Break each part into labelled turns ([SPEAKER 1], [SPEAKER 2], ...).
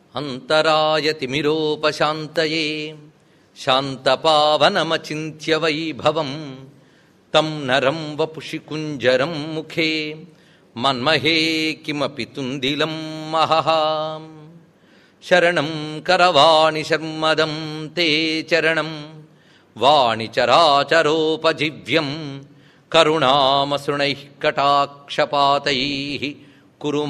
[SPEAKER 1] అంతరాయతిమిరోపశాంతయే శాంతపావనమచింత్య వైభవం తం నరం వపుషి కుంజరం ముఖే మన్మహే కిమపి తుందిలం మహః శరణం కరవాణి శర్మదం తే చరణం వాణి చరాచరోపజివ్యం కరుణామసృణైః కటాక్షపాతైः కురు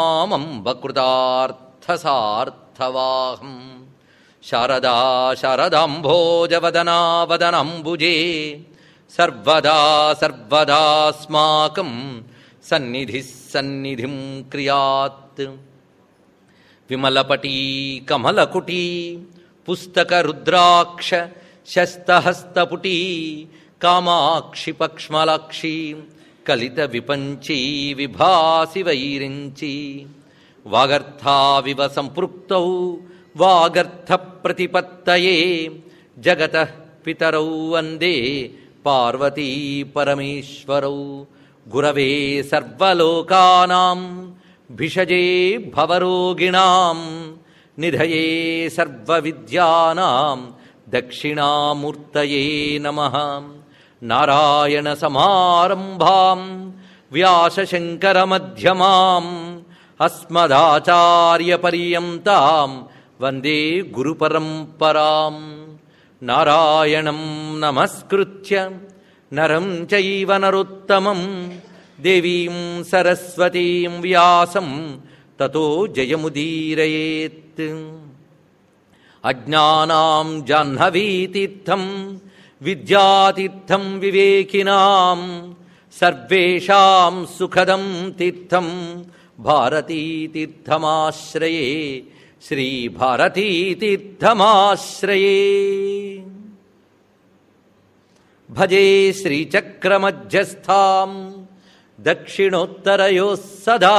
[SPEAKER 1] మామంబకృతార్థసార్థవాహం శారదా శారదాంభోజవదనా వదనాంబుజే సర్వదా సర్వదాస్మాకం సన్నిధిः సన్నిధిం క్రియాత్ విమలపటీ కమలకుటీ పుస్తకరుద్రాక్ష శస్తహస్తపుటీ కామాక్షి పక్ష్మలాక్షి కలిత విపంచీ విభాసి వైరించి వాగర్థావివ సంపృక్తౌ వాగర్థ ప్రతిపత్తయే జగత పితరౌ వందే పార్వతీ పరమేశ్వరౌ గురవే సర్వలోకానాం భిషజే భవరోగిణాం నిధయే సర్వవిద్యానాం దక్షిణామూర్తయే నమ నారాయణ సమారంభాం వ్యాసశంకరమధ్యమాం అస్మదాచార్యపర్యంతాం వందే గురుపరంపరాం నారాయణం నమస్కృత్య నరం చైవ నరోత్తమం దేవీం సరస్వతీం వ్యాసం తతో జయముదీరయేత్ అజ్ఞానాం జాహ్నవీతీర్థం విద్యాతీర్థం వివేకినాం సర్వేషాం సుఖదం తీర్థం భారతీతీర్థమాశ్రయే శ్రీభారతీతీర్థమాశ్రయే భజే శ్రీచక్రమధ్యస్థాం దక్షిణోత్తరయోः సదా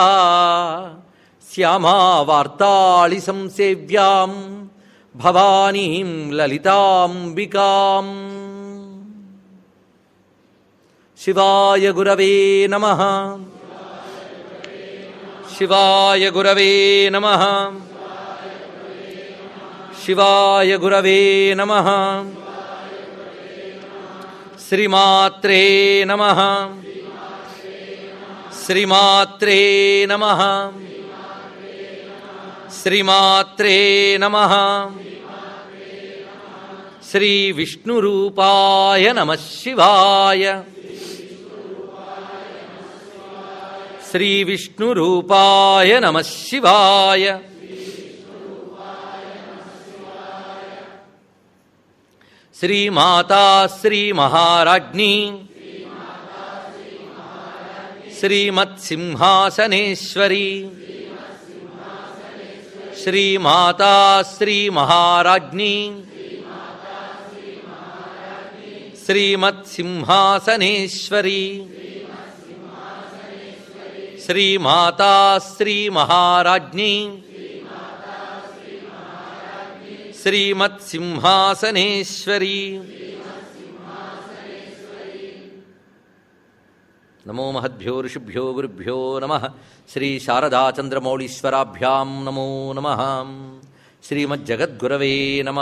[SPEAKER 1] శ్యామావార్తాళి సంసేవ్యాం భవానీం లలితాంబికాం శివాయ గురవే నమ శివాయ గురవే నమ శివాయ గురవే నమ శ్రీమాత్రే నమ శ్రీమాత్రే నమ శ్రీమాత్రే నమ శ్రీ విష్ణురూపాయ నమ శివాయ శ్రీ విష్ణురూపాయ నమ శివాయ శ్రీమాతా శ్రీమహారాజ్ఞీ శ్రీమత్సింహాసనేశ్వరీ శ్రీమాతా శ్రీమహారాజ్ఞీ శ్రీమత్సింహాసనేశ్వరీ శ్రీమాతా శ్రీమహారాజ్ఞీ శ్రీమత్సింహాసనేశ్వరీ నమో మహద్భ్యో ఋషిభ్యో గురుభ్యో నమ శ్రీ శారదాచంద్రమౌళీశ్వరాభ్యాం నమో నమ శ్రీమజ్జగద్గురవే నమ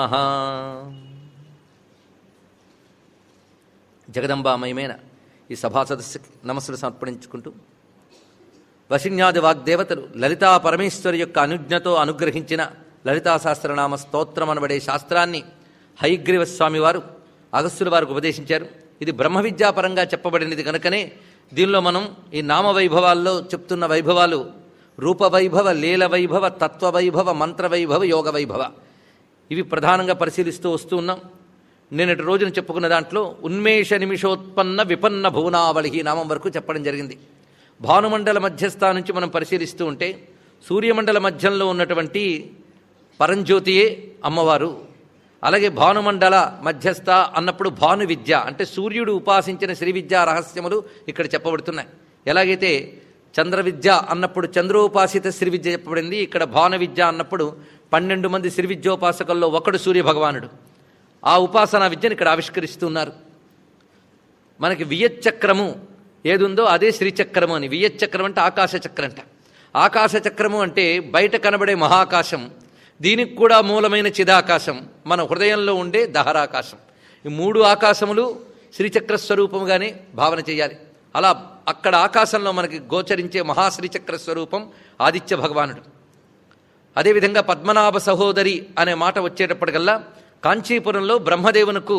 [SPEAKER 1] జగదంబామయమైన ఈ సభా సదస్సుకి నమస్సులు సమర్పించుకుంటూ వశిన్యాది వాగ్దేవతలు లలితా పరమేశ్వరి యొక్క అనుజ్ఞతో అనుగ్రహించిన లలితా సహస్రనామ స్తోత్రం అనబడే శాస్త్రాన్ని హైగ్రీవ స్వామి వారు అగస్త్యుల వారికి ఉపదేశించారు ఇది బ్రహ్మ విద్యాపరంగా చెప్పబడినది కనుకనే దీనిలో మనం ఈ నామ వైభవాల్లో చెప్తున్న వైభవాలు రూపవైభవ లీల వైభవ తత్వ వైభవ మంత్ర వైభవ యోగ వైభవ ఇవి ప్రధానంగా పరిశీలిస్తూ వస్తూ ఉన్నాం నిన్నటి రోజున చెప్పుకున్న దాంట్లో ఉన్మేష నిమిషోత్పన్న విపన్న భువనావళి ఈ నామం వరకు చెప్పడం జరిగింది భానుమండల మధ్యస్థా నుంచి మనం పరిశీలిస్తూ ఉంటే సూర్యమండల మధ్యంలో ఉన్నటువంటి పరంజ్యోతియే అమ్మవారు అలాగే భానుమండల మధ్యస్థ అన్నప్పుడు భాను విద్య అంటే సూర్యుడు ఉపాసించిన శ్రీ విద్యా రహస్యములు ఇక్కడ చెప్పబడుతున్నాయి ఎలాగైతే చంద్ర విద్య అన్నప్పుడు చంద్రోపాసిత శ్రీ విద్య చెప్పబడింది ఇక్కడ భాను విద్య అన్నప్పుడు పన్నెండు మంది శ్రీ విద్యోపాసకుల్లో ఒకడు సూర్య భగవానుడు ఆ ఉపాసనా విద్యను ఇక్కడ ఆవిష్కరిస్తున్నారు మనకి వియచ్చక్రము ఏదుందో అదే శ్రీచక్రము అని వియచ్చక్రం అంటే ఆకాశ చక్రం అంట ఆకాశ చక్రము అంటే బయట కనబడే మహాకాశం దీనికి కూడా మూలమైన చిదాకాశం మన హృదయంలో ఉండే దహరాకాశం ఈ మూడు ఆకాశములు శ్రీచక్ర స్వరూపముగానే భావన చేయాలి అలా అక్కడ ఆకాశంలో మనకి గోచరించే మహాశ్రీచక్ర స్వరూపం ఆదిత్య భగవానుడు అదేవిధంగా పద్మనాభ సహోదరి అనే మాట వచ్చేటప్పటికల్లా కాంచీపురంలో బ్రహ్మదేవునకు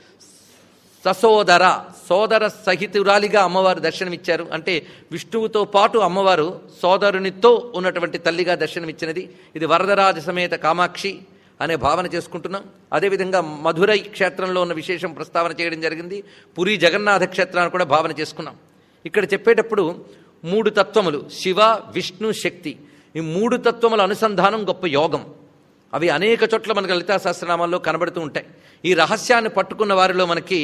[SPEAKER 1] ససోదర సోదర సహితురాలిగా అమ్మవారు దర్శనమిచ్చారు అంటే విష్ణువుతో పాటు అమ్మవారు సోదరునితో ఉన్నటువంటి తల్లిగా దర్శనమిచ్చినది ఇది వరదరాజ సమేత కామాక్షి అనే భావన చేసుకుంటున్నాం అదేవిధంగా మధురై క్షేత్రంలో ఉన్న విశేషం ప్రస్తావన చేయడం జరిగింది పురి జగన్నాథ క్షేత్రాన్ని కూడా భావన చేసుకున్నాం ఇక్కడ చెప్పేటప్పుడు మూడు తత్వములు శివ విష్ణు శక్తి ఈ మూడు తత్వముల అనుసంధానం గొప్ప యోగం అవి అనేక చోట్ల మనకు లలితా సహస్రనామాల్లో కనబడుతూ ఉంటాయి ఈ రహస్యాన్ని పట్టుకున్న వారిలో మనకి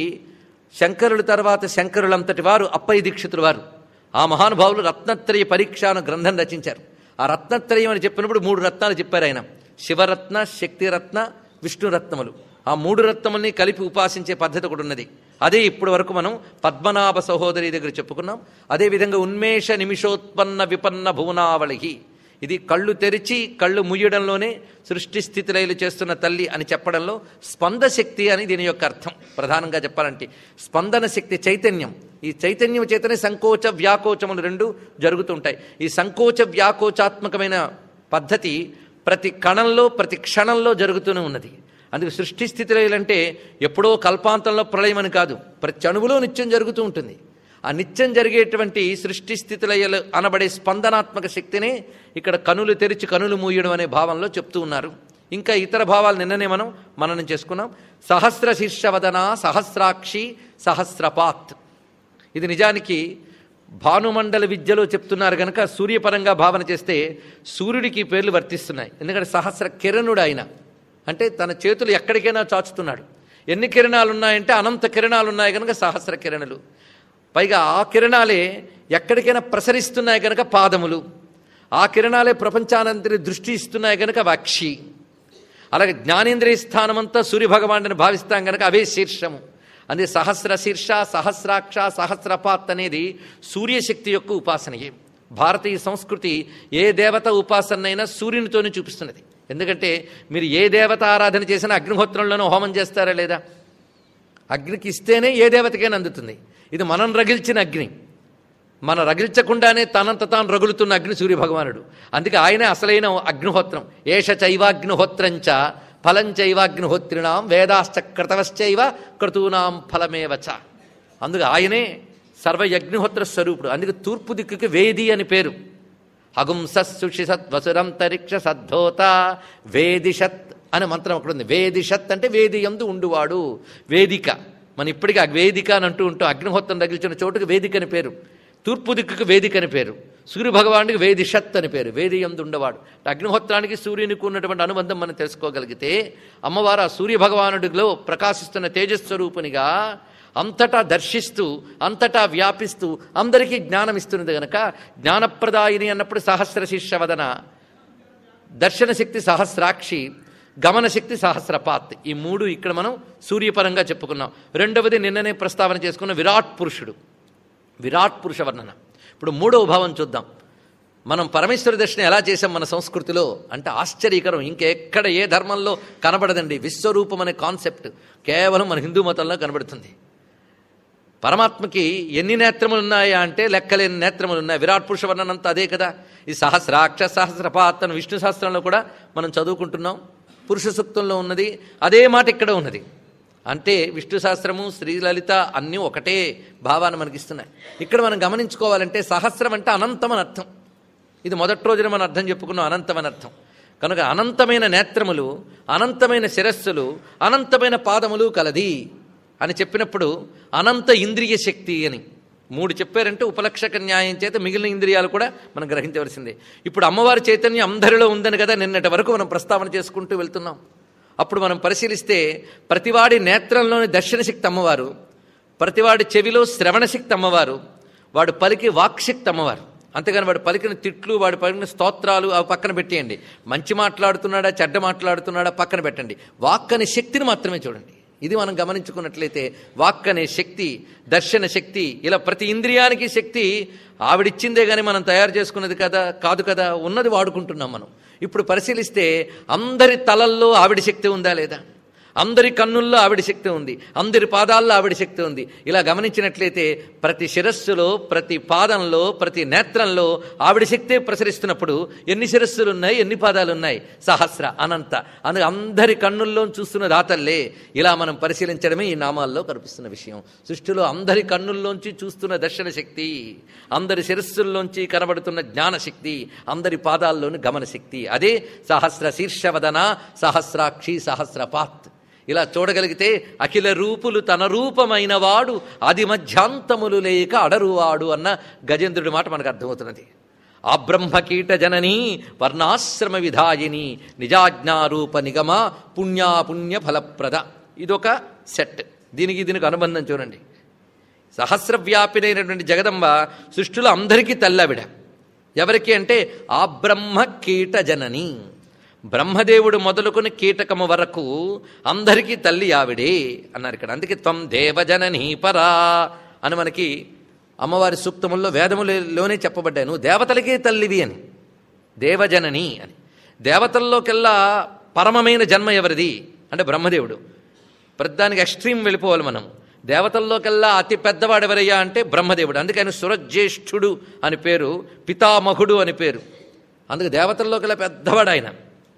[SPEAKER 1] శంకరుల తర్వాత శంకరులంతటి వారు అప్పయ్య దీక్షితుల వారు ఆ మహానుభావులు రత్నత్రయ పరీక్ష అను గ్రంథం రచించారు ఆ రత్నత్రయం అని చెప్పినప్పుడు మూడు రత్నాలు చెప్పారు ఆయన శివరత్న శక్తిరత్న విష్ణురత్నములు ఆ మూడు రత్నముల్ని కలిపి ఉపాసించే పద్ధతి ఒకటి ఉన్నది అదే ఇప్పటి వరకు మనం పద్మనాభ సహోదరి దగ్గర చెప్పుకున్నాం అదేవిధంగా ఉన్మేష నిమిషోత్పన్న విపన్న భువనావళి ఇది కళ్ళు తెరిచి కళ్ళు ముయ్యడంలోనే సృష్టి స్థితిలైలు చేస్తున్న తల్లి అని చెప్పడంలో స్పంద శక్తి అని దీని యొక్క అర్థం ప్రధానంగా చెప్పాలంటే స్పందన శక్తి చైతన్యం ఈ చైతన్యం చేతనే సంకోచ వ్యాకోచములు రెండు జరుగుతుంటాయి ఈ సంకోచ వ్యాకోచాత్మకమైన పద్ధతి ప్రతి కణంలో ప్రతి క్షణంలో జరుగుతూనే ఉన్నది అందుకు సృష్టి స్థితిలైలంటే ఎప్పుడో కల్పాంతంలో ప్రళయం అని కాదు ప్రతి అణువులో నిత్యం జరుగుతూ ఉంటుంది ఆ నిత్యం జరిగేటువంటి సృష్టి స్థితిలయలు అనబడే స్పందనాత్మక శక్తినే ఇక్కడ కనులు తెరిచి కనులు మూయడం అనే భావంలో చెప్తూ ఉన్నారు ఇంకా ఇతర భావాలు నిన్ననే మనం మననం చేసుకున్నాం సహస్ర శీర్షవదన సహస్రాక్షి సహస్రపాత్ ఇది నిజానికి భానుమండల విద్యలో చెప్తున్నారు కనుక సూర్యపరంగా భావన చేస్తే సూర్యుడికి ఈ పేర్లు వర్తిస్తున్నాయి ఎందుకంటే సహస్ర కిరణుడు ఆయన అంటే తన చేతులు ఎక్కడికైనా చాచుతున్నాడు ఎన్ని కిరణాలు ఉన్నాయంటే అనంత కిరణాలు ఉన్నాయి కనుక సహస్ర కిరణులు పైగా ఆ కిరణాలే ఎక్కడికైనా ప్రసరిస్తున్నాయి కనుక పాదములు ఆ కిరణాలే ప్రపంచానంతరి దృష్టి ఇస్తున్నాయి కనుక వక్షి అలాగే జ్ఞానేంద్రియ స్థానమంతా సూర్యభగవానుడిని భావిస్తాం కనుక అవే శీర్షము అదే సహస్ర శీర్ష సహస్రాక్ష సహస్రపాత్ అనేది సూర్యశక్తి యొక్క ఉపాసనయే భారతీయ సంస్కృతి ఏ దేవత ఉపాసనైనా సూర్యునితోనే చూపిస్తున్నది ఎందుకంటే మీరు ఏ దేవత ఆరాధన చేసినా అగ్నిహోత్రంలోనూ హోమం చేస్తారా లేదా అగ్నికి ఇస్తేనే ఏ దేవతకైనా అందుతుంది ఇది మనం రగిల్చిన అగ్ని మన రగిల్చకుండానే తనంత తాను రగులుతున్న అగ్ని సూర్యభగవానుడు అందుకే ఆయనే అసలైన అగ్నిహోత్రం ఏష చైవాగ్నిహోత్రంచ ఫలం చైవాగ్నిహోత్రిణాం వేదాశ్చ క్రతవశ్చైవ క్రతూనాం ఫలమేవచ అందుకు ఆయనే సర్వయజ్ఞహోత్ర స్వరూపుడు అందుకే తూర్పు దిక్కుకి వేది అని పేరు హగుంసత్సుషిసత్ వసురంతరిక్ష సద్ధోత వేదిషత్ అనే మంత్రం ఒకటి ఉంది వేదిషత్ అంటే వేది ఎందు ఉండువాడు వేదిక మనం ఇప్పటికీ ఆ వేదిక అని అంటూ ఉంటాం అగ్నిహోత్రం తగిలిచిన చోటుకు వేదిక అని పేరు తూర్పు దిక్కుకు వేదిక అని పేరు సూర్య భగవానుడికి వేదిషత్ అని పేరు వేది ఎందు ఉండవాడు అగ్నిహోత్రానికి సూర్యునికి ఉన్నటువంటి అనుబంధం మనం తెలుసుకోగలిగితే అమ్మవారు ఆ సూర్య భగవానుడిలో ప్రకాశిస్తున్న తేజస్వరూపునిగా అంతటా దర్శిస్తూ అంతటా వ్యాపిస్తూ అందరికీ జ్ఞానం ఇస్తున్నది గనక జ్ఞానప్రదాయిని అన్నప్పుడు సహస్ర శిష్యవదన దర్శన శక్తి సహస్రాక్షి గమన శక్తి సహస్రపాత్ ఈ మూడు ఇక్కడ మనం సూర్యపరంగా చెప్పుకున్నాం రెండవది నిన్ననే ప్రస్తావన చేసుకున్న విరాట్ పురుషుడు విరాట్ పురుష వర్ణన ఇప్పుడు మూడవ భావం చూద్దాం మనం పరమేశ్వర దర్శనం ఎలా చేసాం మన సంస్కృతిలో అంటే ఆశ్చర్యకరం ఇంకెక్కడ ఏ ధర్మంలో కనబడదండి విశ్వరూపం అనే కాన్సెప్ట్ కేవలం మన హిందూ మతంలో కనబడుతుంది పరమాత్మకి ఎన్ని నేత్రములు ఉన్నాయా అంటే లెక్కలేని నేత్రములు ఉన్నాయి విరాట్ పురుష వర్ణనంతా అదే కదా ఈ సహస్రాక్ష సహస్రపాత్ అని విష్ణు శాస్త్రంలో కూడా మనం చదువుకుంటున్నాం పురుష సూక్తంలో ఉన్నది అదే మాట ఇక్కడ ఉన్నది అంటే విష్ణు శాస్త్రము శ్రీలలిత అన్నీ ఒకటే భావాన్ని మనకిస్తున్నాయి ఇక్కడ మనం గమనించుకోవాలంటే సహస్రం అంటే అనంతం అని అర్థం ఇది మొదటి రోజున మనం అర్థం చెప్పుకున్నాం అనంతం అని అర్థం కనుక అనంతమైన నేత్రములు అనంతమైన శిరస్సులు అనంతమైన పాదములు కలది అని చెప్పినప్పుడు అనంత ఇంద్రియ శక్తి అని మూడు చెప్పారంటే ఉపలక్షక న్యాయం చేత మిగిలిన ఇంద్రియాలు కూడా మనం గ్రహించవలసిందే ఇప్పుడు అమ్మవారి చైతన్యం అందరిలో ఉందని కదా నిన్నటి వరకు మనం ప్రస్తావన చేసుకుంటూ వెళ్తున్నాం అప్పుడు మనం పరిశీలిస్తే ప్రతివాడి నేత్రంలోని దర్శనశక్తి అమ్మవారు ప్రతివాడి చెవిలో శ్రవణశక్తి అమ్మవారు వాడు పలికి వాక్శక్తి అమ్మవారు అంతేగాని వాడు పలికిన తిట్లు వాడు పలికిన స్తోత్రాలు అవి పక్కన పెట్టేయండి మంచి మాట్లాడుతున్నాడా చెడ్డ మాట్లాడుతున్నాడా పక్కన పెట్టండి వాక్ అనే శక్తిని మాత్రమే చూడండి ఇది మనం గమనించుకున్నట్లయితే వాక్ అనే శక్తి దర్శన శక్తి ఇలా ప్రతి ఇంద్రియానికి శక్తి ఆవిడిచ్చిందే కానీ మనం తయారు చేసుకున్నది కదా కాదు కదా ఉన్నది వాడుకుంటున్నాం మనం ఇప్పుడు పరిశీలిస్తే అందరి తలల్లో ఆవిడ శక్తి ఉందా లేదా అందరి కన్నుల్లో ఆవిడ శక్తి ఉంది అందరి పాదాల్లో ఆవిడ శక్తి ఉంది ఇలా గమనించినట్లయితే ప్రతి శిరస్సులో ప్రతి పాదంలో ప్రతి నేత్రంలో ఆవిడ శక్తే ప్రసరిస్తున్నప్పుడు ఎన్ని శిరస్సులు ఉన్నాయి ఎన్ని పాదాలు ఉన్నాయి సహస్ర అనంత అందుకే అందరి కన్నుల్లో చూస్తున్న దాతల్లే ఇలా మనం పరిశీలించడమే ఈ నామాల్లో కనిపిస్తున్న విషయం సృష్టిలో అందరి కన్నుల్లోంచి చూస్తున్న దర్శన శక్తి అందరి శిరస్సుల్లోంచి కనబడుతున్న జ్ఞానశక్తి అందరి పాదాల్లోని గమన శక్తి అదే సహస్ర శీర్షవదన సహస్రాక్షి సహస్రపాత్ ఇలా చూడగలిగితే అఖిల రూపులు తన రూపమైన వాడు ఆది మధ్యాంతములు లేక అడరువాడు అన్న గజేంద్రుడి మాట మనకు అర్థమవుతున్నది ఆ బ్రహ్మకీట జనని వర్ణాశ్రమ విధాయిని నిజాజ్ఞారూప నిగమ పుణ్యాపుణ్య ఫలప్రద ఇదొక సెట్ దీనికి దీనికి అనుబంధం చూడండి సహస్రవ్యాపినైనటువంటి జగదంబ సృష్టిలో అందరికీ తల్లావిడ ఎవరికి అంటే ఆ బ్రహ్మ కీట జనని బ్రహ్మదేవుడు మొదలుకొని కీటకము వరకు అందరికీ తల్లి ఆవిడే అన్నారు ఇక్కడ అందుకే త్వం దేవజననీ పరా అని మనకి అమ్మవారి సూక్తముల్లో వేదములలోనే చెప్పబడ్డాయి నువ్వు దేవతలకే తల్లివి అని దేవజనని అని దేవతల్లోకెల్లా పరమమైన జన్మ ఎవరిది అంటే బ్రహ్మదేవుడు ప్రతిదానికి ఎక్స్ట్రీమ్ వెళ్ళిపోవాలి మనం దేవతల్లోకెల్లా అతి పెద్దవాడు ఎవరయ్యా అంటే బ్రహ్మదేవుడు అందుకే ఆయన సురజ్యేష్ఠుడు అని పేరు పితామహుడు అని పేరు అందుకే దేవతల్లోకెల్లా పెద్దవాడు ఆయన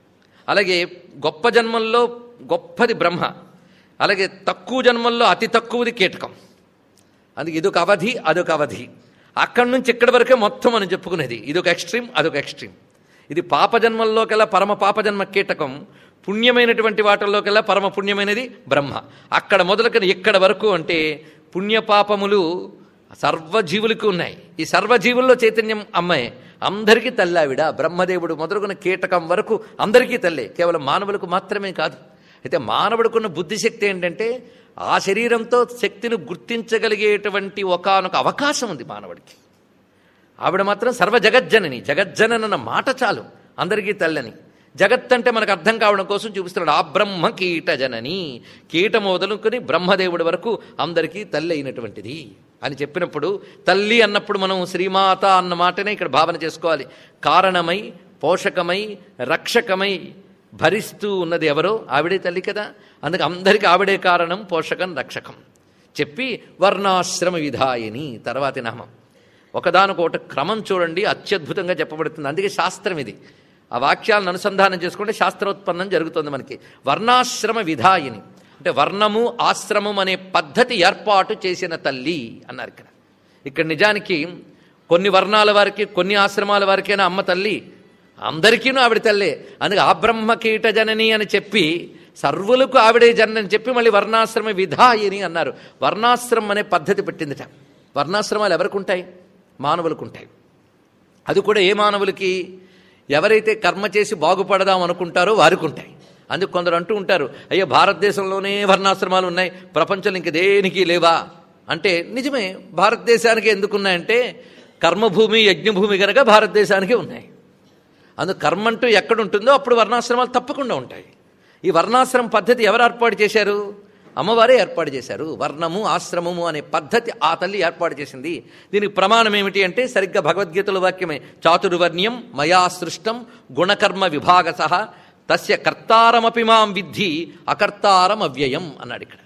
[SPEAKER 1] అలాగే గొప్ప జన్మల్లో గొప్పది బ్రహ్మ అలాగే తక్కువ జన్మల్లో అతి తక్కువది కీటకం అందుకే ఇదొక అవధి అదొక అవధి అక్కడి నుంచి ఇక్కడి వరకే మొత్తం మనం చెప్పుకునేది ఇదొక ఎక్స్ట్రీమ్ అదొక ఎక్స్ట్రీమ్ ఇది పాపజన్మల్లోకెల్లా పరమ పాపజన్మ కీటకం పుణ్యమైనటువంటి వాటిల్లోకెల్లా పరమ పుణ్యమైనది బ్రహ్మ అక్కడ మొదలుకొని ఇక్కడ వరకు అంటే పుణ్యపాపములు సర్వజీవులకు ఉన్నాయి ఈ సర్వజీవుల్లో చైతన్యం అమ్మాయి అందరికీ తల్లావిడ బ్రహ్మదేవుడు మొదలుకున్న కీటకం వరకు అందరికీ తల్లే కేవలం మానవులకు మాత్రమే కాదు అయితే మానవుడికున్న బుద్ధిశక్తి ఏంటంటే ఆ శరీరంతో శక్తిని గుర్తించగలిగేటువంటి ఒకానొక అవకాశం ఉంది మానవుడికి ఆవిడ మాత్రం సర్వ జగజ్జనని జగజ్జనన మాట చాలు అందరికీ తల్లని జగత్ అంటే మనకు అర్థం కావడం కోసం చూపిస్తున్నాడు ఆ బ్రహ్మ కీట జనని కీట మొదలుకొని బ్రహ్మదేవుడి వరకు అందరికీ తల్లి అయినటువంటిది అని చెప్పినప్పుడు తల్లి అన్నప్పుడు మనం శ్రీమాత అన్న మాటనే ఇక్కడ భావన చేసుకోవాలి కారణమై పోషకమై రక్షకమై భరిస్తూ ఉన్నది ఎవరో ఆవిడే తల్లి కదా అందుకే అందరికీ ఆవిడే కారణం పోషకం రక్షకం చెప్పి వర్ణాశ్రమ విధాయిని తర్వాతి నామం ఒకదానికొకటి క్రమం చూడండి అత్యద్భుతంగా చెప్పబడుతుంది అందుకే శాస్త్రం ఇది ఆ వాక్యాలను అనుసంధానం చేసుకుంటే శాస్త్రోత్పన్నం జరుగుతుంది మనకి వర్ణాశ్రమ విధాయిని అంటే వర్ణము ఆశ్రమం అనే పద్ధతి ఏర్పాటు చేసిన తల్లి అన్నారు ఇక్కడ ఇక్కడ నిజానికి కొన్ని వర్ణాల వారికి కొన్ని ఆశ్రమాల వారికైనా అమ్మ తల్లి అందరికీనూ ఆవిడ తల్లే అందుకే ఆ బ్రహ్మ కీట జనని అని చెప్పి సర్వులకు ఆవిడే జనని చెప్పి మళ్ళీ వర్ణాశ్రమ విధాయిని అన్నారు వర్ణాశ్రమం అనే పద్ధతి పెట్టిందిట వర్ణాశ్రమాలు ఎవరికి ఉంటాయి మానవులకు ఉంటాయి అది కూడా ఏ మానవులకి ఎవరైతే కర్మ చేసి బాగుపడదాం అనుకుంటారో వారికి ఉంటాయి అందుకు కొందరు అంటూ ఉంటారు అయ్యో భారతదేశంలోనే వర్ణాశ్రమాలు ఉన్నాయి ప్రపంచంలో ఇంక దేనికి లేవా అంటే నిజమే భారతదేశానికి ఎందుకున్నాయంటే కర్మభూమి యజ్ఞభూమి కనుక భారతదేశానికి ఉన్నాయి అందుకు కర్మ అంటూ ఎక్కడుంటుందో అప్పుడు వర్ణాశ్రమాలు తప్పకుండా ఉంటాయి ఈ వర్ణాశ్రమ పద్ధతి ఎవరు ఏర్పాటు చేశారు అమ్మవారే ఏర్పాటు చేశారు వర్ణము ఆశ్రమము అనే పద్ధతి ఆ తల్లి ఏర్పాటు చేసింది దీనికి ప్రమాణం ఏమిటి అంటే సరిగ్గా భగవద్గీతల వాక్యమే చాతుర్వర్ణ్యం మయా సృష్టం గుణకర్మ విభాగ సహ తస్య కర్తారమపి మాం విద్ధి అకర్తారం అవ్యయం అన్నాడు ఇక్కడ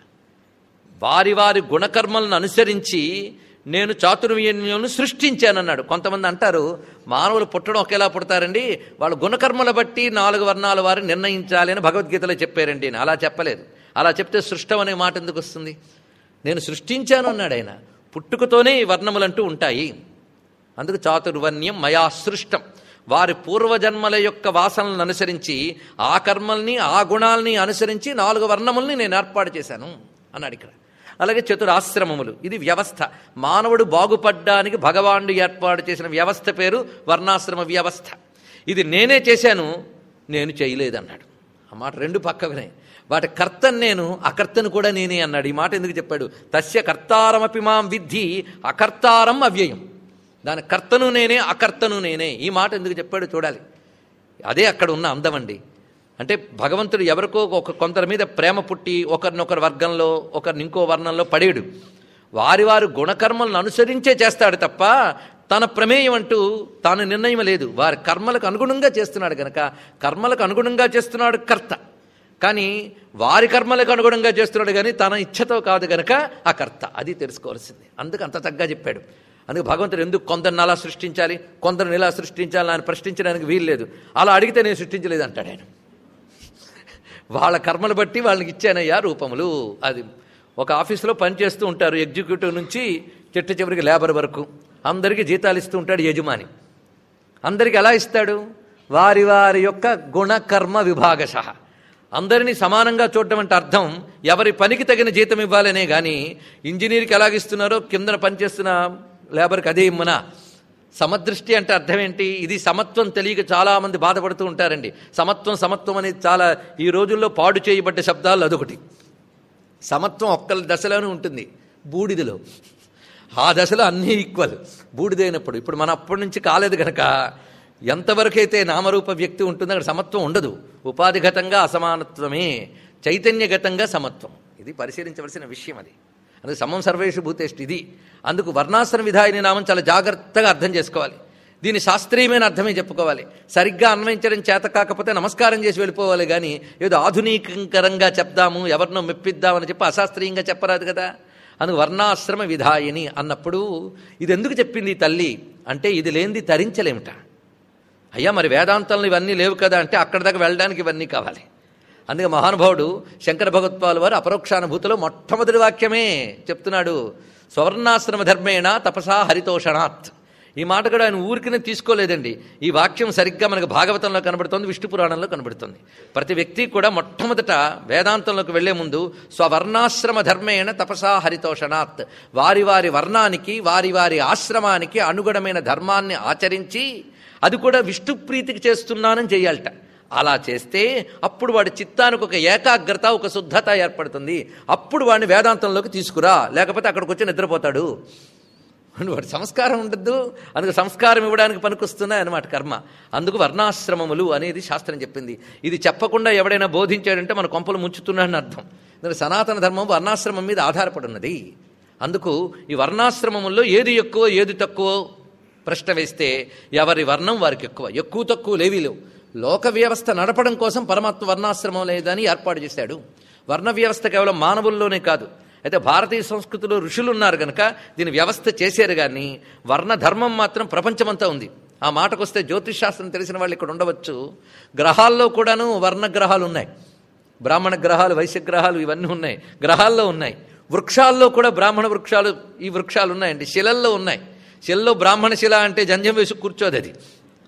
[SPEAKER 1] వారి వారి గుణకర్మలను అనుసరించి నేను చాతుర్వర్ణ్యంను సృష్టించానన్నాడు కొంతమంది అంటారు మానవులు పుట్టడం ఒకేలా పుడతారండి వాళ్ళ గుణకర్మల బట్టి నాలుగు వర్ణాల వారు నిర్ణయించాలి అని భగవద్గీతలో చెప్పారండి అని అలా చెప్పలేదు అలా చెప్తే సృష్టం అనే మాట ఎందుకు వస్తుంది నేను సృష్టించాను అన్నాడు ఆయన పుట్టుకతోనే ఈ వర్ణములంటూ ఉంటాయి అందుకు చాతుర్వర్ణ్యం మయా సృష్టం వారి పూర్వజన్మల యొక్క వాసనలను అనుసరించి ఆ కర్మల్ని ఆ గుణాలని అనుసరించి నాలుగు వర్ణముల్ని నేను ఏర్పాటు చేశాను అన్నాడు ఇక్కడ అలాగే చతురాశ్రమములు ఇది వ్యవస్థ మానవుడు బాగుపడ్డానికి భగవానుడు ఏర్పాటు చేసిన వ్యవస్థ పేరు వర్ణాశ్రమ వ్యవస్థ ఇది నేనే చేశాను నేను చేయలేదన్నాడు ఆ మాట రెండు పక్కనే వాటి కర్తను నేను అకర్తను కూడా నేనే అన్నాడు ఈ మాట ఎందుకు చెప్పాడు తస్య కర్తారమపి మాం విద్ధి అకర్తారం అవ్యయం దాని కర్తను నేనే అకర్తను నేనే ఈ మాట ఎందుకు చెప్పాడు చూడాలి అదే అక్కడ ఉన్న అందమండి అంటే భగవంతుడు ఎవరికో ఒక కొందరి మీద ప్రేమ పుట్టి ఒకరినొకరి వర్గంలో ఒకరిని ఇంకో వర్ణంలో పడేడు వారి వారి గుణకర్మలను అనుసరించే చేస్తాడు తప్ప తన ప్రమేయం అంటూ తాను నిర్ణయం లేదు వారి కర్మలకు అనుగుణంగా చేస్తున్నాడు గనక కర్మలకు అనుగుణంగా చేస్తున్నాడు కర్త కానీ వారి కర్మలకు అనుగుణంగా చేస్తున్నాడు కానీ తన ఇచ్ఛతో కాదు గనక ఆ కర్త అది తెలుసుకోవాల్సింది అందుకు అంత తగ్గ చెప్పాడు అందుకు భగవంతుడు ఎందుకు కొందరిని అలా సృష్టించాలి కొందరిని ఇలా సృష్టించాలి అని ప్రశ్నించడానికి వీలు లేదు అలా అడిగితే నేను సృష్టించలేదు అంటాడు ఆయన వాళ్ళ కర్మలు బట్టి వాళ్ళకి ఇచ్చానయ్యా రూపములు అది ఒక ఆఫీసులో పనిచేస్తూ ఉంటారు ఎగ్జిక్యూటివ్ నుంచి చెట్టు చివరికి లేబర్ వరకు అందరికీ జీతాలు ఇస్తూ ఉంటాడు యజమాని అందరికి ఎలా ఇస్తాడు వారి వారి యొక్క గుణ కర్మ విభాగశ అందరినీ సమానంగా చూడటం అంటే అర్థం ఎవరి పనికి తగిన జీతం ఇవ్వాలనే కానీ ఇంజనీర్కి ఎలాగిస్తున్నారో కిందన పనిచేస్తున్న లేబర్కి అదే ఇమ్మనా సమదృష్టి అంటే అర్థం ఏంటి ఇది సమత్వం తెలియక చాలామంది బాధపడుతూ ఉంటారండి సమత్వం సమత్వం అనేది చాలా ఈ రోజుల్లో పాడు చేయబడ్డ శబ్దాలు అదొకటి సమత్వం ఒక్క దశలోనే ఉంటుంది బూడిదలో ఆ దశలో అన్నీ ఈక్వల్ బూడిదైనప్పుడు ఇప్పుడు మన అప్పటి నుంచి కాలేదు కనుక ఎంతవరకైతే నామరూప వ్యక్తి ఉంటుందో అక్కడ సమత్వం ఉండదు ఉపాధిగతంగా అసమానత్వమే చైతన్యగతంగా సమత్వం ఇది పరిశీలించవలసిన విషయం అది అందుకు సమం సర్వేషు భూతేష్టి ఇది అందుకు వర్ణాశ్రమ విధాయిని నామం చాలా జాగ్రత్తగా అర్థం చేసుకోవాలి దీని శాస్త్రీయమైన అర్థమే చెప్పుకోవాలి సరిగ్గా అన్వయించడం చేత కాకపోతే నమస్కారం చేసి వెళ్ళిపోవాలి కానీ ఏదో ఆధునికరంగా చెప్దాము ఎవరినో మెప్పిద్దామని చెప్పి అశాస్త్రీయంగా చెప్పరాదు కదా అందుకు వర్ణాశ్రమ విధాయిని అన్నప్పుడు ఇది ఎందుకు చెప్పింది ఈ తల్లి అంటే ఇది లేనిది తరించలేమిట అయ్యా మరి వేదాంతంలో ఇవన్నీ లేవు కదా అంటే అక్కడి దాకా వెళ్ళడానికి ఇవన్నీ కావాలి అందుకే మహానుభావుడు శంకర భగవత్పాల్ వారు అపరోక్షానుభూతిలో మొట్టమొదటి వాక్యమే చెప్తున్నాడు స్వర్ణాశ్రమ ధర్మేణ తపసా హరితోషణాత్ ఈ మాట కూడా ఆయన ఊరికినే తీసుకోలేదండి ఈ వాక్యం సరిగ్గా మనకు భాగవతంలో కనబడుతుంది విష్ణు పురాణంలో కనబడుతుంది ప్రతి వ్యక్తి కూడా మొట్టమొదట వేదాంతంలోకి వెళ్లే ముందు స్వవర్ణాశ్రమ ధర్మేణ తపసా హరితోషణాత్ వారి వారి వర్ణానికి వారి వారి ఆశ్రమానికి అనుగుణమైన ధర్మాన్ని ఆచరించి అది కూడా విష్ణు ప్రీతికి చేస్తున్నానని చేయాలట అలా చేస్తే అప్పుడు వాడి చిత్తానికి ఒక ఏకాగ్రత ఒక శుద్ధత ఏర్పడుతుంది అప్పుడు వాడిని వేదాంతంలోకి తీసుకురా లేకపోతే అక్కడికి వచ్చి నిద్రపోతాడు వాడి సంస్కారం ఉండద్దు అందుకు సంస్కారం ఇవ్వడానికి పనికొస్తున్నాయి అనమాట కర్మ అందుకు వర్ణాశ్రమములు అనేది శాస్త్రం చెప్పింది ఇది చెప్పకుండా ఎవడైనా బోధించాడంటే మన కొంపలు ముంచుతున్నాడని అర్థం ఎందుకంటే సనాతన ధర్మం వర్ణాశ్రమం మీద ఆధారపడి ఉన్నది అందుకు ఈ వర్ణాశ్రమముల్లో ఏది ఎక్కువ ఏది తక్కువ ప్రశ్న వేస్తే ఎవరి వర్ణం వారికి ఎక్కువ ఎక్కువ తక్కువ లేవి లేవు లోక వ్యవస్థ నడపడం కోసం పరమాత్మ వర్ణాశ్రమం లేదని ఏర్పాటు చేశాడు వర్ణ వ్యవస్థ కేవలం మానవుల్లోనే కాదు అయితే భారతీయ సంస్కృతిలో ఋషులు ఉన్నారు కనుక దీని వ్యవస్థ చేశారు కానీ వర్ణ ధర్మం మాత్రం ప్రపంచమంతా ఉంది ఆ మాటకొస్తే జ్యోతిష్ శాస్త్రం తెలిసిన వాళ్ళు ఇక్కడ ఉండవచ్చు గ్రహాల్లో కూడాను వర్ణ గ్రహాలు ఉన్నాయి బ్రాహ్మణ గ్రహాలు వైశ్య గ్రహాలు ఇవన్నీ ఉన్నాయి గ్రహాల్లో ఉన్నాయి వృక్షాల్లో కూడా బ్రాహ్మణ వృక్షాలు ఈ వృక్షాలు ఉన్నాయండి శిలల్లో ఉన్నాయి శిలలో బ్రాహ్మణ శిల అంటే జంజం వేసి కూర్చోదు అది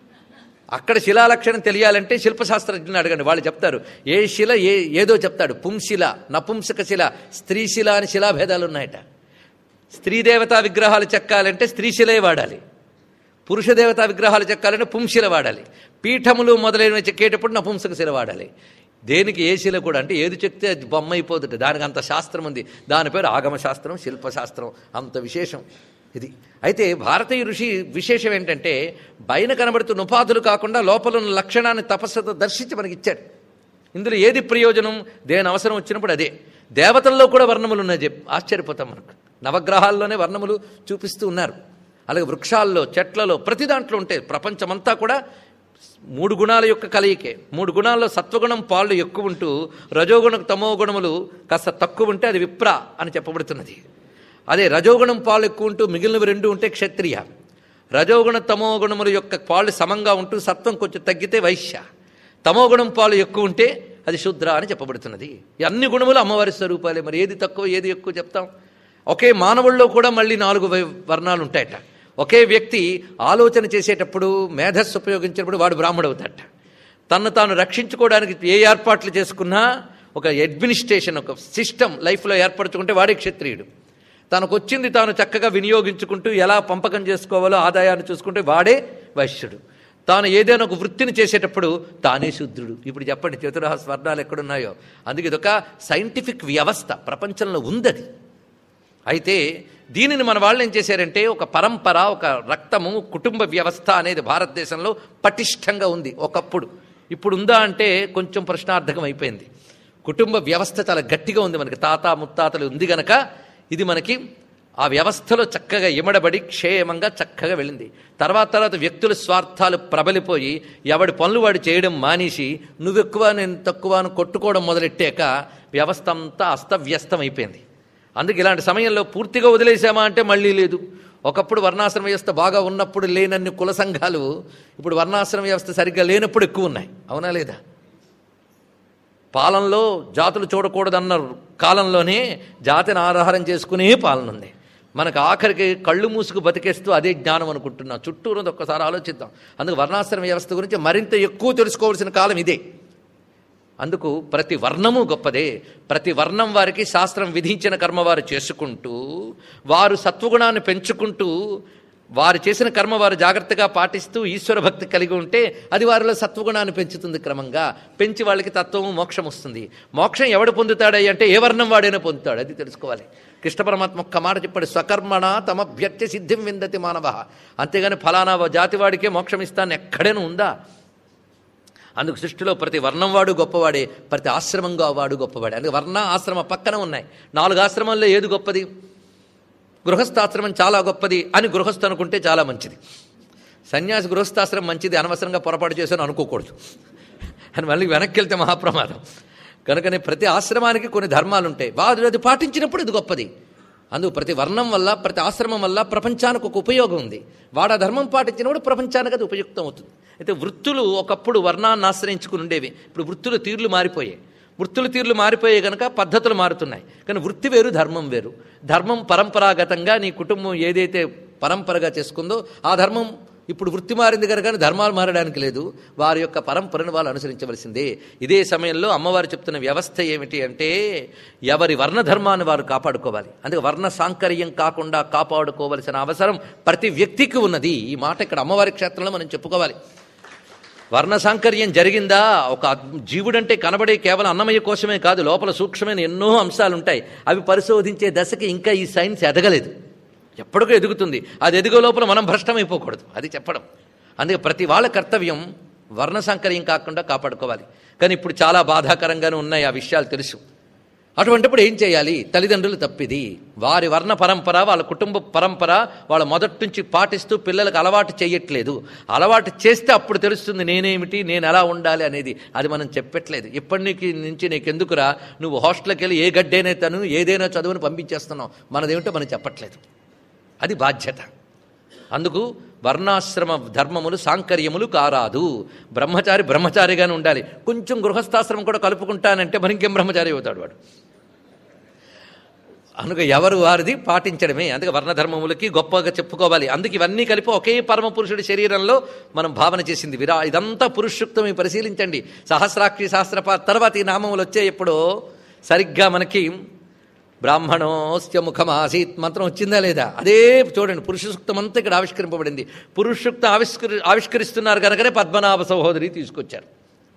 [SPEAKER 1] అక్కడ శిలాలక్షణం తెలియాలంటే శిల్పశాస్త్రజ్ఞుని అడగండి వాళ్ళు చెప్తారు ఏ శిల ఏ ఏదో చెప్తాడు పుంశిల నపుంసక శిల స్త్రీ శిల అని శిలాభేదాలు ఉన్నాయట స్త్రీ దేవతా విగ్రహాలు చెక్కాలంటే స్త్రీశిలే వాడాలి పురుష దేవతా విగ్రహాలు చెక్కాలంటే పుంశిల వాడాలి పీఠములు మొదలైనవి చెక్కేటప్పుడు నపుంసక శిల వాడాలి దేనికి ఏ శిల కూడా అంటే ఏది చెక్తే అది బొమ్మ అయిపోతుంది దానికి అంత శాస్త్రం ఉంది దాని పేరు ఆగమ శాస్త్రం శిల్పశాస్త్రం అంత విశేషం ఇది అయితే భారతీయ ఋషి విశేషం ఏంటంటే పైన కనబడుతున్న ఉపాధులు కాకుండా లోపల ఉన్న లక్షణాన్ని తపస్సుతో దర్శించి మనకి ఇచ్చాడు ఇందులో ఏది ప్రయోజనం దేని అవసరం వచ్చినప్పుడు అదే దేవతల్లో కూడా వర్ణములు ఉన్నాయి చెప్పి ఆశ్చర్యపోతాం మనకు నవగ్రహాల్లోనే వర్ణములు చూపిస్తూ ఉన్నారు అలాగే వృక్షాల్లో చెట్లలో ప్రతి దాంట్లో ఉంటాయి ప్రపంచమంతా కూడా మూడు గుణాల యొక్క కలయికే మూడు గుణాల్లో సత్వగుణం పాళ్ళు ఎక్కువ ఉంటూ రజోగుణం తమో గుణములు కాస్త తక్కువ ఉంటే అది విప్ర అని చెప్పబడుతున్నది అదే రజోగుణం పాలు ఎక్కువ ఉంటూ మిగిలినవి రెండు ఉంటే క్షత్రియ రజోగుణ తమో గుణముల యొక్క పాలు సమంగా ఉంటూ సత్వం కొంచెం తగ్గితే వైశ్య తమో గుణం పాలు ఎక్కువ ఉంటే అది శూద్ర అని చెప్పబడుతున్నది ఈ అన్ని గుణములు అమ్మవారి స్వరూపాలే మరి ఏది తక్కువ ఏది ఎక్కువ చెప్తాం ఒకే మానవుల్లో కూడా మళ్ళీ నాలుగు వై- వర్ణాలు ఉంటాయట ఒకే వ్యక్తి ఆలోచన చేసేటప్పుడు మేధస్సు ఉపయోగించినప్పుడు వాడు బ్రాహ్మడు అవుతాడట తను తాను రక్షించుకోవడానికి ఏ ఏర్పాట్లు చేసుకున్నా ఒక అడ్మినిస్ట్రేషన్ ఒక సిస్టమ్ లైఫ్లో ఏర్పరచుకుంటే వాడే క్షత్రియుడు తనకు వచ్చింది తాను చక్కగా వినియోగించుకుంటూ ఎలా పంపకం చేసుకోవాలో ఆదాయాన్ని చూసుకుంటే వాడే వైశ్యుడు తాను ఏదైనా ఒక వృత్తిని చేసేటప్పుడు తానే శుద్రుడు ఇప్పుడు చెప్పండి చతురహ స్వర్ణాలు ఎక్కడున్నాయో అందుకే ఇదొక సైంటిఫిక్ వ్యవస్థ ప్రపంచంలో ఉందది అయితే దీనిని మన వాళ్ళు ఏం చేశారంటే ఒక పరంపర ఒక రక్తము కుటుంబ వ్యవస్థ అనేది భారతదేశంలో పటిష్టంగా ఉంది ఒకప్పుడు ఇప్పుడు ఉందా అంటే కొంచెం ప్రశ్నార్థకం అయిపోయింది కుటుంబ వ్యవస్థ చాలా గట్టిగా ఉంది మనకి తాత ముత్తాతలు ఉంది గనక ఇది మనకి ఆ వ్యవస్థలో చక్కగా ఇమడబడి క్షేమంగా చక్కగా వెళ్ళింది తర్వాత తర్వాత వ్యక్తుల స్వార్థాలు ప్రబలిపోయి ఎవడి పనులు వాడు చేయడం మానేసి నువ్వెక్కువ నేను తక్కువ అని కొట్టుకోవడం మొదలెట్టాక వ్యవస్థ అంతా అస్తవ్యస్తం అయిపోయింది అందుకే ఇలాంటి సమయంలో పూర్తిగా వదిలేసామా అంటే మళ్ళీ లేదు ఒకప్పుడు వర్ణాశ్రమ వ్యవస్థ బాగా ఉన్నప్పుడు లేనన్ని కుల సంఘాలు ఇప్పుడు వర్ణాశ్రమ వ్యవస్థ సరిగ్గా లేనప్పుడు ఎక్కువ ఉన్నాయి అవునా లేదా పాలనలో జాతులు చూడకూడదన్న కాలంలోనే జాతిని ఆధారం చేసుకునే పాలన ఉంది మనకు ఆఖరికి కళ్ళు మూసుకు బతికేస్తూ అదే జ్ఞానం అనుకుంటున్నాం చుట్టూరు ఒక్కసారి ఆలోచిద్దాం అందుకు వర్ణాశ్రమ వ్యవస్థ గురించి మరింత ఎక్కువ తెలుసుకోవాల్సిన కాలం ఇదే అందుకు ప్రతి వర్ణము గొప్పదే ప్రతి వర్ణం వారికి శాస్త్రం విధించిన కర్మ వారు చేసుకుంటూ వారు సత్వగుణాన్ని పెంచుకుంటూ వారు చేసిన కర్మ వారు జాగ్రత్తగా పాటిస్తూ ఈశ్వర భక్తి కలిగి ఉంటే అది వారిలో సత్వగుణాన్ని పెంచుతుంది క్రమంగా పెంచి వాళ్ళకి తత్వము మోక్షం వస్తుంది మోక్షం ఎవడు పొందుతాడై అంటే ఏ వర్ణం వాడైనా పొందుతాడు అది తెలుసుకోవాలి కృష్ణ పరమాత్మ ఒక్క మాట చెప్పాడు స్వకర్మణ తమభ్యర్థ్య సిద్ధిం విందతి మానవ అంతేగాని ఫలానా జాతి వాడికే మోక్షం ఇస్తాను ఎక్కడైనా ఉందా అందుకు సృష్టిలో ప్రతి వర్ణం వాడు గొప్పవాడే ప్రతి ఆశ్రమంగా వాడు గొప్పవాడే అందుకే వర్ణ ఆశ్రమ పక్కన ఉన్నాయి నాలుగు ఆశ్రమాల్లో ఏది గొప్పది గృహస్థాశ్రమం చాలా గొప్పది అని గృహస్థు అనుకుంటే చాలా మంచిది సన్యాసి గృహస్థాశ్రమం మంచిది అనవసరంగా పొరపాటు చేశాను అనుకోకూడదు అని మళ్ళీ వెనక్కి వెళ్తే మహాప్రమాదం కనుకనే ప్రతి ఆశ్రమానికి కొన్ని ధర్మాలు ఉంటాయి వారు అది పాటించినప్పుడు ఇది గొప్పది అందుకు ప్రతి వర్ణం వల్ల ప్రతి ఆశ్రమం వల్ల ప్రపంచానికి ఒక ఉపయోగం ఉంది వాడు ఆ ధర్మం పాటించినప్పుడు ప్రపంచానికి అది ఉపయుక్తం అవుతుంది అయితే వృత్తులు ఒకప్పుడు వర్ణాన్ని ఆశ్రయించుకుని ఉండేవి ఇప్పుడు వృత్తుల తీర్లు మారిపోయాయి వృత్తుల తీర్లు మారిపోయాయి కనుక పద్ధతులు మారుతున్నాయి కానీ వృత్తి వేరు ధర్మం వేరు ధర్మం పరంపరాగతంగా నీ కుటుంబం ఏదైతే పరంపరగా చేసుకుందో ఆ ధర్మం ఇప్పుడు వృత్తి మారింది కనుక ధర్మాలు మారడానికి లేదు వారి యొక్క పరంపరను వాళ్ళు అనుసరించవలసిందే ఇదే సమయంలో అమ్మవారు చెప్తున్న వ్యవస్థ ఏమిటి అంటే ఎవరి వర్ణ ధర్మాన్ని వారు కాపాడుకోవాలి అందుకే వర్ణ సాంకర్యం కాకుండా కాపాడుకోవలసిన అవసరం ప్రతి వ్యక్తికి ఉన్నది ఈ మాట ఇక్కడ అమ్మవారి క్షేత్రంలో మనం చెప్పుకోవాలి వర్ణ సాంకర్యం జరిగిందా ఒక జీవుడంటే కనబడే కేవలం అన్నమయ్య కోసమే కాదు లోపల సూక్ష్మమైన ఎన్నో అంశాలు ఉంటాయి అవి పరిశోధించే దశకి ఇంకా ఈ సైన్స్ ఎదగలేదు ఎప్పటికో ఎదుగుతుంది అది ఎదుగు లోపల మనం భ్రష్టమైపోకూడదు అది చెప్పడం అందుకే ప్రతి వాళ్ళ కర్తవ్యం వర్ణ సాంకర్యం కాకుండా కాపాడుకోవాలి కానీ ఇప్పుడు చాలా బాధాకరంగానే ఉన్నాయి ఆ విషయాలు తెలుసు అటువంటిప్పుడు ఏం చేయాలి తల్లిదండ్రులు తప్పిది వారి వర్ణ పరంపర వాళ్ళ కుటుంబ పరంపర వాళ్ళ మొదటి నుంచి పాటిస్తూ పిల్లలకు అలవాటు చేయట్లేదు అలవాటు చేస్తే అప్పుడు తెలుస్తుంది నేనేమిటి నేను ఎలా ఉండాలి అనేది అది మనం చెప్పట్లేదు ఇప్పటి నీకు నుంచి నీకెందుకురా నువ్వు హాస్టల్కి వెళ్ళి ఏ గడ్డైనా తను ఏదైనా చదువుని పంపించేస్తున్నావు మనదేమిటో మనం చెప్పట్లేదు అది బాధ్యత అందుకు వర్ణాశ్రమ ధర్మములు సాంకర్యములు కారాదు బ్రహ్మచారి బ్రహ్మచారిగానే ఉండాలి కొంచెం గృహస్థాశ్రమం కూడా కలుపుకుంటానంటే మరి ఇంకేం బ్రహ్మచారి అవుతాడు వాడు అందుకు ఎవరు వారిది పాటించడమే అందుకే వర్ణధర్మములకి గొప్పగా చెప్పుకోవాలి అందుకు ఇవన్నీ కలిపి ఒకే పరమ పురుషుడి శరీరంలో మనం భావన చేసింది విరా ఇదంతా పురుషుక్తం పరిశీలించండి సహస్రాక్షి సహస్రపా తర్వాత ఈ నామములు వచ్చే ఎప్పుడో సరిగ్గా మనకి బ్రాహ్మణోస్య ముఖమాసీత్ మంత్రం వచ్చిందా లేదా అదే చూడండి పురుష సూక్తం అంతా ఇక్కడ ఆవిష్కరింపబడింది పురుష సూక్తం ఆవిష్కరి ఆవిష్కరిస్తున్నారు కనుకనే పద్మనాభ సహోదరి తీసుకొచ్చారు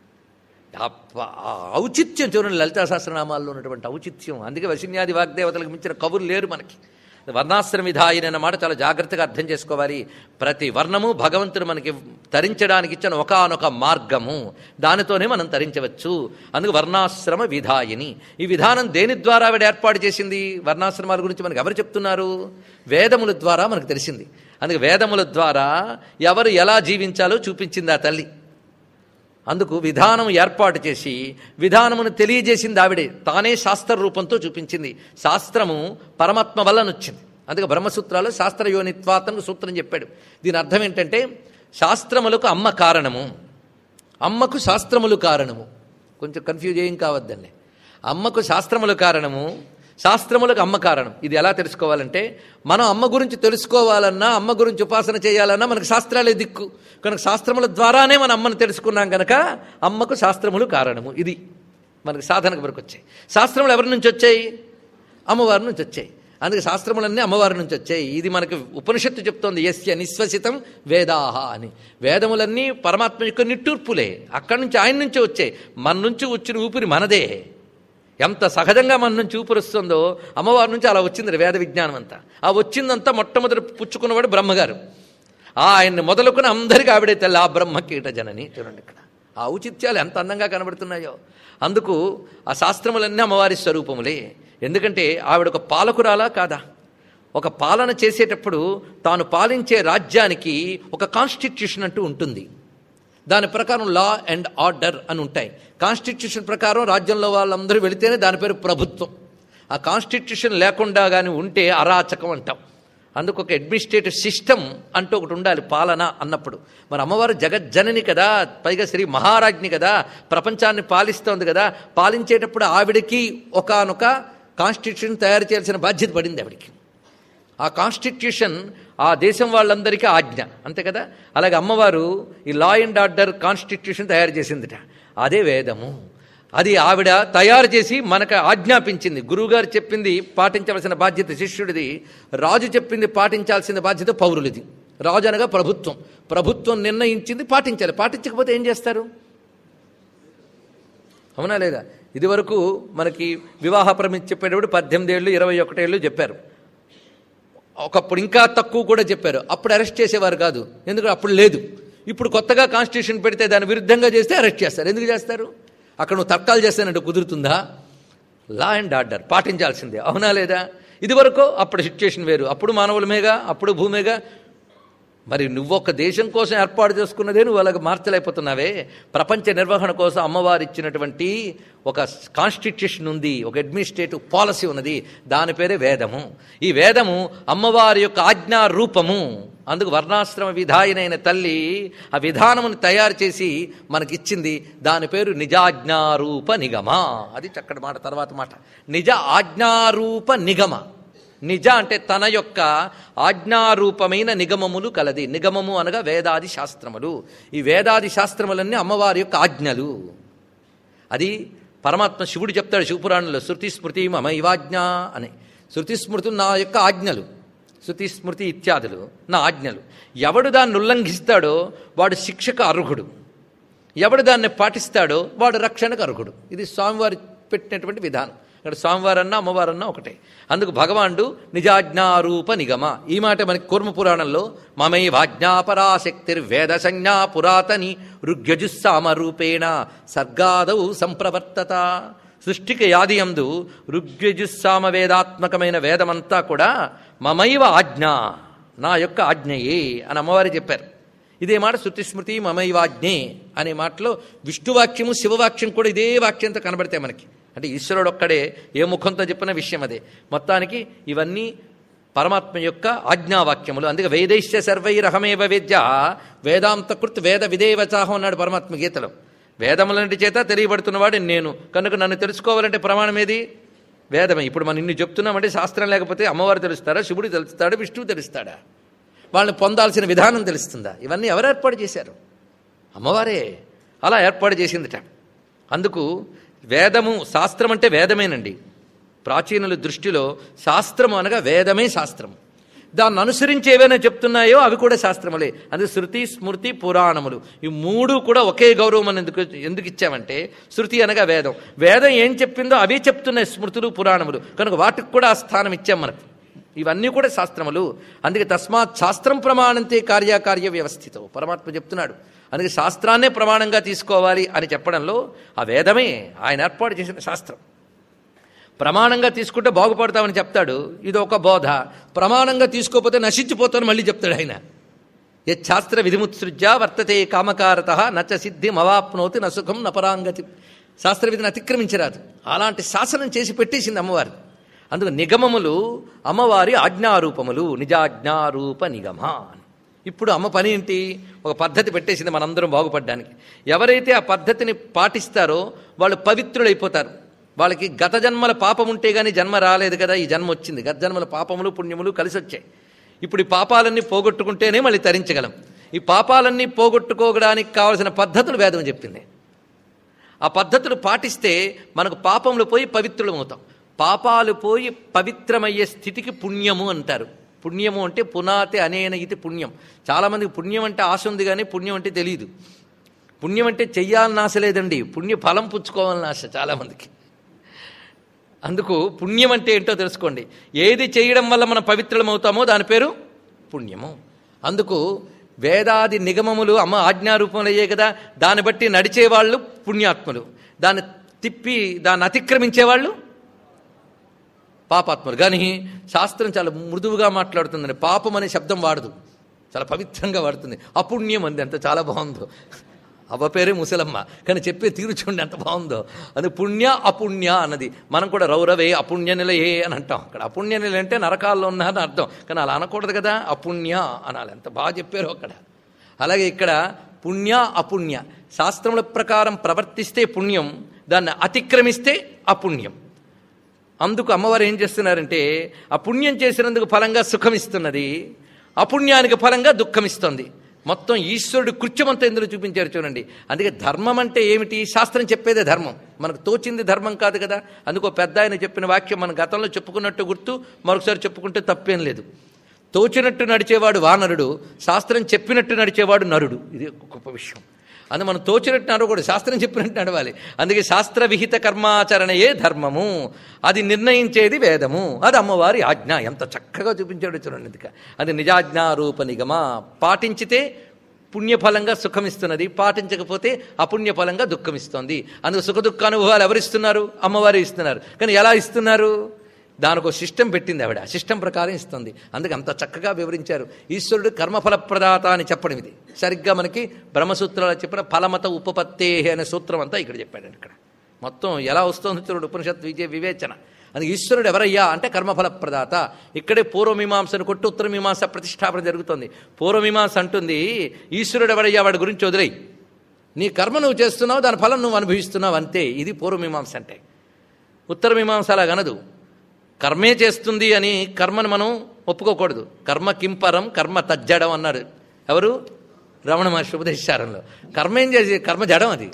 [SPEAKER 1] ఆ ప- ఆ ఔచిత్యం చూడండి లలితా సహస్రనామాల్లో ఉన్నటువంటి ఔచిత్యం అందుకే వశిన్యాది వాగ్దేవతలకు మించిన కవులు లేరు మనకి వర్ణాశ్రమ విధాయిని అన్న మాట చాలా జాగ్రత్తగా అర్థం చేసుకోవాలి ప్రతి వర్ణము భగవంతుడు మనకి తరించడానికి ఇచ్చిన ఒకానొక మార్గము దానితోనే మనం తరించవచ్చు అందుకు వర్ణాశ్రమ విధాయిని ఈ విధానం దేని ద్వారా ఆవిడ ఏర్పాటు చేసింది వర్ణాశ్రమాల గురించి మనకు ఎవరు చెప్తున్నారు వేదముల ద్వారా మనకు తెలిసింది అందుకే వేదముల ద్వారా ఎవరు ఎలా జీవించాలో చూపించింది ఆ తల్లి అందుకు విధానం ఏర్పాటు చేసి విధానమును తెలియజేసింది ఆవిడే తానే శాస్త్ర రూపంతో చూపించింది శాస్త్రము పరమాత్మ వల్ల వచ్చింది అందుకే బ్రహ్మసూత్రాలు శాస్త్రయోనిత్వాతను సూత్రం చెప్పాడు దీని అర్థం ఏంటంటే శాస్త్రములకు అమ్మ కారణము అమ్మకు శాస్త్రములు కారణము కొంచెం కన్ఫ్యూజ్ ఏం కావద్దండి అమ్మకు శాస్త్రములు కారణము శాస్త్రములకు అమ్మ కారణం ఇది ఎలా తెలుసుకోవాలంటే మనం అమ్మ గురించి తెలుసుకోవాలన్నా అమ్మ గురించి ఉపాసన చేయాలన్నా మనకు శాస్త్రాలే దిక్కు కనుక శాస్త్రముల ద్వారానే మన అమ్మను తెలుసుకున్నాం కనుక అమ్మకు శాస్త్రములు కారణము ఇది మనకు సాధనకు వరకు వచ్చాయి శాస్త్రములు ఎవరి నుంచి వచ్చాయి అమ్మవారి నుంచి వచ్చాయి అందుకే శాస్త్రములన్నీ అమ్మవారి నుంచి వచ్చాయి ఇది మనకు ఉపనిషత్తు చెప్తోంది ఎస్య నిశ్వసితం వేదాహ అని వేదములన్నీ పరమాత్మ యొక్క నిట్టూర్పులే అక్కడి నుంచి ఆయన నుంచి వచ్చాయి మన నుంచి వచ్చిన ఊపిరి మనదే ఎంత సహజంగా మన నుంచి ఊపిరి వస్తుందో అమ్మవారి నుంచి అలా వచ్చింది వేద విజ్ఞానం అంతా ఆ వచ్చిందంతా మొట్టమొదటి పుచ్చుకున్నవాడు బ్రహ్మగారు ఆ ఆయన్ని మొదలుకుని అందరికీ ఆవిడే తెల్ల ఆ బ్రహ్మ కీట జనని చూడండి ఇక్కడ ఆ ఔచిత్యాలు ఎంత అందంగా కనబడుతున్నాయో అందుకు ఆ శాస్త్రములన్నీ అమ్మవారి స్వరూపములే ఎందుకంటే ఆవిడ ఒక పాలకురాలా కాదా ఒక పాలన చేసేటప్పుడు తాను పాలించే రాజ్యానికి ఒక కాన్స్టిట్యూషన్ అంటూ ఉంటుంది దాని ప్రకారం లా అండ్ ఆర్డర్ అని ఉంటాయి కాన్స్టిట్యూషన్ ప్రకారం రాజ్యంలో వాళ్ళందరూ వెళితేనే దాని పేరు ప్రభుత్వం ఆ కాన్స్టిట్యూషన్ లేకుండా కానీ ఉంటే అరాచకం అంటాం అందుకు ఒక అడ్మినిస్ట్రేటివ్ సిస్టమ్ అంటూ ఒకటి ఉండాలి పాలన అన్నప్పుడు మరి అమ్మవారు జగజ్జనని కదా పైగా శ్రీ మహారాజ్ని కదా ప్రపంచాన్ని పాలిస్తోంది కదా పాలించేటప్పుడు ఆవిడకి ఒకనొక కాన్స్టిట్యూషన్ తయారు చేయాల్సిన బాధ్యత పడింది ఆవిడికి ఆ కాన్స్టిట్యూషన్ ఆ దేశం వాళ్ళందరికీ ఆజ్ఞ అంతే కదా అలాగే అమ్మవారు ఈ లా అండ్ ఆర్డర్ కాన్స్టిట్యూషన్ తయారు చేసిందిట అదే వేదము అది ఆవిడ తయారు చేసి మనకు ఆజ్ఞాపించింది గురువుగారు చెప్పింది పాటించవలసిన బాధ్యత శిష్యుడిది రాజు చెప్పింది పాటించాల్సిన బాధ్యత పౌరులది రాజు అనగా ప్రభుత్వం ప్రభుత్వం నిర్ణయించింది పాటించాలి పాటించకపోతే ఏం చేస్తారు అవునా లేదా ఇదివరకు మనకి వివాహ ప్రమితి చెప్పేటప్పుడు పద్దెనిమిది ఏళ్ళు ఇరవై ఒకటేళ్ళు చెప్పారు ఒకప్పుడు ఇంకా తక్కువ కూడా చెప్పారు అప్పుడు అరెస్ట్ చేసేవారు కాదు ఎందుకంటే అప్పుడు లేదు ఇప్పుడు కొత్తగా కాన్స్టిట్యూషన్ పెడితే దాని విరుద్ధంగా చేస్తే అరెస్ట్ చేస్తారు ఎందుకు చేస్తారు అక్కడ నువ్వు తర్కాలు చేస్తానంటే కుదురుతుందా లా అండ్ ఆర్డర్ పాటించాల్సిందే అవునా లేదా ఇదివరకు అప్పుడు సిచ్యుయేషన్ వేరు అప్పుడు మానవులమేగా అప్పుడు భూమేగా మరి నువ్వు ఒక దేశం కోసం ఏర్పాటు చేసుకున్నదే నువ్వు అలాగ మార్చలేకపోతున్నావే ప్రపంచ నిర్వహణ కోసం అమ్మవారు ఇచ్చినటువంటి ఒక కాన్స్టిట్యూషన్ ఉంది ఒక అడ్మినిస్ట్రేటివ్ పాలసీ ఉన్నది దాని పేరే వేదము ఈ వేదము అమ్మవారి యొక్క ఆజ్ఞా రూపము అందుకు వర్ణాశ్రమ విధాయనైన తల్లి ఆ విధానమును తయారు చేసి మనకిచ్చింది దాని పేరు నిజాజ్ఞారూప నిగమ అది చక్కటి మాట తర్వాత మాట నిజ ఆజ్ఞారూప నిగమ నిజ అంటే తన యొక్క ఆజ్ఞారూపమైన నిగమములు కలది నిగమము అనగా వేదాది శాస్త్రములు ఈ వేదాది శాస్త్రములన్నీ అమ్మవారి యొక్క ఆజ్ఞలు అది పరమాత్మ శివుడు చెప్తాడు శివపురాణంలో శృతి స్మృతి మమ ఇవాజ్ఞ అని శృతి స్మృతులు నా యొక్క ఆజ్ఞలు శృతి స్మృతి ఇత్యాదులు నా ఆజ్ఞలు ఎవడు దాన్ని ఉల్లంఘిస్తాడో వాడు శిక్షకు అర్హుడు ఎవడు దాన్ని పాటిస్తాడో వాడు రక్షణకు అర్హుడు ఇది స్వామివారి పెట్టినటువంటి విధానం ఇక్కడ స్వామివారన్నా అమ్మవారన్నా ఒకటే అందుకు భగవానుడు నిజాజ్ఞారూప నిగమ ఈ మాట మనకి కూర్మ పురాణంలో మమై వాజ్ఞాపరాశక్తిర్వేద సంజ్ఞా పురాతని ఋగ్యజుస్సామ రూపేణ సర్గాదౌ సంప్రవర్తత సృష్టికి యాది అందు ఋగ్యజుస్సామ వేదాత్మకమైన వేదమంతా కూడా మమైవ ఆజ్ఞ నా యొక్క ఆజ్ఞయే అని అమ్మవారి చెప్పారు ఇదే మాట శృతి స్మృతి మమైవాజ్ఞే అనే మాటలో విష్ణువాక్యము శివవాక్యం కూడా ఇదే వాక్యంతో కనబడతాయి మనకి అంటే ఈశ్వరుడు ఒక్కడే ఏ ముఖంతో చెప్పిన విషయం అదే మొత్తానికి ఇవన్నీ పరమాత్మ యొక్క ఆజ్ఞావాక్యములు అందుకే వేదైశ్య సర్వైరహమేవ వేద్య వేదాంతకృత్ వేద విదేవచాహం అన్నాడు పరమాత్మ గీతలో వేదములన్నిటి చేత తెలియబడుతున్నవాడు నేను కనుక నన్ను తెలుసుకోవాలంటే ప్రమాణం ఏది వేదమే ఇప్పుడు మనం ఇన్ని చెప్తున్నామంటే శాస్త్రం లేకపోతే అమ్మవారు తెలుస్తారా శివుడు తెలుస్తాడా విష్ణువు తెలుస్తాడా వాళ్ళని పొందాల్సిన విధానం తెలుస్తుందా ఇవన్నీ ఎవరు ఏర్పాటు చేశారు అమ్మవారే అలా ఏర్పాటు చేసిందిట అందుకు వేదము శాస్త్రం అంటే వేదమేనండి ప్రాచీనుల దృష్టిలో శాస్త్రము అనగా వేదమే శాస్త్రం దాన్ని అనుసరించి ఏవైనా చెప్తున్నాయో అవి కూడా శాస్త్రములే అది శృతి స్మృతి పురాణములు ఈ మూడు కూడా ఒకే గౌరవం అని ఎందుకు ఎందుకు ఇచ్చామంటే శృతి అనగా వేదం వేదం ఏం చెప్పిందో అవే చెప్తున్నాయి స్మృతులు పురాణములు కనుక వాటికి కూడా ఆ స్థానం ఇచ్చాం మనకు ఇవన్నీ కూడా శాస్త్రములు అందుకే తస్మాత్ శాస్త్రం ప్రమాణంతే కార్యకార్య వ్యవస్థితం పరమాత్మ చెప్తున్నాడు అందుకే శాస్త్రాన్నే ప్రమాణంగా తీసుకోవాలి అని చెప్పడంలో ఆ వేదమే ఆయన ఏర్పాటు చేసిన శాస్త్రం ప్రమాణంగా తీసుకుంటే బాగుపడతామని చెప్తాడు ఇది ఒక బోధ ప్రమాణంగా తీసుకోకపోతే నశించిపోతాను మళ్ళీ చెప్తాడు ఆయన యశాస్త్ర విధిముత్సృజ్య వర్తతే కామకారత నచ సిద్ధి మవాప్నోతి నసుఖం నపరాంగతి శాస్త్ర విధిని అతిక్రమించరాదు అలాంటి శాసనం చేసి పెట్టేసింది అమ్మవారు అందుకు నిగమములు అమ్మవారి ఆజ్ఞారూపములు నిజాజ్ఞారూప నిగమ ఇప్పుడు అమ్మ పని ఏంటి ఒక పద్ధతి పెట్టేసింది మనందరం బాగుపడడానికి ఎవరైతే ఆ పద్ధతిని పాటిస్తారో వాళ్ళు పవిత్రులైపోతారు వాళ్ళకి గత జన్మల పాపం ఉంటే గానీ జన్మ రాలేదు కదా ఈ జన్మ వచ్చింది గత జన్మల పాపములు పుణ్యములు కలిసి వచ్చాయి ఇప్పుడు ఈ పాపాలన్నీ పోగొట్టుకుంటేనే మళ్ళీ తరించగలం ఈ పాపాలన్నీ పోగొట్టుకోవడానికి కావలసిన పద్ధతులు వేదం చెప్పింది ఆ పద్ధతులు పాటిస్తే మనకు పాపములు పోయి పవిత్రులం అవుతాం పాపాలు పోయి పవిత్రమయ్యే స్థితికి పుణ్యము అంటారు పుణ్యము అంటే పునాతి అనేన ఇది పుణ్యం చాలామందికి పుణ్యం అంటే ఆశ ఉంది కానీ పుణ్యం అంటే తెలియదు పుణ్యం అంటే చెయ్యాలని ఆశ లేదండి పుణ్య ఫలం పుచ్చుకోవాలని ఆశ చాలామందికి అందుకు పుణ్యం అంటే ఏంటో తెలుసుకోండి ఏది చేయడం వల్ల మనం పవిత్రమవుతామో దాని పేరు పుణ్యము అందుకు వేదాది నిగమములు అమ్మ ఆజ్ఞారూపంలో అయ్యే కదా దాన్ని బట్టి నడిచేవాళ్ళు పుణ్యాత్ములు దాన్ని తిప్పి దాన్ని అతిక్రమించేవాళ్ళు పాపాత్ములు కానీ శాస్త్రం చాలా మృదువుగా మాట్లాడుతుందండి పాపం అనే శబ్దం వాడదు చాలా పవిత్రంగా వాడుతుంది అపుణ్యం అంది ఎంత చాలా బాగుందో అవ్వ పేరే ముసలమ్మ కానీ చెప్పే తీరు చూడండి ఎంత బాగుందో అది పుణ్య అపుణ్య అన్నది మనం కూడా రౌరవే అపుణ్య నిలయే అని అంటాం అక్కడ అపుణ్య నిల అంటే నరకాల్లో ఉన్నారని అర్థం కానీ అలా అనకూడదు కదా అపుణ్య అనాలి ఎంత బాగా చెప్పారు అక్కడ అలాగే ఇక్కడ పుణ్య అపుణ్య శాస్త్రముల ప్రకారం ప్రవర్తిస్తే పుణ్యం దాన్ని అతిక్రమిస్తే అపుణ్యం అందుకు అమ్మవారు ఏం చేస్తున్నారంటే ఆ పుణ్యం చేసినందుకు ఫలంగా సుఖం ఇస్తున్నది అపుణ్యానికి ఫలంగా దుఃఖం ఇస్తుంది మొత్తం ఈశ్వరుడు కృత్యమంతా ఇందులో చూపించారు చూడండి అందుకే ధర్మం అంటే ఏమిటి శాస్త్రం చెప్పేదే ధర్మం మనకు తోచింది ధర్మం కాదు కదా అందుకో పెద్ద ఆయన చెప్పిన వాక్యం మన గతంలో చెప్పుకున్నట్టు గుర్తు మరొకసారి చెప్పుకుంటే తప్పేం లేదు తోచినట్టు నడిచేవాడు వానరుడు శాస్త్రం చెప్పినట్టు నడిచేవాడు నరుడు ఇది ఒక గొప్ప విషయం అది మనం తోచినట్టు నడవకూడదు శాస్త్రం చెప్పినట్టు నడవాలి అందుకే శాస్త్ర విహిత కర్మాచరణయే ధర్మము అది నిర్ణయించేది వేదము అది అమ్మవారి ఆజ్ఞ ఎంత చక్కగా చూపించాడు చూడండి ఇదిక అది నిజాజ్ఞారూప నిగమ పాటించితే పుణ్యఫలంగా సుఖమిస్తున్నది పాటించకపోతే అపుణ్యఫలంగా దుఃఖమిస్తుంది అందుకు సుఖ దుఃఖ అనుభవాలు ఎవరిస్తున్నారు అమ్మవారు ఇస్తున్నారు కానీ ఎలా ఇస్తున్నారు దానికి ఒక సిస్టమ్ పెట్టింది ఆవిడ ఆ సిస్టమ్ ప్రకారం ఇస్తుంది అందుకే అంత చక్కగా వివరించారు ఈశ్వరుడు కర్మఫల ప్రదాత అని చెప్పడం ఇది సరిగ్గా మనకి బ్రహ్మసూత్రాలు చెప్పిన ఫలమత ఉపపత్తే అనే సూత్రం అంతా ఇక్కడ చెప్పాడు ఇక్కడ మొత్తం ఎలా వస్తుంది చూడు ఉపనిషత్ విజయ వివేచన అందుకే ఈశ్వరుడు ఎవరయ్యా అంటే కర్మఫల ప్రదాత ఇక్కడే పూర్వమీమాంసను కొట్టి ఉత్తరమీమాంస ప్రతిష్టాపన జరుగుతుంది పూర్వమీమాంస అంటుంది ఈశ్వరుడు ఎవరయ్యా వాడి గురించి వదిలేయి నీ కర్మ నువ్వు చేస్తున్నావు దాని ఫలం నువ్వు అనుభవిస్తున్నావు అంతే ఇది పూర్వమీమాంస అంటే ఉత్తరమీమాంస అలాగనదు కర్మే చేస్తుంది అని కర్మను మనం ఒప్పుకోకూడదు కర్మ కింపరం కర్మ తజ్జడం అన్నారు ఎవరు రమణ మహర్షి ఉపదేశారంలో కర్మ ఏం చేసి కర్మ జడం అది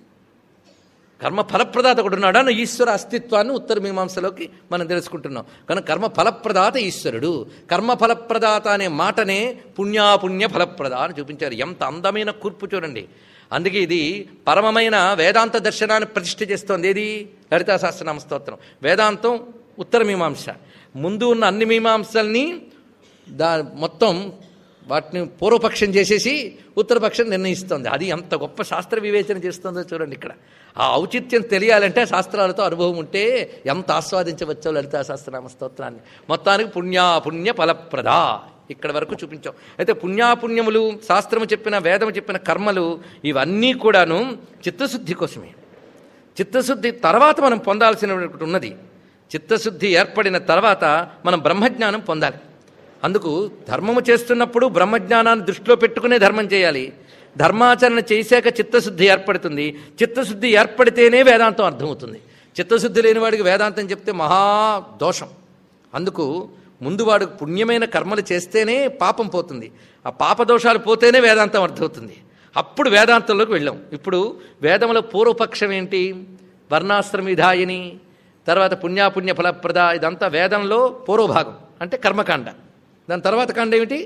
[SPEAKER 1] కర్మ ఫలప్రదాత ఒకడు ఉన్నాడు అన్న ఈశ్వర అస్తిత్వాన్ని ఉత్తర మీమాంసలోకి మనం తెలుసుకుంటున్నాం కానీ కర్మ ఫలప్రదాత ఈశ్వరుడు కర్మ ఫలప్రదాత అనే మాటనే పుణ్యాపుణ్య ఫలప్రద అని చూపించారు ఎంత అందమైన కూర్పు చూడండి అందుకే ఇది పరమమైన వేదాంత దర్శనాన్ని ప్రతిష్ఠ చేస్తోంది ఏది లలితా సహస్రనామ స్తోత్రం వేదాంతం ఉత్తర మీమాంస ముందు ఉన్న అన్ని మీమాంసల్ని దా మొత్తం వాటిని పూర్వపక్షం చేసేసి ఉత్తరపక్షం నిర్ణయిస్తుంది అది ఎంత గొప్ప శాస్త్ర వివేచన చేస్తుందో చూడండి ఇక్కడ ఆ ఔచిత్యం తెలియాలంటే శాస్త్రాలతో అనుభవం ఉంటే ఎంత ఆస్వాదించవచ్చో లలితా సహస్రనామ స్తోత్రాన్ని మొత్తానికి పుణ్యాపుణ్య ఫలప్రద ఇక్కడ వరకు చూపించాం అయితే పుణ్యాపుణ్యములు శాస్త్రము చెప్పిన వేదము చెప్పిన కర్మలు ఇవన్నీ కూడాను చిత్తశుద్ధి కోసమే చిత్తశుద్ధి తర్వాత మనం పొందాల్సినటువంటి ఉన్నది చిత్తశుద్ధి ఏర్పడిన తర్వాత మనం బ్రహ్మజ్ఞానం పొందాలి అందుకు ధర్మము చేస్తున్నప్పుడు బ్రహ్మజ్ఞానాన్ని దృష్టిలో పెట్టుకునే ధర్మం చేయాలి ధర్మాచరణ చేశాక చిత్తశుద్ధి ఏర్పడుతుంది చిత్తశుద్ధి ఏర్పడితేనే వేదాంతం అర్థమవుతుంది చిత్తశుద్ధి లేని వాడికి వేదాంతం చెప్తే మహా దోషం అందుకు ముందు వాడు పుణ్యమైన కర్మలు చేస్తేనే పాపం పోతుంది ఆ పాప దోషాలు పోతేనే వేదాంతం అర్థమవుతుంది అప్పుడు వేదాంతంలోకి వెళ్ళాం ఇప్పుడు వేదముల పూర్వపక్షం ఏంటి వర్ణాశ్రమిధాయిని తర్వాత పుణ్యాపుణ్య ఫలప్రద ఇదంతా వేదంలో పూర్వభాగం అంటే కర్మకాండ దాని తర్వాత కాండ ఏమిటి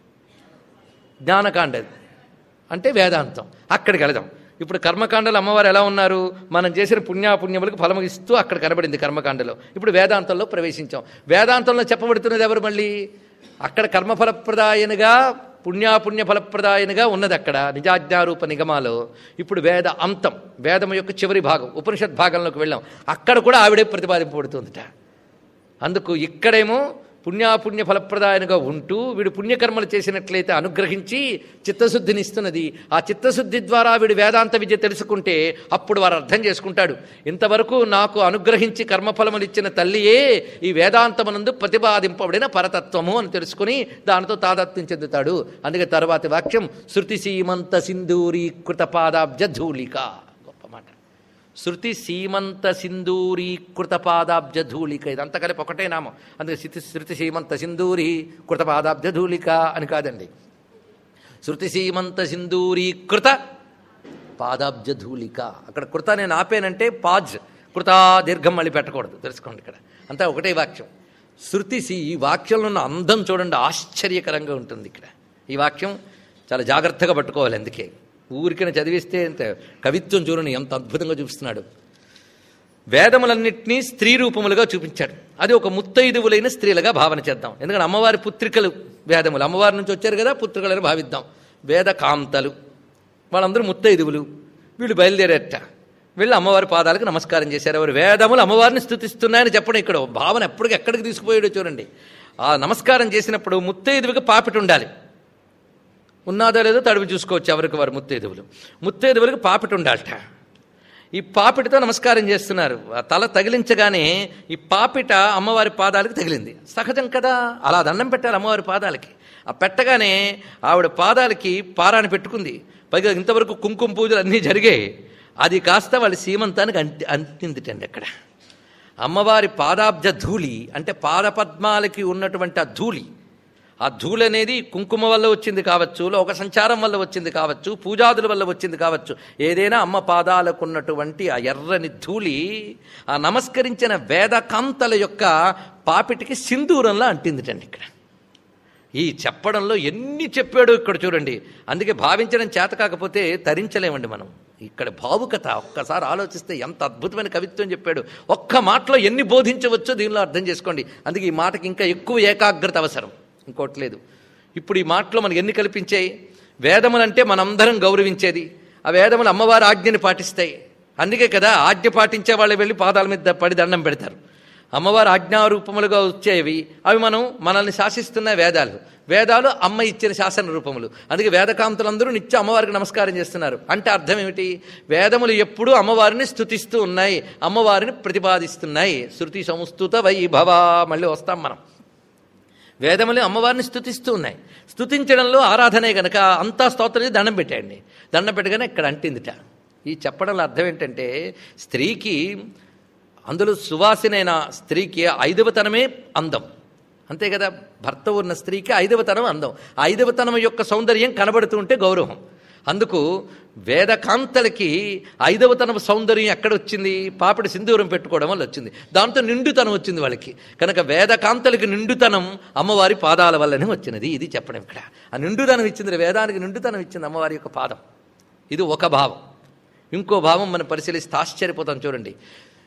[SPEAKER 1] జ్ఞానకాండ అంటే వేదాంతం అక్కడికి వెళదాం ఇప్పుడు కర్మకాండలో అమ్మవారు ఎలా ఉన్నారు మనం చేసిన పుణ్యాపుణ్యములకు ఫలము ఇస్తూ అక్కడ కనబడింది కర్మకాండలో ఇప్పుడు వేదాంతంలో ప్రవేశించాం వేదాంతంలో చెప్పబడుతున్నది ఎవరు మళ్ళీ అక్కడ కర్మఫలప్రదాయనగా పుణ్యాపుణ్య ఫలప్రదాయనగా ఉన్నది అక్కడ నిజాజ్ఞారూప నిగమాలో ఇప్పుడు వేద అంతం వేదం యొక్క చివరి భాగం ఉపనిషత్ భాగంలోకి వెళ్ళాం అక్కడ కూడా ఆవిడే ప్రతిపాదింపబడుతుందిట అందుకు ఇక్కడేమో పుణ్యాపుణ్య ఫలప్రదాయనగా ఉంటూ వీడు పుణ్యకర్మలు చేసినట్లయితే అనుగ్రహించి చిత్తశుద్ధిని ఇస్తున్నది ఆ చిత్తశుద్ధి ద్వారా వీడు వేదాంత విద్య తెలుసుకుంటే అప్పుడు వారు అర్థం చేసుకుంటాడు ఇంతవరకు నాకు అనుగ్రహించి కర్మఫలములు ఇచ్చిన తల్లియే ఈ వేదాంతమునందు ప్రతిపాదింపబడిన పరతత్వము అని తెలుసుకుని దానితో తాదత్వం చెందుతాడు అందుకే తర్వాతి వాక్యం శృతి సీమంత సింధూరీకృత పాదాబ్జ ధూళిక గొప్ప మాట శృతి సీమంత సింధూరీకృత పాదాబ్జ ధూళిక ఇదంతా కలిపి ఒకటే నామం అందుకే శృతి శృతి సీమంత సింధూరి కృత పాదాబ్జ ధూళిక అని కాదండి శృతి సీమంత సింధూరీకృత పాదాబ్జ ధూళిక అక్కడ కృత నేను ఆపేనంటే పాజ్ కృత దీర్ఘం మళ్ళీ పెట్టకూడదు తెలుసుకోండి ఇక్కడ అంతా ఒకటే వాక్యం శృతి సి ఈ వాక్యంలో ఉన్న అందం చూడండి ఆశ్చర్యకరంగా ఉంటుంది ఇక్కడ ఈ వాక్యం చాలా జాగ్రత్తగా పట్టుకోవాలి అందుకే ఊరికనే చదివిస్తే ఎంత కవిత్వం చూడండి ఎంత అద్భుతంగా చూపిస్తున్నాడు వేదములన్నింటినీ స్త్రీ రూపములుగా చూపించాడు అది ఒక ముత్తైదువులైన స్త్రీలుగా భావన చేద్దాం ఎందుకంటే అమ్మవారి పుత్రికలు వేదములు అమ్మవారి నుంచి వచ్చారు కదా పుత్రికలని భావిద్దాం వేద కాంతలు వాళ్ళందరూ ముత్తైదువులు వీళ్ళు బయలుదేరేట వెళ్ళి అమ్మవారి పాదాలకు నమస్కారం చేశారు ఎవరు వేదములు అమ్మవారిని స్థుతిస్తున్నాయని చెప్పడం ఇక్కడ భావన ఎప్పటికి ఎక్కడికి తీసుకుపోయాడో చూడండి ఆ నమస్కారం చేసినప్పుడు ముత్తైదువుకి పాపిటి ఉండాలి ఉన్నాదో లేదో తడివి చూసుకోవచ్చు ఎవరికి వారు ముత్తైదువులు ముత్తైదువులకు పాపిటి ఉండాలట ఈ పాపిటితో నమస్కారం చేస్తున్నారు ఆ తల తగిలించగానే ఈ పాపిట అమ్మవారి పాదాలకు తగిలింది సహజం కదా అలా దండం పెట్టాలి అమ్మవారి పాదాలకి ఆ పెట్టగానే ఆవిడ పాదాలకి పారాని పెట్టుకుంది పైగా ఇంతవరకు కుంకుమ పూజలు అన్నీ జరిగాయి అది కాస్త వాళ్ళ సీమంతానికి అంటి అంటిందిటండి అక్కడ అమ్మవారి పాదాబ్జ ధూళి అంటే పాదపద్మాలకి ఉన్నటువంటి ఆ ధూళి ఆ ధూళి అనేది కుంకుమ వల్ల వచ్చింది కావచ్చు లోక సంచారం వల్ల వచ్చింది కావచ్చు పూజాదుల వల్ల వచ్చింది కావచ్చు ఏదైనా అమ్మ పాదాలకు ఉన్నటువంటి ఆ ఎర్రని ధూళి ఆ నమస్కరించిన వేదకాంతల యొక్క పాపిటికి సింధూరంలా అంటిందిటండి ఇక్కడ ఈ చెప్పడంలో ఎన్ని చెప్పాడో ఇక్కడ చూడండి అందుకే భావించడం చేత కాకపోతే తరించలేమండి మనం ఇక్కడ భావుకత ఒక్కసారి ఆలోచిస్తే ఎంత అద్భుతమైన కవిత్వం చెప్పాడు ఒక్క మాటలో ఎన్ని బోధించవచ్చో దీనిలో అర్థం చేసుకోండి అందుకే ఈ మాటకి ఇంకా ఎక్కువ ఏకాగ్రత అవసరం ఇంకోటి లేదు ఇప్పుడు ఈ మాటలో మనకి ఎన్ని కల్పించాయి వేదములంటే మనందరం గౌరవించేది ఆ వేదములు అమ్మవారి ఆజ్ఞని పాటిస్తాయి అందుకే కదా ఆజ్ఞ పాటించే వాళ్ళు వెళ్ళి పాదాల మీద పడి దండం పెడతారు అమ్మవారు ఆజ్ఞారూపములుగా వచ్చేవి అవి మనం మనల్ని శాసిస్తున్న వేదాలు వేదాలు అమ్మ ఇచ్చిన శాసన రూపములు అందుకే వేదకాంతులందరూ నిత్య అమ్మవారికి నమస్కారం చేస్తున్నారు అంటే అర్థం ఏమిటి వేదములు ఎప్పుడూ అమ్మవారిని స్థుతిస్తూ ఉన్నాయి అమ్మవారిని ప్రతిపాదిస్తున్నాయి శృతి సంస్థుత వైభవ మళ్ళీ వస్తాం మనం వేదములు అమ్మవారిని స్థుతిస్తూ ఉన్నాయి స్థుతించడంలో ఆరాధనే గనక అంతా స్తోత్రం చేసి దండం పెట్టాయండి దండం పెట్టగానే ఇక్కడ అంటిందిట ఈ చెప్పడంలో అర్థం ఏంటంటే స్త్రీకి అందులో సువాసినైన స్త్రీకి ఐదవతనమే అందం అంతే కదా భర్త ఉన్న స్త్రీకి ఐదవతనం అందం ఆ ఐదవతనం యొక్క సౌందర్యం కనబడుతూ ఉంటే గౌరవం అందుకు వేదకాంతలకి ఐదవతనం సౌందర్యం ఎక్కడ వచ్చింది పాపిడి సింధూరం పెట్టుకోవడం వల్ల వచ్చింది దాంతో నిండుతనం వచ్చింది వాళ్ళకి కనుక వేదకాంతలకి నిండుతనం అమ్మవారి పాదాల వల్లనే వచ్చినది ఇది చెప్పడం ఇక్కడ ఆ నిండుతనం ఇచ్చింది వేదానికి నిండుతనం ఇచ్చింది అమ్మవారి యొక్క పాదం ఇది ఒక భావం ఇంకో భావం మనం పరిశీలిస్తే ఆశ్చర్యపోతాం చూడండి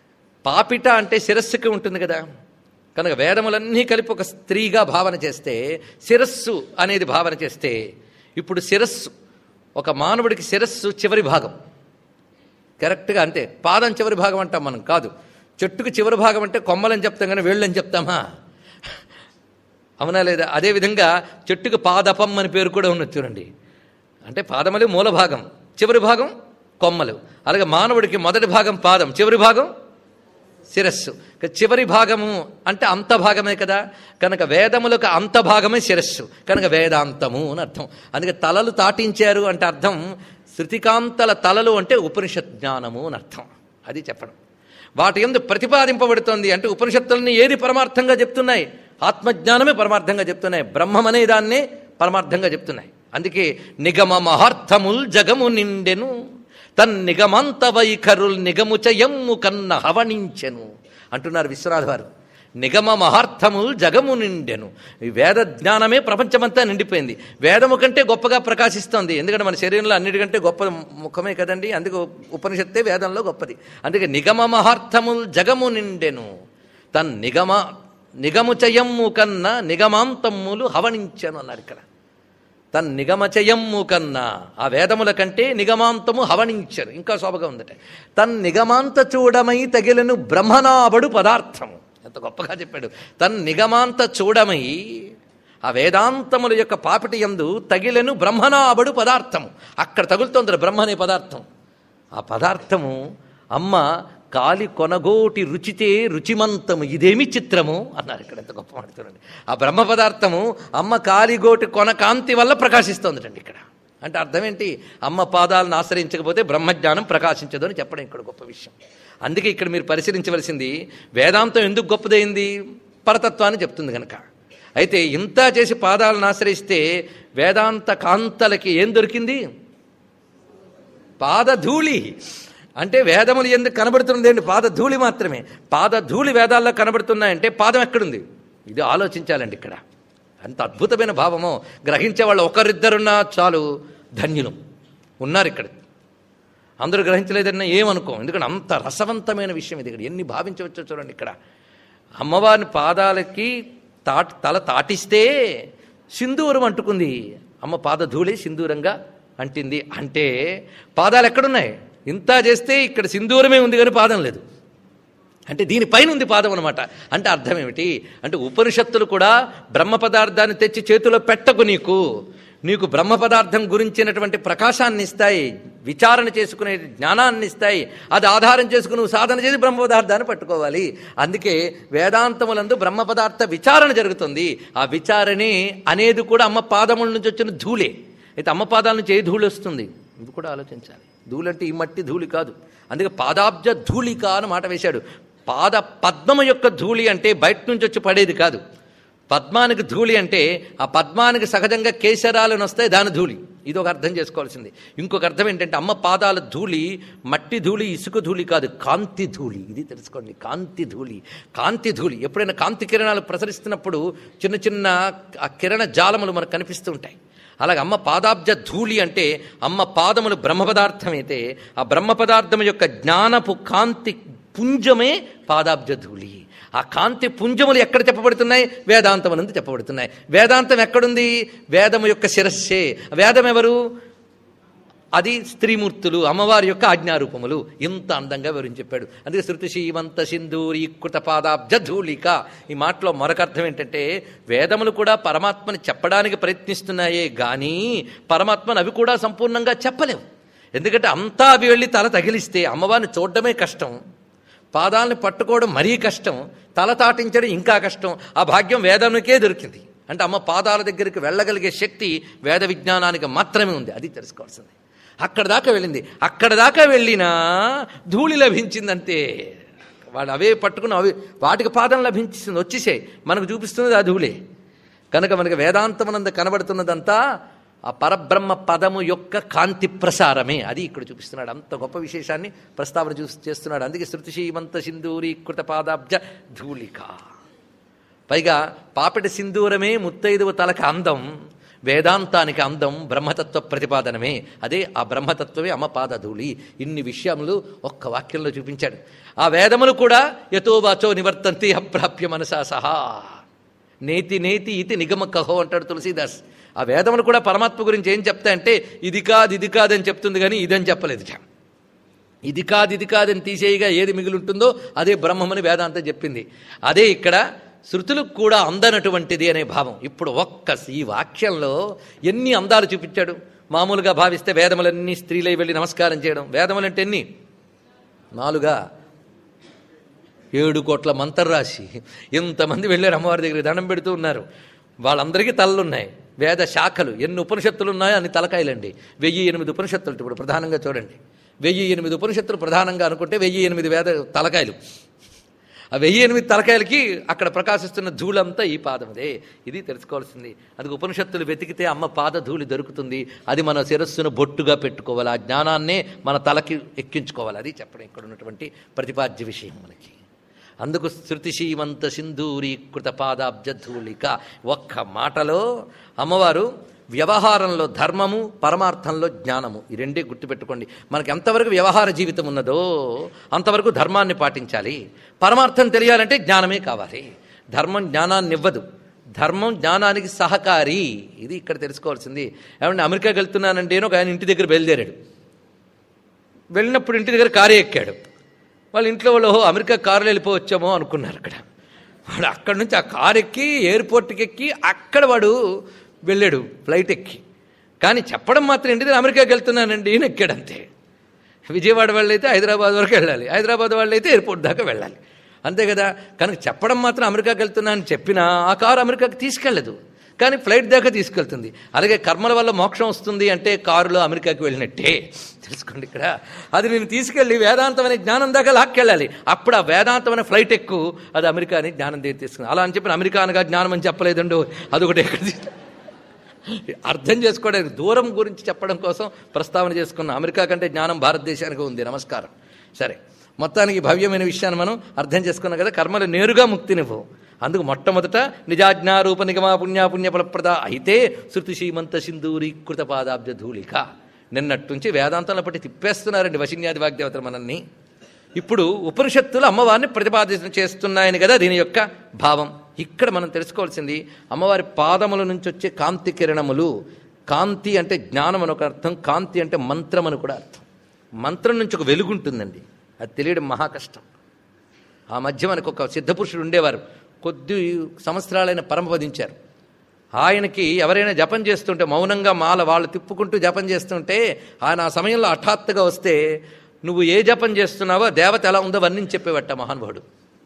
[SPEAKER 1] పాపిట అంటే శిరస్సుకి ఉంటుంది కదా కనుక వేదములన్నీ కలిపి ఒక స్త్రీగా భావన చేస్తే శిరస్సు అనేది భావన చేస్తే ఇప్పుడు శిరస్సు ఒక మానవుడికి శిరస్సు చివరి భాగం కరెక్ట్గా అంతే పాదం చివరి భాగం అంటాం మనం కాదు చెట్టుకు చివరి భాగం అంటే కొమ్మలని చెప్తాం కానీ వేళ్ళని చెప్తామా అవునా లేదా అదేవిధంగా చెట్టుకు పాదపం అని పేరు కూడా ఉన్నది చూడండి అంటే పాదమలే మూల భాగం చివరి భాగం కొమ్మలు అలాగే మానవుడికి మొదటి భాగం పాదం చివరి భాగం శిరస్సు ఇక చివరి భాగము అంటే అంత భాగమే కదా కనుక వేదములకు అంత భాగమే శిరస్సు కనుక వేదాంతము అని అర్థం అందుకే తలలు తాటించారు అంటే అర్థం శృతికాంతల తలలు అంటే ఉపనిషత్ జ్ఞానము అని అర్థం అది చెప్పడం వాటి ఎందు ప్రతిపాదింపబడుతోంది అంటే ఉపనిషత్తులని ఏది పరమార్థంగా చెప్తున్నాయి ఆత్మజ్ఞానమే పరమార్థంగా చెప్తున్నాయి బ్రహ్మం అనే దాన్నే పరమార్థంగా చెప్తున్నాయి అందుకే నిగమ మహార్థముల్ జగము నిండెను తన్ నిగమంత వైఖరుల్ నిగముచయమ్ము కన్న హవణించెను అంటున్నారు విశ్వనాథ్ వారు నిగమ మహార్థముల్ జగము నిండెను ఈ వేద జ్ఞానమే ప్రపంచమంతా నిండిపోయింది వేదము కంటే గొప్పగా ప్రకాశిస్తోంది ఎందుకంటే మన శరీరంలో అన్నిటికంటే గొప్ప ముఖమే కదండి అందుకే ఉపనిషత్తే వేదంలో గొప్పది అందుకే నిగమ మహార్థముల్ జగము నిండెను తన్ నిగమ నిగముచయమ్ము కన్న నిగమాంతమ్ములు హవణించెను అన్నారు ఇక్కడ తన్ నిగమచయమ్ము కన్నా ఆ వేదముల కంటే నిగమాంతము హవణించరు ఇంకా శోభగా ఉందట తన్ నిగమాంత చూడమై తగిలను బ్రహ్మనాభడు పదార్థము ఎంత గొప్పగా చెప్పాడు తన్ నిగమాంత చూడమై ఆ వేదాంతముల యొక్క పాపిటి యందు తగిలను బ్రహ్మనాభడు పదార్థము అక్కడ తగులుతోంది బ్రహ్మ అనే పదార్థం ఆ పదార్థము అమ్మ కాలి కొనగోటి రుచితే రుచిమంతము ఇదేమి చిత్రము అన్నారు ఇక్కడ ఎంత గొప్ప మాట చూడండి ఆ బ్రహ్మ పదార్థము అమ్మ కాలిగోటి కొన కాంతి వల్ల ప్రకాశిస్తోందటండి ఇక్కడ అంటే అర్థం ఏంటి అమ్మ పాదాలను ఆశ్రయించకపోతే బ్రహ్మజ్ఞానం ప్రకాశించదు అని చెప్పడం ఇక్కడ గొప్ప విషయం అందుకే ఇక్కడ మీరు పరిశీలించవలసింది వేదాంతం ఎందుకు గొప్పదైంది పరతత్వాన్ని చెప్తుంది కనుక అయితే ఇంత చేసి పాదాలను ఆశ్రయిస్తే వేదాంత కాంతలకి ఏం దొరికింది పాదధూళి అంటే వేదములు ఎందుకు కనబడుతుంది ఏంటి పాదధూళి మాత్రమే పాదధూళి వేదాల్లో కనబడుతున్నాయంటే పాదం ఎక్కడుంది ఇది ఆలోచించాలండి ఇక్కడ అంత అద్భుతమైన భావమో గ్రహించే వాళ్ళు ఒకరిద్దరున్నా చాలు ధన్యులు ఉన్నారు ఇక్కడ అందరూ గ్రహించలేదన్న ఏమనుకో ఎందుకంటే అంత రసవంతమైన విషయం ఇది ఇక్కడ ఎన్ని భావించవచ్చో చూడండి ఇక్కడ అమ్మవారిని పాదాలకి తాటి తల తాటిస్తే సింధూరం అంటుకుంది అమ్మ పాదధూళి సింధూరంగా అంటింది అంటే పాదాలు ఎక్కడున్నాయి ఇంత చేస్తే ఇక్కడ సింధూరమే ఉంది కానీ పాదం లేదు అంటే దీనిపైన ఉంది పాదం అనమాట అంటే అర్థం ఏమిటి అంటే ఉపనిషత్తులు కూడా బ్రహ్మ పదార్థాన్ని తెచ్చి చేతిలో పెట్టకు నీకు నీకు బ్రహ్మ పదార్థం గురించినటువంటి ప్రకాశాన్ని ఇస్తాయి విచారణ చేసుకునే జ్ఞానాన్ని ఇస్తాయి అది ఆధారం చేసుకుని నువ్వు సాధన చేసి బ్రహ్మ పదార్థాన్ని పట్టుకోవాలి అందుకే వేదాంతములందు బ్రహ్మ పదార్థ విచారణ జరుగుతుంది ఆ విచారణే అనేది కూడా అమ్మ పాదముల నుంచి వచ్చిన ధూళే అయితే అమ్మ పాదాల నుంచి ఏ ధూళి వస్తుంది ఇది కూడా ఆలోచించాలి ధూళి అంటే ఈ మట్టి ధూళి కాదు అందుకే పాదాబ్జ ధూళిక అని మాట వేశాడు పాద పద్మము యొక్క ధూళి అంటే బయట నుంచి వచ్చి పడేది కాదు పద్మానికి ధూళి అంటే ఆ పద్మానికి సహజంగా కేసరాలను వస్తాయి దాని ధూళి ఇది ఒక అర్థం చేసుకోవాల్సింది ఇంకొక అర్థం ఏంటంటే అమ్మ పాదాల ధూళి మట్టి ధూళి ఇసుక ధూళి కాదు కాంతి ధూళి ఇది తెలుసుకోండి కాంతి ధూళి కాంతి ధూళి ఎప్పుడైనా కాంతి కిరణాలు ప్రసరిస్తున్నప్పుడు చిన్న చిన్న ఆ కిరణ జాలములు మనకు కనిపిస్తూ ఉంటాయి అలాగే అమ్మ పాదాబ్జ ధూళి అంటే అమ్మ పాదములు బ్రహ్మ పదార్థం అయితే ఆ బ్రహ్మ పదార్థం యొక్క జ్ఞానపు కాంతి పుంజమే పాదాబ్జ ధూళి ఆ కాంతి పుంజములు ఎక్కడ చెప్పబడుతున్నాయి వేదాంతమునందు చెప్పబడుతున్నాయి వేదాంతం ఎక్కడుంది వేదము యొక్క శిరస్సే వేదం ఎవరు అది స్త్రీమూర్తులు అమ్మవారి యొక్క ఆజ్ఞారూపములు ఇంత అందంగా వివరించి చెప్పాడు అందుకే శృతి శ్రీవంత సింధూరీకృత పాదాబ్జ ధూళిక ఈ మాటలో మరొక అర్థం ఏంటంటే వేదములు కూడా పరమాత్మని చెప్పడానికి ప్రయత్నిస్తున్నాయే కానీ పరమాత్మను అవి కూడా సంపూర్ణంగా చెప్పలేవు ఎందుకంటే అంతా అవి వెళ్ళి తల తగిలిస్తే అమ్మవారిని చూడడమే కష్టం పాదాలను పట్టుకోవడం మరీ కష్టం తల తాటించడం ఇంకా కష్టం ఆ భాగ్యం వేదానికే దొరికింది అంటే అమ్మ పాదాల దగ్గరికి వెళ్ళగలిగే శక్తి వేద విజ్ఞానానికి మాత్రమే ఉంది అది తెలుసుకోవాల్సింది అక్కడ దాకా వెళ్ళింది అక్కడ దాకా వెళ్ళినా ధూళి లభించిందంతే వాడు అవే పట్టుకుని అవి వాటికి పాదం లభించింది వచ్చేసాయి మనకు చూపిస్తున్నది ఆ ధూళే కనుక మనకి వేదాంతమనంద కనబడుతున్నదంతా ఆ పరబ్రహ్మ పదము యొక్క కాంతి ప్రసారమే అది ఇక్కడ చూపిస్తున్నాడు అంత గొప్ప విశేషాన్ని ప్రస్తావన చూ చేస్తున్నాడు అందుకే శృతి శ్రీమంత సింధూరీకృత పాదాబ్జ ధూళిక పైగా పాపిటి సింధూరమే ముత్తైదువ తలక అందం వేదాంతానికి అందం బ్రహ్మతత్వ ప్రతిపాదనమే అదే ఆ బ్రహ్మతత్వమే అమ్మ పాదధూళి ఇన్ని విషయములు ఒక్క వాక్యంలో చూపించాడు ఆ వేదములు కూడా యతో వాచో నివర్తంతి అప్రాప్య మనసా సహా నేతి నేతి ఇతి నిగమ కహో అంటాడు తులసీదాస్ ఆ వేదములు కూడా పరమాత్మ గురించి ఏం చెప్తాయంటే ఇది కాదు ఇది కాదని చెప్తుంది కానీ ఇదని చెప్పలేదు ఇది కాదు ఇది కాదని తీసేయగా ఏది మిగిలి ఉంటుందో అదే బ్రహ్మమని వేదాంతం చెప్పింది అదే ఇక్కడ శృతులకు కూడా అందనటువంటిది అనే భావం ఇప్పుడు ఒక్క ఈ వాక్యంలో ఎన్ని అందాలు చూపించాడు మామూలుగా భావిస్తే వేదములన్నీ స్త్రీలై వెళ్ళి నమస్కారం చేయడం వేదములంటే ఎన్ని నాలుగా ఏడు కోట్ల మంతర్రాశి ఇంతమంది వెళ్ళారు అమ్మవారి దగ్గర దండం పెడుతూ ఉన్నారు వాళ్ళందరికీ తలలున్నాయి వేద శాఖలు ఎన్ని ఉపనిషత్తులు ఉన్నాయో అన్ని తలకాయలండి వెయ్యి ఎనిమిది ఉపనిషత్తులు ఇప్పుడు ప్రధానంగా చూడండి వెయ్యి ఎనిమిది ఉపనిషత్తులు ప్రధానంగా అనుకుంటే వెయ్యి ఎనిమిది వేద తలకాయలు ఆ వెయ్యి ఎనిమిది తలకాయలకి అక్కడ ప్రకాశిస్తున్న ధూళంతా ఈ పాదముదే ఇది తెలుసుకోవాల్సింది అది ఉపనిషత్తులు వెతికితే అమ్మ పాద ధూళి దొరుకుతుంది అది మన శిరస్సును బొట్టుగా పెట్టుకోవాలి ఆ జ్ఞానాన్నే మన తలకి ఎక్కించుకోవాలి అది చెప్పడం ఇక్కడ ఉన్నటువంటి ప్రతిపాద్య విషయం మనకి అందుకు శృతి శ్రీమంత సింధూరీకృత పాదాబ్జధూళిక ఒక్క మాటలో అమ్మవారు వ్యవహారంలో ధర్మము పరమార్థంలో జ్ఞానము ఈ రెండే గుర్తుపెట్టుకోండి మనకి ఎంతవరకు వ్యవహార జీవితం ఉన్నదో అంతవరకు ధర్మాన్ని పాటించాలి పరమార్థం తెలియాలంటే జ్ఞానమే కావాలి ధర్మం జ్ఞానాన్ని ఇవ్వదు ధర్మం జ్ఞానానికి సహకారి ఇది ఇక్కడ తెలుసుకోవాల్సింది ఏమంటే అమెరికాకి వెళ్తున్నానంటే ఒక ఆయన ఇంటి దగ్గర బయలుదేరాడు వెళ్ళినప్పుడు ఇంటి దగ్గర కారే ఎక్కాడు వాళ్ళ ఇంట్లో వాళ్ళు "ఓహో, అమెరికా కారులో వెళ్ళిపోవచ్చామో అనుకున్నారు అక్కడ వాడు అక్కడి నుంచి ఆ కారు ఎక్కి ఎయిర్పోర్ట్కి ఎక్కి అక్కడ వాడు వెళ్ళాడు ఫ్లైట్ ఎక్కి కానీ చెప్పడం మాత్రం ఏంటి "నేను అమెరికాకి వెళ్తున్నానండి అని ఎక్కాడు అంతే విజయవాడ వాళ్ళైతే హైదరాబాద్ వరకు వెళ్ళాలి హైదరాబాద్ వాళ్ళైతే ఎయిర్పోర్ట్ దాకా వెళ్ళాలి అంతే కదా కనుక చెప్పడం మాత్రం అమెరికాకి వెళ్తున్నా అని చెప్పినా ఆ కారు అమెరికాకి తీసుకెళ్ళదు కానీ ఫ్లైట్ దాకా తీసుకెళ్తుంది అలాగే కర్మల వల్ల మోక్షం వస్తుంది అంటే కారులో అమెరికాకి వెళ్ళినట్టే తెలుసుకోండి ఇక్కడ అది నేను తీసుకెళ్ళి వేదాంతం అనే జ్ఞానం దాకా లాక్కెళ్ళాలి అప్పుడు ఆ వేదాంతం అనే ఫ్లైట్ ఎక్కువ అది అమెరికా అని జ్ఞానం దగ్గర తీసుకుని అలా అని చెప్పి అమెరికా అనగా జ్ఞానం అని చెప్పలేదండు అదొకటి ఎక్కడ తీ- అర్థం చేసుకోవడానికి దూరం గురించి చెప్పడం కోసం ప్రస్తావన చేసుకున్న అమెరికా కంటే జ్ఞానం భారతదేశానికి ఉంది నమస్కారం సరే మొత్తానికి భవ్యమైన విషయాన్ని మనం అర్థం చేసుకున్నాం కదా కర్మలు నేరుగా ముక్తినివ్వవు అందుకు మొట్టమొదట నిజాజ్ఞారూప నిగమా పుణ్య పుణ్య ఫలప్రద అయితే శృతి శ్రీమంత సింధూరీకృత పాదాబ్జ ధూళిక నిన్నట్టుంచి వేదాంతంలో పట్టి తిప్పేస్తున్నారండి వశిన్యాది వాగ్దేవతలు మనల్ని ఇప్పుడు ఉపనిషత్తులు అమ్మవారిని ప్రతిపాదన చేస్తున్నాయని కదా దీని యొక్క భావం ఇక్కడ మనం తెలుసుకోవాల్సింది అమ్మవారి పాదముల నుంచి వచ్చే కాంతి కిరణములు కాంతి అంటే జ్ఞానం అని ఒక అర్థం కాంతి అంటే మంత్రం అని కూడా అర్థం మంత్రం నుంచి ఒక వెలుగు ఉంటుందండి అది తెలియడం మహా కష్టం ఆ మధ్య మనకు ఒక సిద్ధపురుషుడు ఉండేవారు కొద్ది సంవత్సరాలైన పరమపదించారు ఆయనకి ఎవరైనా జపం చేస్తుంటే మౌనంగా మాల వాళ్ళు తిప్పుకుంటూ జపం చేస్తుంటే ఆయన ఆ సమయంలో హఠాత్తుగా వస్తే నువ్వు ఏ జపం చేస్తున్నావో దేవత ఎలా ఉందో వర్ణించి చెప్పేవట మహానుభావుడు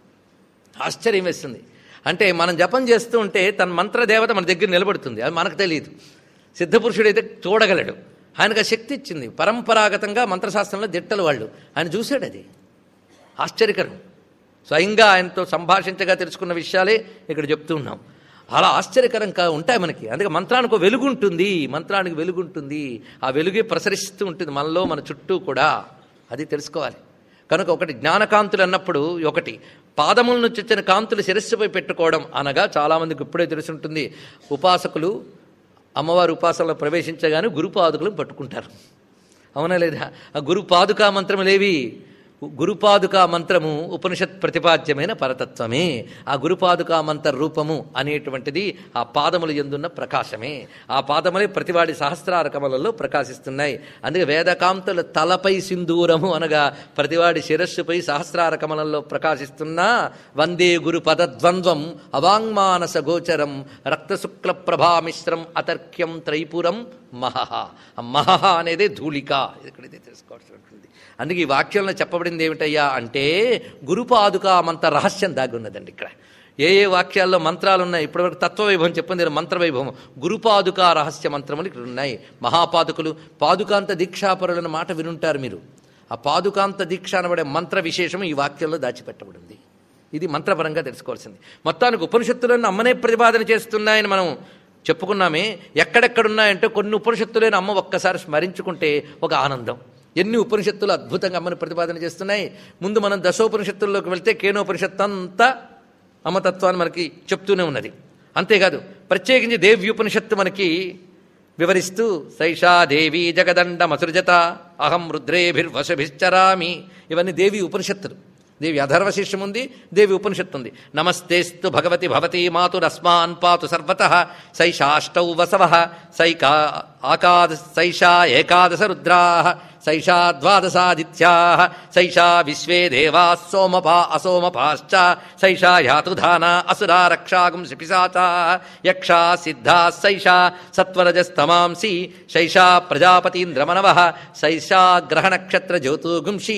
[SPEAKER 1] ఆశ్చర్యం వేస్తుంది అంటే మనం జపం చేస్తూ ఉంటే తన మంత్ర దేవత మన దగ్గర నిలబడుతుంది అది మనకు తెలియదు సిద్ధపురుషుడైతే చూడగలడు ఆయనకు ఆ శక్తి ఇచ్చింది పరంపరాగతంగా మంత్రశాస్త్రంలో దిట్టలు వాళ్ళు ఆయన చూశాడు అది ఆశ్చర్యకరం స్వయంగా ఆయనతో సంభాషించగా తెలుసుకున్న విషయాలే ఇక్కడ చెప్తూ ఉన్నాం అలా ఆశ్చర్యకరంగా ఉంటాయి మనకి అందుకే మంత్రానికి ఒక వెలుగు ఉంటుంది మంత్రానికి వెలుగు ఉంటుంది ఆ వెలుగే ప్రసరిస్తూ ఉంటుంది మనలో మన చుట్టూ కూడా అది తెలుసుకోవాలి కనుక ఒకటి జ్ఞానకాంతులు అన్నప్పుడు ఒకటి పాదముల నుంచి వచ్చిన కాంతులు శిరస్సుపై పెట్టుకోవడం అనగా చాలామందికి ఇప్పుడే తెలుసుంటుంది ఉపాసకులు అమ్మవారి ఉపాసనలో ప్రవేశించగానే గురుపాదుకులు పట్టుకుంటారు అవునా లేదా ఆ గురుపాదుకా మంత్రములేవి గురుపాదుకా మంత్రము ఉపనిషత్ ప్రతిపాద్యమైన పరతత్వమే ఆ గురుపాదుకా మంత్ర రూపము అనేటువంటిది ఆ పాదములు ఎందున్న ప్రకాశమే ఆ పాదములే ప్రతివాడి సహస్రార కమలలో ప్రకాశిస్తున్నాయి అందుకే వేదకాంతుల తలపై సింధూరము అనగా ప్రతివాడి శిరస్సుపై సహస్రార కమలంలో ప్రకాశిస్తున్న వందే గురు పదద్వంద్వం అవాంగ్మానస గోచరం రక్తశుక్ల ప్రభామిశ్రం అతర్క్యం త్రైపురం మహహ ఆ మహహ అనేదే ధూళిక ఇక్కడైతే తెలుసుకోవాల్సి ఉంటుంది అందుకే ఈ వాక్యంలో చెప్పబడింది ఏమిటయ్యా అంటే గురుపాదుకా మంత్ర రహస్యం దాగి ఉన్నదండి ఇక్కడ ఏ ఏ వాక్యాల్లో మంత్రాలు ఉన్నాయి ఇప్పటివరకు తత్వవైభవం చెప్పింది మంత్రవైభవం గురుపాదుకా రహస్య మంత్రములు ఇక్కడ ఉన్నాయి మహాపాదుకులు పాదుకాంత దీక్షాపరులన్న మాట వినుంటారు మీరు ఆ పాదుకాంత దీక్ష అనబడే మంత్ర విశేషం ఈ వాక్యంలో దాచిపెట్టబడింది ఇది మంత్రపరంగా తెలుసుకోవాల్సింది మొత్తానికి ఉపనిషత్తులను అమ్మనే ప్రతిపాదన చేస్తున్నాయని మనం చెప్పుకున్నామే ఎక్కడెక్కడున్నాయంటే కొన్ని ఉపనిషత్తులైన అమ్మ ఒక్కసారి స్మరించుకుంటే ఒక ఆనందం ఎన్ని ఉపనిషత్తులు అద్భుతంగా అమ్మని ప్రతిపాదన చేస్తున్నాయి ముందు మనం దశోపనిషత్తుల్లోకి వెళ్తే కేనోపనిషత్తు అంతా అమ్మతత్వాన్ని మనకి చెప్తూనే ఉన్నది అంతేకాదు ప్రత్యేకించి దేవ్యుపనిషత్తు మనకి వివరిస్తూ సైషా దేవి జగదండ మసృజత అహం రుద్రేభిర్వశభిశ్చరామి ఇవన్నీ దేవి ఉపనిషత్తులు దేవి అధర్వ శిష్యం ఉంది దేవి ఉపనిషత్తు ఉంది నమస్తేస్తు భగవతి భవతి మాతురస్మాన్ పాతు సర్వత సైషాష్టౌ వసవ సైకా ఆకాద సైషా ఏకాదశ రుద్రా సైషా ద్వాదశాదిత్యా సైషా విశ్వే దేవా సోమపా అసోమపాశ్చ సైషా యాతుధానా అసురా రక్షాగుం శిపిశాచా యక్షా సిద్ధా సైషా సత్వరజస్తమాంసి సైషా ప్రజాపతీంద్రమనవ సైషా గ్రహనక్షత్ర జ్యోతుగుంషి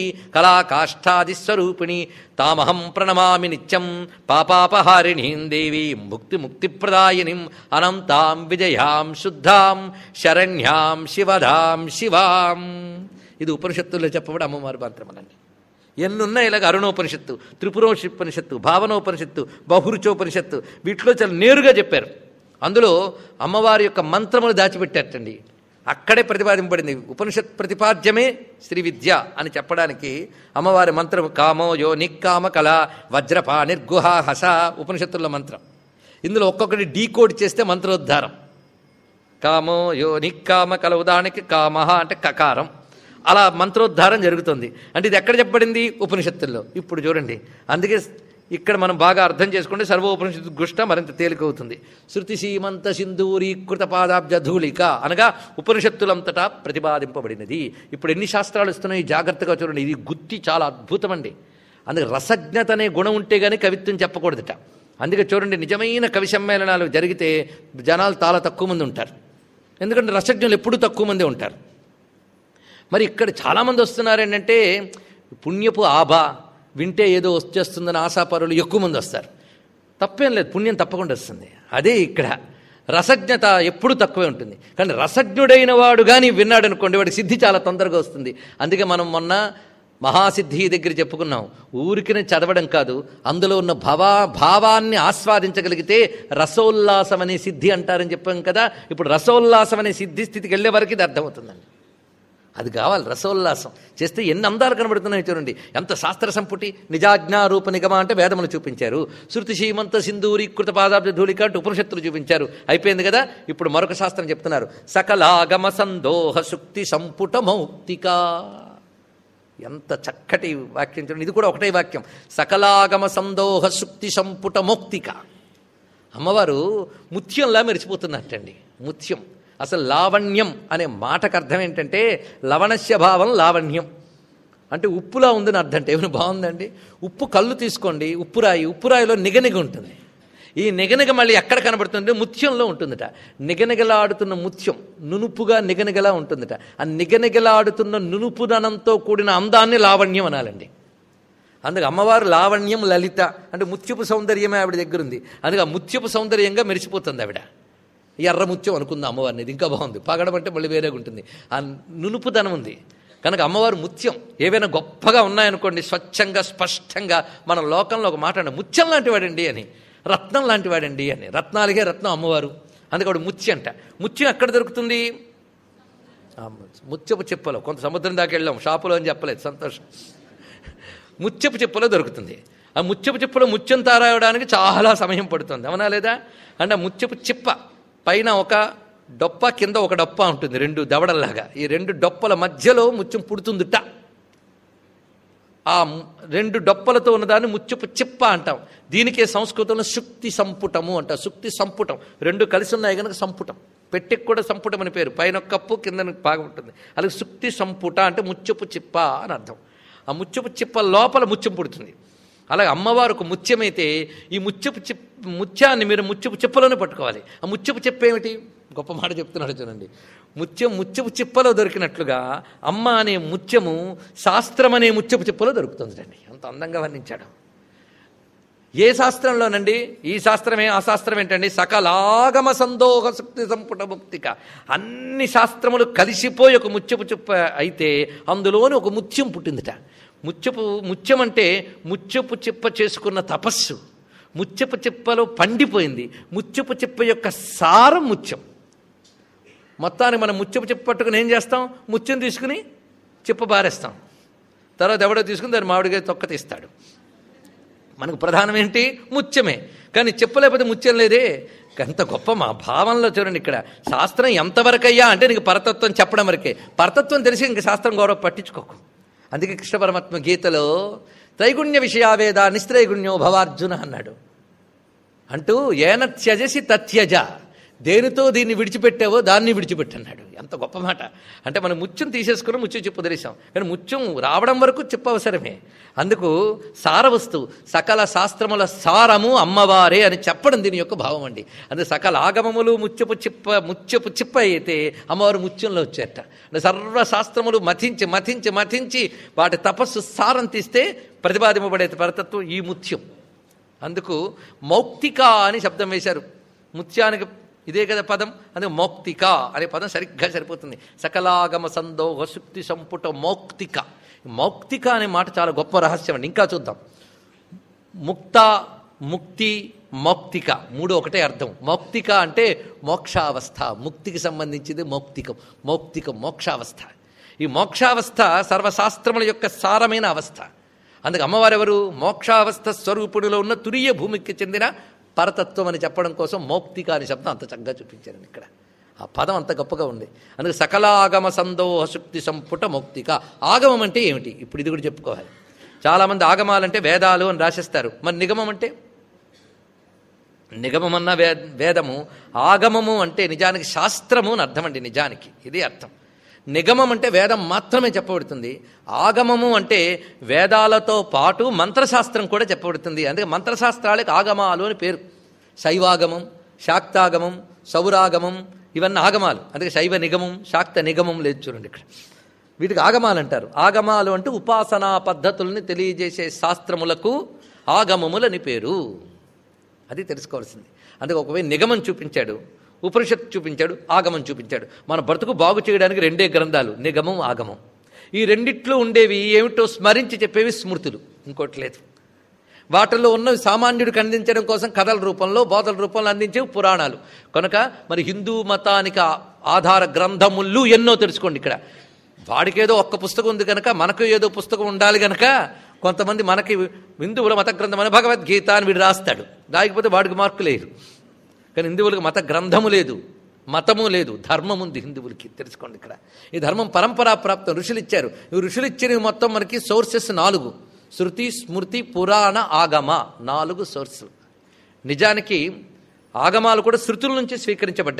[SPEAKER 1] కళాకాష్ఠాదిస్వరూపిణి తామహం ప్రణమామి నిత్యం పాపాపహారిణీం దేవీం ముక్తి ముక్తిప్రదాయినిం అనంతాం విజయాం శుద్ధాం శరణ్యాం శివదాం శివాం ఇది ఉపనిషత్తుల్లో చెప్పబడి అమ్మవారి మంత్రమనండి ఎన్నున్నాయి ఇలాగ అరుణోపనిషత్తు త్రిపురోపనిషత్తు భావనోపనిషత్తు బహురుచోపనిషత్తు వీటిలో చాలా నేరుగా చెప్పారు అందులో అమ్మవారి యొక్క మంత్రములు దాచిపెట్టారటండి అక్కడే ప్రతిపాదింపబడింది ఉపనిషత్ ప్రతిపాద్యమే శ్రీ విద్య అని చెప్పడానికి అమ్మవారి మంత్రం కామో యో నిక్కామ కళ వజ్రపా నిర్గుహ హస ఉపనిషత్తుల మంత్రం ఇందులో ఒక్కొక్కటి డీకోడ్ చేస్తే మంత్రోద్ధారం కామో యో నిక్కామ కల ఉదాహరణకి కామహ అంటే కకారం అలా మంత్రోద్ధారం జరుగుతుంది అంటే ఇది ఎక్కడ చెప్పబడింది ఉపనిషత్తుల్లో ఇప్పుడు చూడండి అందుకే ఇక్కడ మనం బాగా అర్థం చేసుకుంటే సర్వోపనిషత్తు గుష్ట మరింత తేలికవుతుంది శృతి సీమంత సింధూరీకృత పాదాబ్జ ధూళిక అనగా ఉపనిషత్తులంతటా ప్రతిపాదింపబడినది ఇప్పుడు ఎన్ని శాస్త్రాలు వస్తున్నాయి జాగ్రత్తగా చూడండి ఇది గుత్తి చాలా అద్భుతమండి అందుకే రసజ్ఞత అనే గుణం ఉంటే కానీ కవిత్వం చెప్పకూడదట అందుకే చూడండి నిజమైన కవి సమ్మేళనాలు జరిగితే జనాలు చాలా తక్కువ మంది ఉంటారు ఎందుకంటే రసజ్ఞులు ఎప్పుడూ తక్కువ మంది ఉంటారు మరి ఇక్కడ చాలామంది వస్తున్నారు ఏంటంటే పుణ్యపు ఆభా వింటే ఏదో వచ్చేస్తుందని ఆశాపరులు ఎక్కువ మంది వస్తారు తప్పేం లేదు పుణ్యం తప్పకుండా వస్తుంది అదే ఇక్కడ రసజ్ఞత ఎప్పుడు తక్కువే ఉంటుంది కానీ రసజ్ఞుడైన వాడు కానీ విన్నాడు అనుకోండి వాడి సిద్ధి చాలా తొందరగా వస్తుంది అందుకే మనం మొన్న మహాసిద్ధి దగ్గర చెప్పుకున్నాం ఊరికినే చదవడం కాదు అందులో ఉన్న భవా భావాన్ని ఆస్వాదించగలిగితే రసోల్లాసం అనే సిద్ధి అంటారని చెప్పాం కదా ఇప్పుడు రసోల్లాసం అనే సిద్ధి స్థితికి వెళ్ళే వరకు ఇది అర్థమవుతుందండి అది కావాలి రసోల్లాసం చేస్తే ఎన్ని అందాలు కనబడుతున్నాయి చూడండి ఎంత శాస్త్ర సంపుటి నిజాజ్ఞారూప నిగమ అంటే వేదములు చూపించారు శృతి సీమంత సింధూరీకృత పాదాబ్జ ధూళిక అంటే ఉపనిషత్తులు చూపించారు అయిపోయింది కదా ఇప్పుడు మరొక శాస్త్రం చెప్తున్నారు సకలాగమ సందోహ శుక్తి సంపుట మౌక్తిక ఎంత చక్కటి వాక్యం చూడండి ఇది కూడా ఒకటే వాక్యం సకలాగమ సందోహ శుక్తి సంపుట మౌక్తిక అమ్మవారు ముత్యంలా మెరిచిపోతున్నట్టండి ముత్యం అసలు లావణ్యం అనే మాటకు అర్థం ఏంటంటే లవణస్య భావం లావణ్యం అంటే ఉప్పులా ఉందని అర్థం అంటే ఏమైనా బాగుందండి ఉప్పు కళ్ళు తీసుకోండి ఉప్పురాయి ఉప్పురాయిలో నిగనిగ ఉంటుంది ఈ నిగనిగ మళ్ళీ ఎక్కడ కనబడుతుంది ముత్యంలో ఉంటుందట నిగనిగలాడుతున్న ముత్యం నునుపుగా నిగనిగలా ఉంటుందట ఆ నిగనిగలాడుతున్న నునుపుదనంతో కూడిన అందాన్ని లావణ్యం అనాలండి అందుకే అమ్మవారు లావణ్యం లలిత అంటే ముత్యపు సౌందర్యమే ఆవిడ దగ్గర ఉంది అందుకే ఆ ముత్యపు సౌందర్యంగా మెరిసిపోతుంది ఆవిడ ఎర్ర ముత్యం అనుకుంది అమ్మవారిని ఇది ఇంకా బాగుంది పగడం అంటే మళ్ళీ వేరేగా ఉంటుంది ఆ నునుపుదనం ఉంది కనుక అమ్మవారు ముత్యం ఏవైనా గొప్పగా ఉన్నాయనుకోండి స్వచ్ఛంగా స్పష్టంగా మన లోకంలో ఒక మాట అంటే ముత్యం లాంటి వాడండి అని రత్నం లాంటి వాడండి అని రత్నాలుగే రత్నం అమ్మవారు అందుకే ఆవిడ ముత్యం అంట ముత్యం ఎక్కడ దొరుకుతుంది ఆ ముత్యపు చెప్పలో కొంత సముద్రం దాకా వెళ్ళాం షాపులో అని చెప్పలేదు సంతోషం ముత్యపు చెప్పులో దొరుకుతుంది ఆ ముత్యపు చెప్పులో ముత్యం తారాయడానికి చాలా సమయం పడుతుంది అవునా లేదా అంటే ఆ ముత్యపు చిప్ప పైన ఒక డొప్ప కింద ఒక డొప్ప ఉంటుంది రెండు దవడల్లాగా ఈ రెండు డొప్పల మధ్యలో ముత్యం పుడుతుందిట ఆ ము- రెండు డొప్పలతో ఉన్నదాన్ని ముత్యపు చిప్ప అంటాం దీనికే సంస్కృతంలో సుక్తి సంపుటము అంటాం సుక్తి సంపుటం రెండు కలిసి ఉన్నాయి కనుక సంపుటం పెట్టెకి కూడా సంపుటం అని పేరు పైన ఒక కప్పు కింద బాగా ఉంటుంది అలాగే సుక్తి సంపుట అంటే ముత్యపు చిప్ప అని అర్థం ఆ ముత్యపు చిప్ప లోపల ముత్యం పుడుతుంది అలాగే అమ్మవారు ఒక ముత్యమైతే ఈ ముత్యపు చిప్ ముత్యాన్ని మీరు ముత్యపు చిప్పలోనే పట్టుకోవాలి ఆ ముత్యపు చిప్ప ఏమిటి గొప్ప మాట చెప్తున్నాడు చూడండి ముత్యం ముత్యపు చిప్పలో దొరికినట్లుగా అమ్మ అనే ముత్యము శాస్త్రం అనే ముత్యపు చిప్పలో దొరుకుతుందండి అంత అందంగా వర్ణించాడు ఏ శాస్త్రంలోనండి ఈ శాస్త్రమే ఆ శాస్త్రం ఏంటండి సకలాగమ సందోహ శక్తి సంపుట ముక్తిక అన్ని శాస్త్రములు కలిసిపోయి ఒక ముత్యపు చిప్ప అయితే అందులోని ఒక ముత్యం పుట్టిందిట ముత్యపు ముత్యం అంటే ముత్యపు చిప్ప చేసుకున్న తపస్సు ముత్యపు చిప్పలో పండిపోయింది ముత్యపు చిప్ప యొక్క సారం ముత్యం మొత్తానికి మనం ముత్యపు చిప్ప పట్టుకుని ఏం చేస్తాం ముత్యం తీసుకుని చిప్ప బారేస్తాం తర్వాత ఎవడో తీసుకుని దాన్ని మామిడిగా తొక్క తీస్తాడు మనకు ప్రధానం ఏంటి ముత్యమే కానీ చెప్పలేకపోతే ముత్యం లేదే ఎంత గొప్ప మా భావంలో చూడండి ఇక్కడ శాస్త్రం ఎంతవరకయ్యా అంటే నీకు పరతత్వం చెప్పడం వరకే పరతత్వం తెలిసి ఇంక శాస్త్రం గౌరవ పట్టించుకోకు అందుకే కృష్ణ పరమాత్మ గీతలో త్రైగుణ్య విషయావేద నిస్త్రైగుణ్యో భవార్జున అన్నాడు అంటూ ఏన త్యజసి తత్యజ దేనితో దీన్ని విడిచిపెట్టావో దాన్ని విడిచిపెట్టన్నాడు ఎంత గొప్ప మాట అంటే మనం ముత్యం తీసేసుకుని ముత్యం చెప్పు వదిలేసాం కానీ ముత్యం రావడం వరకు చెప్పు అవసరమే అందుకు సారవస్తు సకల శాస్త్రముల సారము అమ్మవారే అని చెప్పడం దీని యొక్క భావం అండి అందుకే సకల ఆగమములు ముత్యపు చిప్ప ముత్యపు చిప్ప అయితే అమ్మవారు ముత్యంలో వచ్చేట అంటే సర్వ శాస్త్రములు మథించి మథించి మథించి వాటి తపస్సు సారం తీస్తే ప్రతిపాదింపబడే పరతత్వం ఈ ముత్యం అందుకు మౌక్తిక అని శబ్దం వేశారు ముత్యానికి ఇదే కదా పదం అందుకే మౌక్తిక అనే పదం సరిగ్గా సరిపోతుంది సకలాగమ సందోహ శుక్తి సంపుట మౌక్తిక మౌక్తిక అనే మాట చాలా గొప్ప రహస్యం అండి ఇంకా చూద్దాం ముక్త ముక్తి మౌక్తిక మూడు ఒకటే అర్థం మౌక్తిక అంటే మోక్షావస్థ ముక్తికి సంబంధించింది మౌక్తికం మౌక్తికం మోక్షావస్థ ఈ మోక్షావస్థ సర్వశాస్త్రముల యొక్క సారమైన అవస్థ అందుకే అమ్మవారు ఎవరు మోక్షావస్థ స్వరూపుడిలో ఉన్న తురియ భూమికి చెందిన పరతత్వం అని చెప్పడం కోసం మౌక్తిక అనే శబ్దం అంత చక్కగా చూపించారండి ఇక్కడ ఆ పదం అంత గొప్పగా ఉంది అందుకే సకలాగమ సందోహ శుక్తి సంపుట మౌక్తిక ఆగమం అంటే ఏమిటి ఇప్పుడు ఇది కూడా చెప్పుకోవాలి చాలామంది ఆగమాలంటే వేదాలు అని రాసేస్తారు మరి నిగమం అంటే నిగమమన్న వే వేదము ఆగమము అంటే నిజానికి శాస్త్రము అని అర్థం అండి నిజానికి ఇది అర్థం నిగమం అంటే వేదం మాత్రమే చెప్పబడుతుంది ఆగమము అంటే వేదాలతో పాటు మంత్రశాస్త్రం కూడా చెప్పబడుతుంది అందుకే మంత్రశాస్త్రాలకు ఆగమాలు అని పేరు శైవాగమం శాక్తాగమం సౌరాగమం ఇవన్నీ ఆగమాలు అందుకే శైవ నిగమం శాక్త నిగమం లేదు చూడండి ఇక్కడ వీటికి ఆగమాలు అంటారు ఆగమాలు అంటే ఉపాసనా పద్ధతుల్ని తెలియజేసే శాస్త్రములకు ఆగమములని పేరు అది తెలుసుకోవాల్సింది అందుకే ఒకవేళ నిగమం చూపించాడు ఉపనిషత్తు చూపించాడు ఆగమం చూపించాడు మన బ్రతుకు బాగు చేయడానికి రెండే గ్రంథాలు నిగమం ఆగమం ఈ రెండిట్లో ఉండేవి ఏమిటో స్మరించి చెప్పేవి స్మృతులు ఇంకోటి లేదు వాటిల్లో ఉన్నవి సామాన్యుడికి అందించడం కోసం కథల రూపంలో బోధల రూపంలో అందించేవి పురాణాలు కనుక మరి హిందూ మతానికి ఆ- ఆధార గ్రంథములు ఎన్నో తెలుసుకోండి ఇక్కడ వాడికేదో ఒక్క పుస్తకం ఉంది కనుక మనకు ఏదో పుస్తకం ఉండాలి కనుక కొంతమంది మనకి హిందువుల మత గ్రంథం అని భగవద్గీత అని వీడు రాస్తాడు రాయకపోతే వాడికి మార్కు లేదు కానీ హిందువులకు మత గ్రంథము లేదు మతము లేదు ధర్మం ఉంది హిందువులకి తెలుసుకోండి ఇక్కడ ఈ ధర్మం పరంపరా ప్రాప్తం ఋషులు ఇచ్చారు ఈ ఋషులు ఇచ్చినవి మొత్తం మనకి సోర్సెస్ నాలుగు శృతి స్మృతి పురాణ ఆగమ నాలుగు సోర్సులు నిజానికి ఆగమాలు కూడా శృతుల నుంచి స్వీకరించబడ్డాయి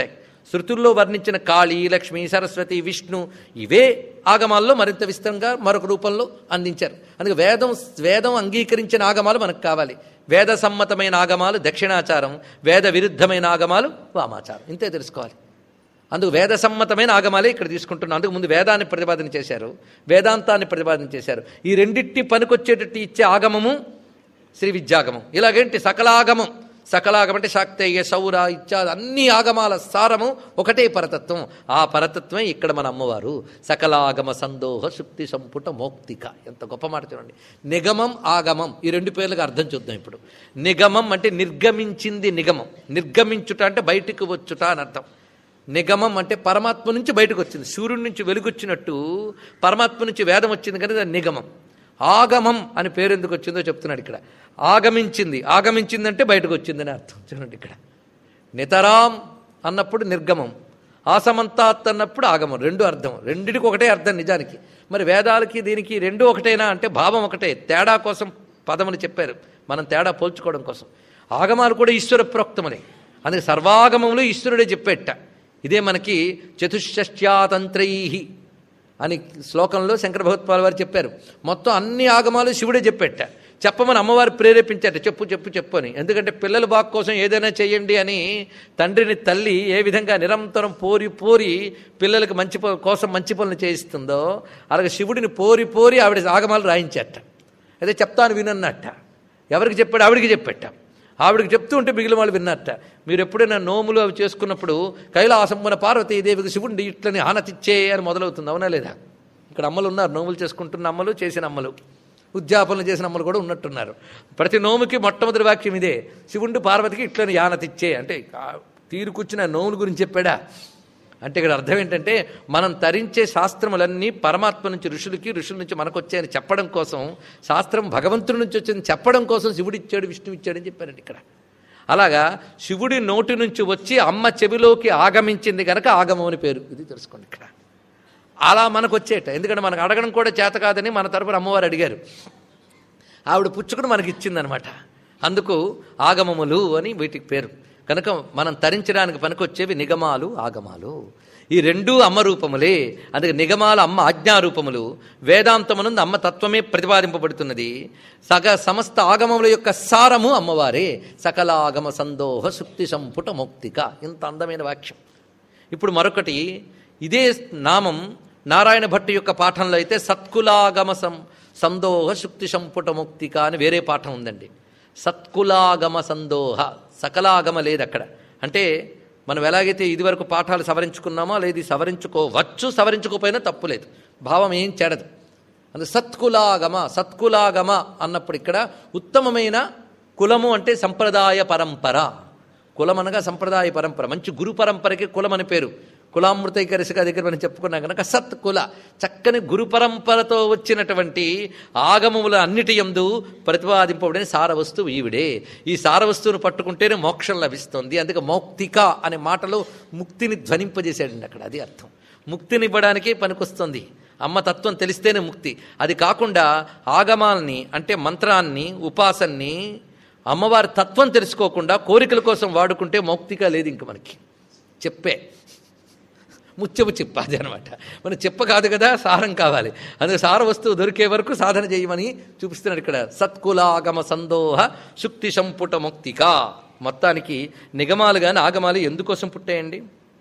[SPEAKER 1] శృతుల్లో వర్ణించిన కాళీ లక్ష్మి సరస్వతి విష్ణు ఇవే ఆగమాల్లో మరింత విస్తరంగా మరొక రూపంలో అందించారు అందుకే వేదం వేదం అంగీకరించిన ఆగమాలు మనకు కావాలి వేద సమ్మతమైన ఆగమాలు దక్షిణాచారం వేద విరుద్ధమైన ఆగమాలు వామాచారం ఇంతే తెలుసుకోవాలి అందుకు వేద సమ్మతమైన ఆగమాలే ఇక్కడ తీసుకుంటున్నాం అందుకు ముందు వేదాన్ని ప్రతిపాదన చేశారు వేదాంతాన్ని ప్రతిపాదన చేశారు ఈ రెండింటిని పనికొచ్చేటట్టు ఇచ్చే ఆగమము శ్రీ విద్యాగమం ఇలాగేంటి సకలాగమం సకలాగం అంటే శాక్తేయ సౌర ఇత్యాది అన్ని ఆగమాల సారము ఒకటే పరతత్వం ఆ పరతత్వమే ఇక్కడ మన అమ్మవారు సకలాగమ సందోహ శుక్తి సంపుట మోక్తిక ఎంత గొప్ప మాట చూడండి నిగమం ఆగమం ఈ రెండు పేర్లకు అర్థం చూద్దాం ఇప్పుడు నిగమం అంటే నిర్గమించింది నిగమం నిర్గమించుట అంటే బయటికి వచ్చుట అని అర్థం నిగమం అంటే పరమాత్మ నుంచి బయటకు వచ్చింది సూర్యుడి నుంచి వెలుగొచ్చినట్టు పరమాత్మ నుంచి వేదం వచ్చింది కానీ అది నిగమం ఆగమం అని పేరు ఎందుకు వచ్చిందో చెప్తున్నాడు ఇక్కడ ఆగమించింది ఆగమించిందంటే బయటకు వచ్చిందని అర్థం చూడండి ఇక్కడ నితరాం అన్నప్పుడు నిర్గమం ఆసమంతాత్ అన్నప్పుడు ఆగమం రెండు అర్థం రెండిటికి ఒకటే అర్థం నిజానికి మరి వేదాలకి దీనికి రెండు ఒకటేనా అంటే భావం ఒకటే తేడా కోసం పదములు చెప్పారు మనం తేడా పోల్చుకోవడం కోసం ఆగమాలు కూడా ఈశ్వర ప్రోక్తములే అందుకే సర్వాగమములు ఈశ్వరుడే చెప్పేట ఇదే మనకి చతుష్షష్ట్యాతంత్రై అని శ్లోకంలో శంకర భగవత్పాల్ వారు చెప్పారు మొత్తం అన్ని ఆగమాలు శివుడే చెప్పేట చెప్పమని అమ్మవారు ప్రేరేపించాట చెప్పు చెప్పు చెప్పు అని ఎందుకంటే పిల్లల బాగు కోసం ఏదైనా చేయండి అని తండ్రిని తల్లి ఏ విధంగా నిరంతరం పోరి పోరి పిల్లలకు మంచి ప- కోసం మంచి పనులు చేయిస్తుందో అలాగే శివుడిని పోరి పోరి ఆవిడ ఆగమాలు రాయించేట అదే చెప్తాను వినన్నట్ట ఎవరికి చెప్పాడు ఆవిడికి చెప్పేట ఆవిడకి చెప్తూ ఉంటే మిగిలిన వాళ్ళు విన్నట్ట మీరు ఎప్పుడైనా నోములు అవి చేసుకున్నప్పుడు కైలాసమున పార్వతీదేవికి శివుడి ఇట్లని ఆనతిచ్చే అని మొదలవుతుంది అవునా లేదా ఇక్కడ అమ్మలు ఉన్నారు నోములు చేసుకుంటున్న అమ్మలు చేసిన అమ్మలు ఉద్యాపనలు చేసిన అమ్మలు కూడా ఉన్నట్టున్నారు ప్రతి నోముకి మొట్టమొదటి వాక్యం ఇదే శివుడు పార్వతికి ఇట్లని యానతిచ్చే అంటే ఆ తీరుకొచ్చిన నోముల గురించి చెప్పాడా అంటే ఇక్కడ అర్థం ఏంటంటే మనం తరించే శాస్త్రములన్నీ పరమాత్మ నుంచి ఋషులకి ఋషుల నుంచి మనకు వచ్చాయని చెప్పడం కోసం శాస్త్రం భగవంతుడి నుంచి వచ్చింది చెప్పడం కోసం శివుడు ఇచ్చాడు విష్ణువు ఇచ్చాడని చెప్పారండి ఇక్కడ అలాగా శివుడి నోటి నుంచి వచ్చి అమ్మ చెవిలోకి ఆగమించింది కనుక ఆగమం అని పేరు ఇది తెలుసుకోండి ఇక్కడ అలా మనకు వచ్చేట ఎందుకంటే మనకు అడగడం కూడా చేత కాదని మన తరపున అమ్మవారు అడిగారు ఆవిడ పుచ్చుకుని మనకి ఇచ్చిందనమాట అందుకు ఆగమములు అని వీటికి పేరు కనుక మనం తరించడానికి పనికొచ్చేవి నిగమాలు ఆగమాలు ఈ రెండూ అమ్మ రూపములే అందుకే నిగమాల అమ్మ ఆజ్ఞారూపములు వేదాంతమునందు అమ్మ తత్వమే ప్రతిపాదింపబడుతున్నది సగ సమస్త ఆగమముల యొక్క సారము అమ్మవారే సకల ఆగమ సందోహ సుక్తి సంపుట మౌక్తిక ఇంత అందమైన వాక్యం ఇప్పుడు మరొకటి ఇదే నామం నారాయణ భట్టు యొక్క పాఠంలో అయితే సత్కులాగమ సం సందోహ శుక్తి సంపుట ముక్తిక అని వేరే పాఠం ఉందండి సత్కులాగమ సందోహ సకలాగమ లేదు అక్కడ అంటే మనం ఎలాగైతే ఇదివరకు పాఠాలు సవరించుకున్నామో లేదు సవరించుకోవచ్చు సవరించుకోపోయినా తప్పు లేదు భావం ఏం చెడదు అందుకే సత్కులాగమ సత్కులాగమ అన్నప్పుడు ఇక్కడ ఉత్తమమైన కులము అంటే సంప్రదాయ పరంపర కులం అనగా సంప్రదాయ పరంపర మంచి గురు పరంపరకి కులం అని పేరు కులామృతైకరిసిగా దగ్గర మనం చెప్పుకున్నాం కనుక సత్ కుల చక్కని గురు పరంపరతో వచ్చినటువంటి ఆగమముల అన్నిటి యందు ప్రతిపాదింపబడిన సారవస్తువు ఈవిడే ఈ సారవస్తువును పట్టుకుంటేనే మోక్షం లభిస్తుంది అందుకే మౌక్తిక అనే మాటలో ముక్తిని ధ్వనింపజేశాడండి అక్కడ అది అర్థం ముక్తినివ్వడానికే పనికొస్తుంది అమ్మ తత్వం తెలిస్తేనే ముక్తి అది కాకుండా ఆగమాల్ని అంటే మంత్రాన్ని ఉపాసన్ని అమ్మవారి తత్వం తెలుసుకోకుండా కోరికల కోసం వాడుకుంటే మౌక్తిక లేదు ఇంక మనకి చెప్పే ముత్యపు చెప్ప అది అనమాట మన చెప్ప కాదు కదా సారం కావాలి అందుకే సార వస్తువు దొరికే వరకు సాధన చేయమని చూపిస్తున్నాడు ఇక్కడ సత్కులాగమ సందోహ శుక్తి సంపుట ముక్తిక మొత్తానికి నిగమాలు కానీ ఆగమాలు ఎందుకోసం పుట్టాయండి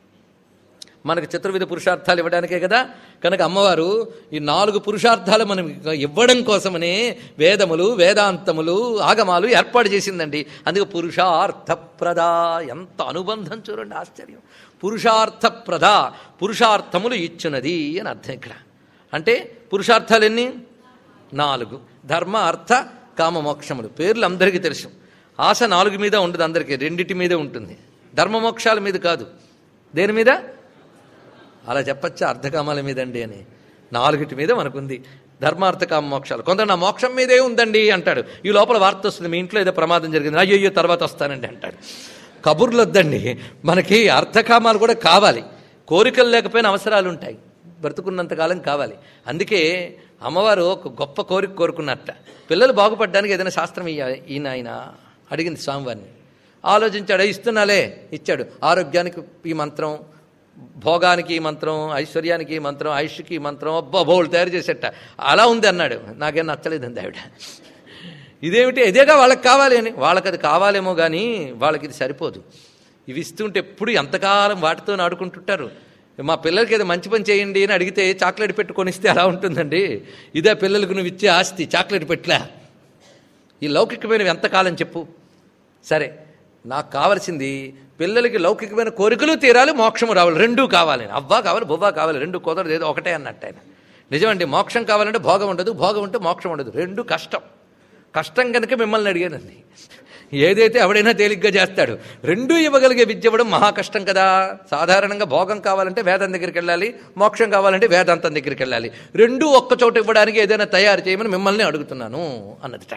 [SPEAKER 1] మనకు చతుర్విధ పురుషార్థాలు ఇవ్వడానికే కదా కనుక అమ్మవారు ఈ నాలుగు పురుషార్థాలు మనం ఇవ్వడం కోసమనే వేదములు వేదాంతములు ఆగమాలు ఏర్పాటు చేసిందండి అందుకే పురుషార్థప్రద ఎంత అనుబంధం చూడండి ఆశ్చర్యం పురుషార్థప్రద పురుషార్థములు ఇచ్చినది అని అర్థం ఇక్కడ అంటే పురుషార్థాలు ఎన్ని నాలుగు ధర్మ అర్థ కామ మోక్షములు పేర్లు అందరికీ తెలుసు ఆశ నాలుగు మీద ఉండదు అందరికీ రెండిటి మీదే ఉంటుంది ధర్మ మోక్షాల మీద కాదు దేని మీద అలా చెప్పచ్చా అర్ధకామాల మీదండి అని నాలుగిటి మీద మనకుంది ధర్మార్థ కామ మోక్షాలు కొందరు నా మోక్షం మీదే ఉందండి అంటాడు ఈ లోపల వార్త వస్తుంది మీ ఇంట్లో ఏదో ప్రమాదం జరిగింది అయ్యో అయ్యో తర్వాత వస్తానండి అంటాడు కబుర్లు వద్దండి మనకి అర్థకామాలు కూడా కావాలి కోరికలు లేకపోయినా అవసరాలు ఉంటాయి బ్రతుకున్నంతకాలం కావాలి అందుకే అమ్మవారు ఒక గొప్ప కోరిక కోరుకున్నట్ట పిల్లలు బాగుపడడానికి ఏదైనా శాస్త్రం ఇయ్య ఈయన ఆయన అడిగింది స్వామివారిని ఆలోచించాడు ఇస్తున్నాలే ఇచ్చాడు ఆరోగ్యానికి ఈ మంత్రం భోగానికి ఈ మంత్రం ఐశ్వర్యానికి ఈ మంత్రం ఆయుష్కి ఈ మంత్రం అబ్బా బౌలు తయారు చేసేట అలా ఉంది అన్నాడు నాకేం నచ్చలేదండి ఆవిడ ఇదేమిటి ఇదేగా వాళ్ళకి కావాలి అని వాళ్ళకి అది కావాలేమో కానీ వాళ్ళకి ఇది సరిపోదు ఇవి ఇస్తుంటే ఎప్పుడు ఎంతకాలం వాటితో ఆడుకుంటుంటారు మా పిల్లలకి ఏదో మంచి పని చేయండి అని అడిగితే చాక్లెట్ పెట్టి కొనిస్తే అలా ఉంటుందండి ఇదే పిల్లలకు నువ్వు ఇచ్చే ఆస్తి చాక్లెట్ పెట్లా ఈ లౌకికమైనవి ఎంతకాలం చెప్పు సరే నాకు కావలసింది పిల్లలకి లౌకికమైన కోరికలు తీరాలి మోక్షము రావాలి రెండూ కావాలి అవ్వా కావాలి బొవ్వా కావాలి రెండు కుదరదు ఏదో ఒకటే అన్నట్టు ఆయన నిజమండి మోక్షం కావాలంటే భోగం ఉండదు భోగం ఉంటే మోక్షం ఉండదు రెండు కష్టం కష్టం కనుక మిమ్మల్ని అడిగానండి ఏదైతే ఎవడైనా తేలిగ్గా చేస్తాడు రెండూ ఇవ్వగలిగే విద్య ఇవ్వడం మహా కష్టం కదా సాధారణంగా భోగం కావాలంటే వేదం దగ్గరికి వెళ్ళాలి మోక్షం కావాలంటే వేదాంతం దగ్గరికి వెళ్ళాలి రెండూ ఒక్క చోట ఇవ్వడానికి ఏదైనా తయారు చేయమని మిమ్మల్ని అడుగుతున్నాను అన్నదిట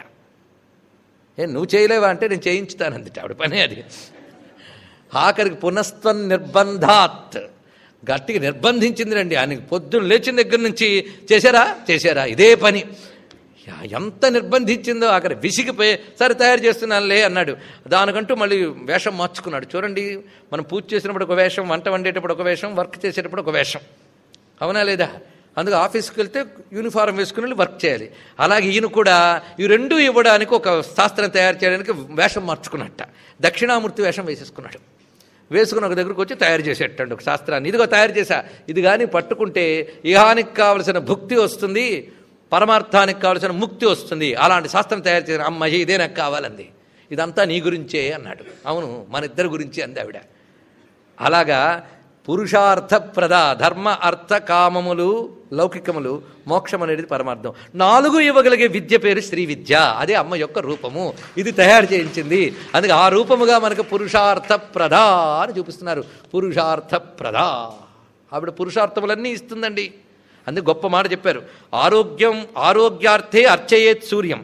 [SPEAKER 1] ఏ నువ్వు చేయలేవా అంటే నేను చేయించుతానందిట ఆవిడ పని అది ఆఖరికి పునస్త్వం నిర్బంధాత్ గట్టిగా నిర్బంధించింది రండి ఆయనకి పొద్దున్న లేచిన దగ్గర నుంచి చేశారా చేశారా ఇదే పని యా, ఎంత నిర్బంధించిందో ఆఖరి విసిగిపోయి సరే తయారు చేస్తున్నానులే అన్నాడు దానికంటూ మళ్ళీ వేషం మార్చుకున్నాడు చూడండి మనం పూజ చేసినప్పుడు ఒక వేషం వంట వండేటప్పుడు ఒక వేషం వర్క్ చేసేటప్పుడు ఒక వేషం అవునా లేదా అందుకు ఆఫీస్కి వెళ్తే యూనిఫారం వేసుకుని వెళ్ళి వర్క్ చేయాలి అలాగే ఈయన కూడా ఈ రెండు ఇవ్వడానికి ఒక శాస్త్రం తయారు చేయడానికి వేషం మార్చుకున్నట్ట దక్షిణామూర్తి వేషం వేసేసుకున్నాడు వేసుకుని ఒక దగ్గరకు వచ్చి తయారు చేసేటండి ఒక శాస్త్రాన్ని ఇదిగో తయారు చేశా ఇది కానీ పట్టుకుంటే ఇహానికి కావలసిన భుక్తి వస్తుంది పరమార్థానికి కావలసిన ముక్తి వస్తుంది అలాంటి శాస్త్రం తయారు చేసిన అమ్మాయి ఇదే నాకు కావాలంది ఇదంతా నీ గురించే అన్నాడు అవును మన ఇద్దరి గురించి అంది ఆవిడ అలాగా పురుషార్థప్రద ధర్మ అర్థ కామములు లౌకికములు మోక్షం అనేది పరమార్థం నాలుగు ఇవ్వగలిగే విద్య పేరు శ్రీ విద్య అదే అమ్మ యొక్క రూపము ఇది తయారు చేయించింది అందుకే ఆ రూపముగా మనకు పురుషార్థప్రద అని చూపిస్తున్నారు పురుషార్థప్రద ఆవిడ పురుషార్థములన్నీ ఇస్తుందండి అందుకే గొప్ప మాట చెప్పారు ఆరోగ్యం ఆరోగ్యార్థే అర్చయేత్ సూర్యం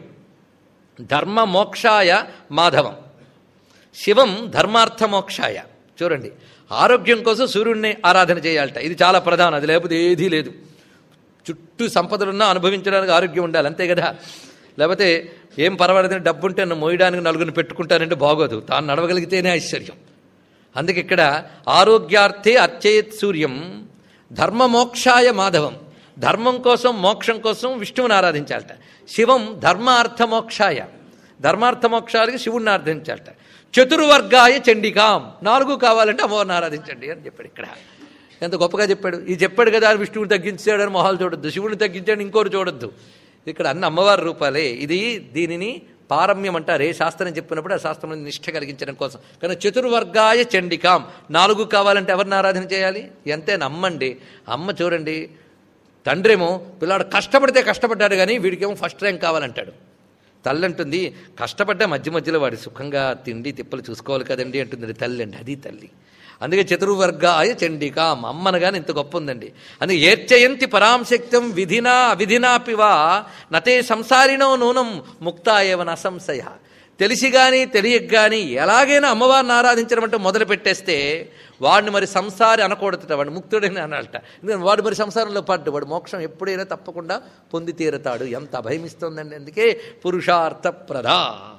[SPEAKER 1] ధర్మ మోక్షాయ మాధవం శివం ధర్మార్థ మోక్షాయ చూడండి ఆరోగ్యం కోసం సూర్యుడిని ఆరాధన చేయాలట ఇది చాలా ప్రధానం అది లేకపోతే ఏదీ లేదు చుట్టూ సంపదలున్నా అనుభవించడానికి ఆరోగ్యం ఉండాలి అంతే కదా లేకపోతే ఏం పర్వాలేదని డబ్బు ఉంటే నన్ను మోయడానికి నలుగురిని పెట్టుకుంటానంటే బాగోదు తాను నడవగలిగితేనే ఐశ్వర్యం అందుకే ఇక్కడ ఆరోగ్యార్థే అర్చయత్ సూర్యం ధర్మమోక్షాయ మాధవం ధర్మం కోసం మోక్షం కోసం విష్ణువుని ఆరాధించాలట శివం ధర్మ అర్థ మోక్షాయ ధర్మార్థ మోక్షాలకి శివుణ్ణి ఆరాధించాలట చతుర్వర్గాయ చండికాం నాలుగు కావాలంటే అమ్మవారిని ఆరాధించండి అని చెప్పాడు ఇక్కడ ఎంత గొప్పగా చెప్పాడు ఇది చెప్పాడు కదా విష్ణువుని తగ్గించాడని మొహాలు చూడొద్దు శివుని తగ్గించాడు ఇంకోరు చూడొద్దు ఇక్కడ అన్న అమ్మవారి రూపాలే ఇది దీనిని పారమ్యం అంటారు ఏ శాస్త్రం చెప్పినప్పుడు ఆ శాస్త్రం నిష్ఠ కలిగించడం కోసం కానీ చతుర్వర్గాయ చండికాం నాలుగు కావాలంటే ఎవరిని ఆరాధన చేయాలి ఎంతే నమ్మండి అమ్మ చూడండి తండ్రేమో పిల్లాడు కష్టపడితే కష్టపడ్డాడు కానీ వీడికేమో ఫస్ట్ ర్యాంక్ కావాలంటాడు తల్లి అంటుంది కష్టపడ్డా మధ్య మధ్యలో వాడి సుఖంగా తిండి తిప్పలు చూసుకోవాలి కదండి అంటుంది తల్లి అండి అది తల్లి అందుకే చతుర్వర్గాయ చండికాం అమ్మనగాని ఇంత గొప్ప ఉందండి అందుకే ఏర్చయంతి పరాంశక్తం విధినా అవిధినాపివా నతే సంసారినో నూనం ముక్తాయవన అసంశయ తెలిసి కానీ తెలియక కానీ ఎలాగైనా అమ్మవారిని ఆరాధించడం అంటే మొదలు పెట్టేస్తే వాడిని మరి సంసారి అనకూడదట వాడు ముక్తుడని అనాలట ఎందుకంటే వాడు మరి సంసారంలో పడ్డు వాడు మోక్షం ఎప్పుడైనా తప్పకుండా పొంది తీరతాడు ఎంత అభయమిస్తోందండి అందుకే పురుషార్థ ప్రధా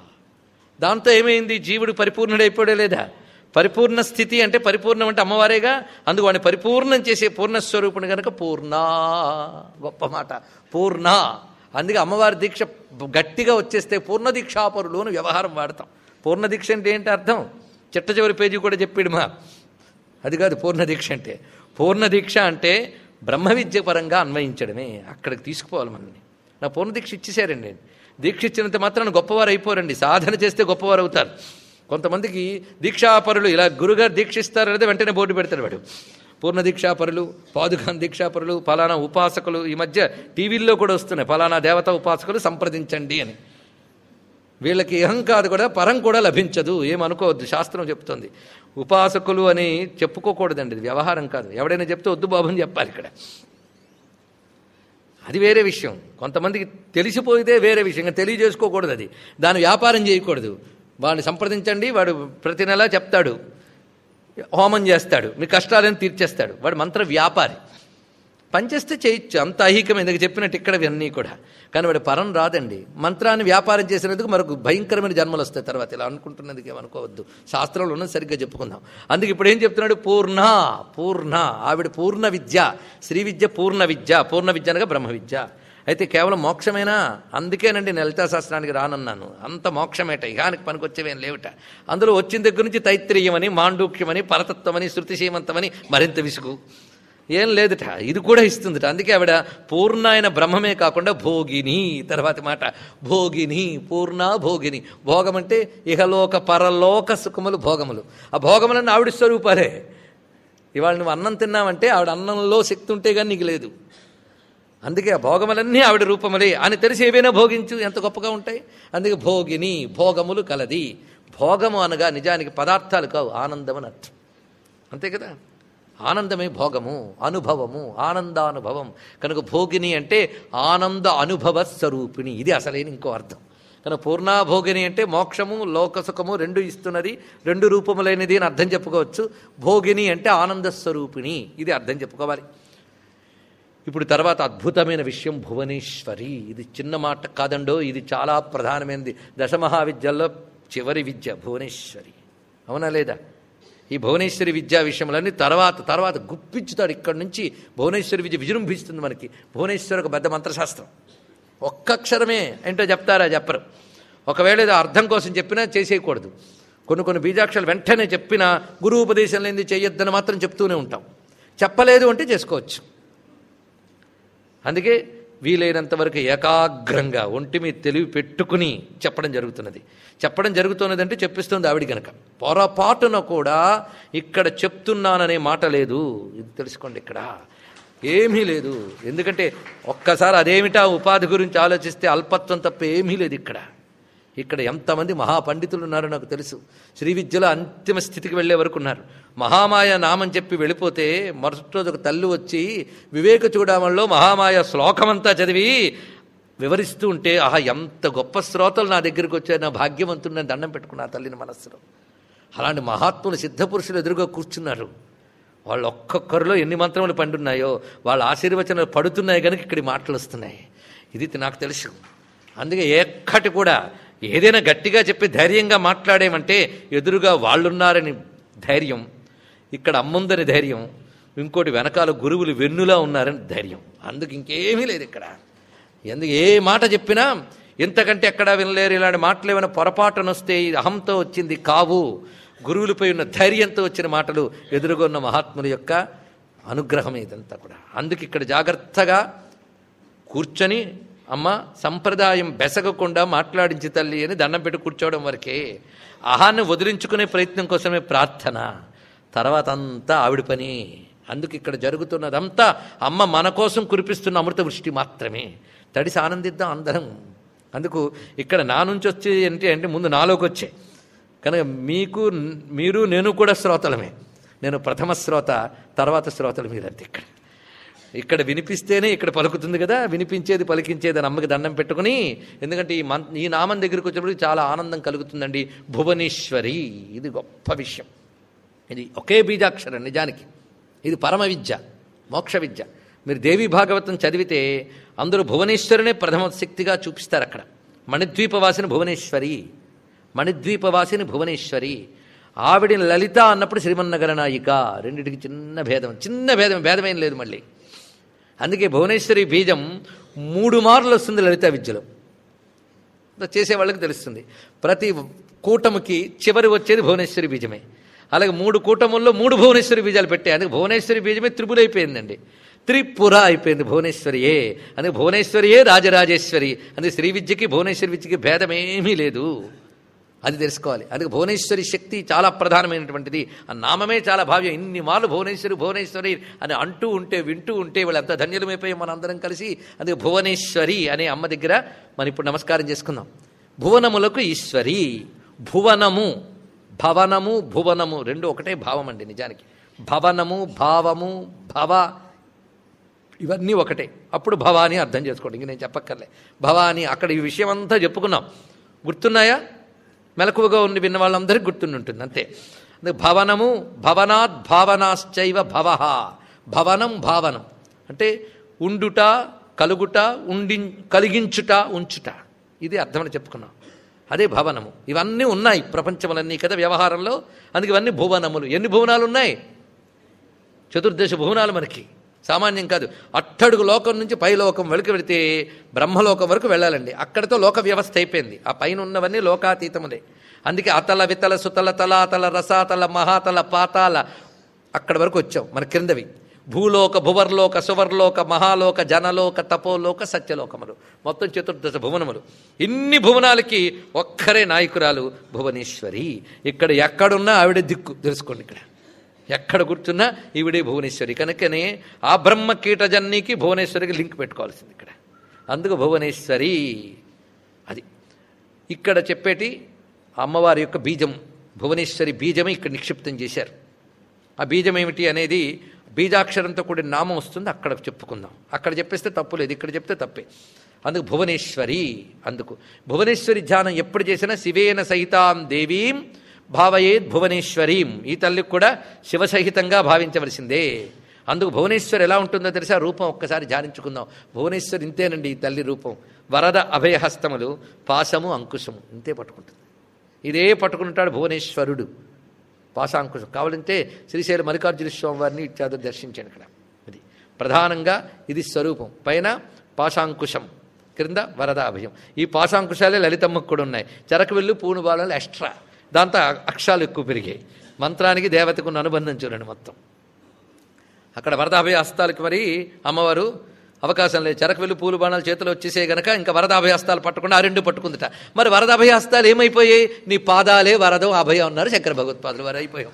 [SPEAKER 1] దాంతో ఏమైంది జీవుడు పరిపూర్ణుడైపోయే లేదా పరిపూర్ణ స్థితి అంటే పరిపూర్ణం అంటే అమ్మవారేగా అందుకు వాడిని పరిపూర్ణం చేసే పూర్ణస్వరూపుని కనుక పూర్ణ గొప్ప మాట పూర్ణ అందుకే అమ్మవారి దీక్ష గట్టిగా వచ్చేస్తే పూర్ణ దీక్షాపరులు అని వ్యవహారం వాడతాం పూర్ణ దీక్ష అంటే ఏంటి అర్థం చిట్ట చివరి పేజీ కూడా చెప్పాడు మా అది కాదు పూర్ణ దీక్ష అంటే పూర్ణ దీక్ష అంటే బ్రహ్మ విద్య పరంగా అన్వయించడమే అక్కడికి తీసుకుపోవాలి మనల్ని నా పూర్ణ దీక్ష ఇచ్చేసారండి దీక్ష ఇచ్చినంత మాత్రాన గొప్పవారు అయిపోరండి సాధన చేస్తే గొప్పవారు అవుతారు కొంతమందికి దీక్షాపరులు ఇలా గురుగారు దీక్షిస్తారు లేదా వెంటనే బోర్డు పెడతాడు వాడు పూర్ణ దీక్షాపరులు పాదుకాన్ దీక్షాపరులు ఫలానా ఉపాసకులు ఈ మధ్య టీవీల్లో కూడా వస్తున్నాయి ఫలానా దేవతా ఉపాసకులు సంప్రదించండి అని వీళ్ళకి ఇహం కాదు కూడా పరం కూడా లభించదు ఏమనుకోవద్దు శాస్త్రం చెప్తుంది ఉపాసకులు అని చెప్పుకోకూడదండి ఇది వ్యవహారం కాదు ఎవడైనా చెప్తే వద్దు బాబు అని చెప్పాలి ఇక్కడ అది వేరే విషయం కొంతమందికి తెలిసిపోయితే వేరే విషయం ఇంకా తెలియజేసుకోకూడదు అది దాని వ్యాపారం చేయకూడదు వాడిని సంప్రదించండి వాడు ప్రతి నెలా చెప్తాడు హోమం చేస్తాడు మీ కష్టాలను తీర్చేస్తాడు వాడు మంత్ర వ్యాపారి పనిచేస్తే చేయొచ్చు అంత ఐహికం ఎందుకు చెప్పినట్టు ఇక్కడ ఇవన్నీ కూడా కానీ వాడి పరం రాదండి మంత్రాన్ని వ్యాపారం చేసినందుకు మరొక భయంకరమైన జన్మలు వస్తాయి తర్వాత ఇలా అనుకుంటున్నందుకు ఏమనుకోవద్దు శాస్త్రంలో ఉన్నది సరిగ్గా చెప్పుకుందాం అందుకే ఇప్పుడు ఏం చెప్తున్నాడు పూర్ణ పూర్ణ ఆవిడ పూర్ణ విద్య శ్రీ విద్య పూర్ణ విద్య పూర్ణ విద్య అనగా బ్రహ్మ విద్య అయితే కేవలం మోక్షమేనా అందుకేనండి నేను లలితా శాస్త్రానికి రానన్నాను అంత మోక్షమేట ఇహానికి పనికొచ్చేవేం లేవుట అందులో వచ్చిన దగ్గర నుంచి తైత్రీయమని మాండూక్యమని పరతత్వమని శృతిశీమంతమని మరింత విసుగు ఏం లేదుట ఇది కూడా ఇస్తుందిట అందుకే ఆవిడ పూర్ణ అయిన బ్రహ్మమే కాకుండా భోగిని తర్వాతి మాట భోగిని పూర్ణ భోగిని భోగం అంటే ఇహలోక పరలోక సుఖములు భోగములు ఆ భోగములన్నీ ఆవిడ స్వరూపాలే ఇవాళ నువ్వు అన్నం తిన్నావంటే ఆవిడ అన్నంలో శక్తి ఉంటే కానీ నీకు లేదు అందుకే ఆ భోగములన్నీ ఆవిడ రూపములే అని తెలిసి ఏవైనా భోగించు ఎంత గొప్పగా ఉంటాయి అందుకే భోగిని భోగములు కలది భోగము అనగా నిజానికి పదార్థాలు కావు ఆనందం అని అర్థం అంతే కదా ఆనందమే భోగము అనుభవము ఆనందానుభవం కనుక భోగిని అంటే ఆనంద అనుభవ స్వరూపిణి ఇది అసలైన ఇంకో అర్థం కనుక పూర్ణాభోగిని అంటే మోక్షము లోకసుఖము రెండు ఇస్తున్నది రెండు రూపములైనది అని అర్థం చెప్పుకోవచ్చు భోగిని అంటే ఆనంద స్వరూపిణి ఇది అర్థం చెప్పుకోవాలి ఇప్పుడు తర్వాత అద్భుతమైన విషయం భువనేశ్వరి ఇది చిన్న మాట కాదండో ఇది చాలా ప్రధానమైనది దశమహావిద్యల్లో చివరి విద్య భువనేశ్వరి అవునా లేదా ఈ భువనేశ్వరి విద్యా విషయములన్నీ తర్వాత తర్వాత గుప్పించుతాడు ఇక్కడి నుంచి భువనేశ్వరి విద్య విజృంభిస్తుంది మనకి భువనేశ్వరి ఒక పెద్ద మంత్రశాస్త్రం ఒక్క అక్షరమే ఏంటో చెప్తారా చెప్పరు ఒకవేళ ఏదో అర్థం కోసం చెప్పినా చేసేయకూడదు కొన్ని కొన్ని బీజాక్షరాలు వెంటనే చెప్పినా గురువు ఉపదేశం లేనిది చేయొద్దని మాత్రం చెప్తూనే ఉంటాం చెప్పలేదు అంటే చేసుకోవచ్చు అందుకే వీలైనంత వరకు ఏకాగ్రంగా ఒంటి మీద తెలివి పెట్టుకుని చెప్పడం జరుగుతున్నది చెప్పడం జరుగుతున్నది అంటే చెప్పిస్తుంది ఆవిడ కనుక పొరపాటున కూడా ఇక్కడ చెప్తున్నాననే మాట లేదు ఇది తెలుసుకోండి ఇక్కడ ఏమీ లేదు ఎందుకంటే ఒక్కసారి అదేమిటా ఉపాధి గురించి ఆలోచిస్తే అల్పత్వం తప్ప ఏమీ లేదు ఇక్కడ ఇక్కడ ఎంతమంది మహాపండితులు ఉన్నారో నాకు తెలుసు శ్రీ విద్యలో అంతిమ స్థితికి వెళ్ళే వరకు ఉన్నారు మహామాయ నామం చెప్పి వెళ్ళిపోతే మరుసటి రోజు ఒక తల్లి వచ్చి వివేక చూడమంలో మహామాయ శ్లోకమంతా చదివి వివరిస్తూ ఉంటే ఆహా ఎంత గొప్ప శ్రోతలు నా దగ్గరికి వచ్చారు నా భాగ్యవంతుడిని దండం పెట్టుకున్నా తల్లిని మనస్సులో అలాంటి మహాత్ములు సిద్ధపురుషులు ఎదురుగా కూర్చున్నారు వాళ్ళు ఒక్కొక్కరిలో ఎన్ని మంత్రములు పండున్నాయో వాళ్ళ ఆశీర్వచనాలు పడుతున్నాయి కనుక ఇక్కడి మాటలు వస్తున్నాయి ఇది నాకు తెలుసు అందుకే ఎక్కటి కూడా ఏదైనా గట్టిగా చెప్పి ధైర్యంగా మాట్లాడేమంటే ఎదురుగా వాళ్ళున్నారని ధైర్యం ఇక్కడ అమ్ముందని ధైర్యం ఇంకోటి వెనకాల గురువులు వెన్నులా ఉన్నారని ధైర్యం అందుకు ఇంకేమీ లేదు ఇక్కడ ఎందుకు ఏ మాట చెప్పినా ఎంతకంటే ఎక్కడా వినలేరు ఇలాంటి మాటలు ఏమైనా పొరపాటున వస్తే ఇది అహంతో వచ్చింది కావు గురువులపై ఉన్న ధైర్యంతో వచ్చిన మాటలు ఎదురుగా ఉన్న మహాత్ముల యొక్క అనుగ్రహం ఇదంతా కూడా అందుకు ఇక్కడ జాగ్రత్తగా కూర్చొని అమ్మ సంప్రదాయం బెసగకుండా మాట్లాడించి తల్లి అని దండం పెట్టి కూర్చోవడం వరకే ఆహాన్ని వదిలించుకునే ప్రయత్నం కోసమే ప్రార్థన తర్వాత అంతా ఆవిడ పని అందుకు ఇక్కడ జరుగుతున్నదంతా అమ్మ మన కోసం కురిపిస్తున్న అమృత వృష్టి మాత్రమే తడిసి ఆనందిద్దాం అందరం అందుకు ఇక్కడ నా నుంచి వచ్చే ఏంటి అంటే ముందు నాలోకి వచ్చే కనుక మీకు మీరు నేను కూడా శ్రోతలమే నేను ప్రథమ శ్రోత తర్వాత శ్రోతలు మీరంతే ఇక్కడ ఇక్కడ వినిపిస్తేనే ఇక్కడ పలుకుతుంది కదా వినిపించేది పలికించేది అని అమ్మకి దండం పెట్టుకుని ఎందుకంటే ఈ మన్ ఈ నామం దగ్గరికి వచ్చినప్పుడు చాలా ఆనందం కలుగుతుందండి భువనేశ్వరి ఇది గొప్ప విషయం ఇది ఒకే బీజాక్షరం నిజానికి ఇది పరమ విద్య మోక్ష విద్య మీరు దేవి భాగవతం చదివితే అందరూ భువనేశ్వరినే ప్రథమ శక్తిగా చూపిస్తారు అక్కడ మణిద్వీపవాసిని భువనేశ్వరి మణిద్వీపవాసిని భువనేశ్వరి ఆవిడిని లలిత అన్నప్పుడు శ్రీమన్నగర నాయిక రెండిటికి చిన్న భేదం చిన్న భేదం భేదమేం లేదు మళ్ళీ అందుకే భువనేశ్వరి బీజం మూడు మార్లు వస్తుంది లలిత విద్యలో చేసే వాళ్ళకి తెలుస్తుంది ప్రతి కూటమికి చివరి వచ్చేది భువనేశ్వరి బీజమే అలాగే మూడు కూటముల్లో మూడు భువనేశ్వరి బీజాలు పెట్టాయి అందుకే భువనేశ్వరి బీజమే త్రిపులైపోయిందండి త్రిపుర అయిపోయింది భువనేశ్వరియే అందుకే భువనేశ్వరియే రాజరాజేశ్వరి అందుకే శ్రీ విద్యకి భువనేశ్వరి విద్యకి భేదమేమీ లేదు అది తెలుసుకోవాలి అందుకే భువనేశ్వరి శక్తి చాలా ప్రధానమైనటువంటిది ఆ నామమే చాలా భావ్యం ఇన్ని మార్లు భువనేశ్వరి భువనేశ్వరి అని అంటూ ఉంటే వింటూ ఉంటే వాళ్ళు ఎంత ధన్యులమైపోయి మన అందరం కలిసి అందుకే భువనేశ్వరి అనే అమ్మ దగ్గర మనం ఇప్పుడు నమస్కారం చేసుకుందాం భువనములకు ఈశ్వరి భువనము భవనము భువనము రెండు ఒకటే భావం అండి నిజానికి భవనము భావము భవ ఇవన్నీ ఒకటే అప్పుడు భవాని అర్థం చేసుకోండి ఇంక నేను చెప్పక్కర్లే భవాని అక్కడ ఈ విషయం అంతా చెప్పుకున్నాం గుర్తున్నాయా మెలకువగా ఉండి విన్న వాళ్ళందరికీ గుర్తుండి ఉంటుంది అంతే అందుకే భవనము భవనాత్ భావనాశ్చైవ భవ భవనం భావనం అంటే ఉండుట కలుగుట ఉండి కలిగించుట ఉంచుట ఇది అర్థమని చెప్పుకున్నాం అదే భవనము ఇవన్నీ ఉన్నాయి ప్రపంచములన్నీ కదా వ్యవహారంలో అందుకే ఇవన్నీ భువనములు ఎన్ని భువనాలు ఉన్నాయి చతుర్దశ భువనాలు మనకి సామాన్యం కాదు అట్టడుగు లోకం నుంచి పై లోకం వెళుకు వెళితే బ్రహ్మలోకం వరకు వెళ్ళాలండి అక్కడితో లోక వ్యవస్థ అయిపోయింది ఆ పైన ఉన్నవన్నీ లోకాతీతములే అందుకే అతల వితల సుతల తలాతల రసాతల మహాతల పాతాల అక్కడి వరకు వచ్చాం మన క్రిందవి భూలోక భువర్లోక సువర్లోక మహాలోక జనలోక తపోలోక సత్యలోకములు మొత్తం చతుర్దశ భువనములు ఇన్ని భువనాలకి ఒక్కరే నాయకురాలు భువనేశ్వరి ఇక్కడ ఎక్కడున్నా ఆవిడ దిక్కు తెలుసుకోండి ఇక్కడ ఎక్కడ కూర్చున్నా ఈవిడే భువనేశ్వరి కనుకనే ఆ బ్రహ్మ కీటజన్నీకి భువనేశ్వరికి లింక్ పెట్టుకోవాల్సింది ఇక్కడ అందుకు భువనేశ్వరి అది ఇక్కడ చెప్పేటి అమ్మవారి యొక్క బీజం భువనేశ్వరి బీజమే ఇక్కడ నిక్షిప్తం చేశారు ఆ బీజం ఏమిటి అనేది బీజాక్షరంతో కూడిన నామం వస్తుంది అక్కడ చెప్పుకుందాం అక్కడ చెప్పేస్తే తప్పు లేదు ఇక్కడ చెప్తే తప్పే అందుకు భువనేశ్వరి అందుకు భువనేశ్వరి ధ్యానం ఎప్పుడు చేసినా శివేన సహితాం దేవీం భావయేద్ భువనేశ్వరీం ఈ తల్లికి కూడా శివసహితంగా భావించవలసిందే అందుకు భువనేశ్వరి ఎలా ఉంటుందో తెలిసి ఆ రూపం ఒక్కసారి ధ్యానించుకుందాం భువనేశ్వరి ఇంతేనండి ఈ తల్లి రూపం వరద అభయహస్తములు పాశము అంకుశము ఇంతే పట్టుకుంటుంది ఇదే పట్టుకుంటాడు భువనేశ్వరుడు పాశాంకుశం కావాలంటే శ్రీశైల మల్లికార్జున స్వామి వారిని ఇత్యాది దర్శించాను ఇక్కడ ఇది ప్రధానంగా ఇది స్వరూపం పైన పాశాంకుశం క్రింద వరద అభయం ఈ పాశాంకుశాలే లలితమ్మకు కూడా ఉన్నాయి చెరకు వెళ్ళు పూను బాలలు ఎక్స్ట్రా దాంతో అక్షాలు ఎక్కువ పెరిగాయి మంత్రానికి దేవతకు ఉన్న అనుబంధం చూడండి మొత్తం అక్కడ వరదాభయ హస్తాలకి మరి అమ్మవారు అవకాశం లేదు చెరకు వెళ్ళి పూలు బాణాలు చేతిలో వచ్చేసే గనక ఇంకా వరదాభయ హస్తాలు పట్టకుండా ఆ రెండు పట్టుకుందిట మరి వరదాభయ హస్తాలు ఏమైపోయాయి నీ పాదాలే వరదం అభయం ఉన్నారు శంకర భగవత్పాదులు వారు అయిపోయాం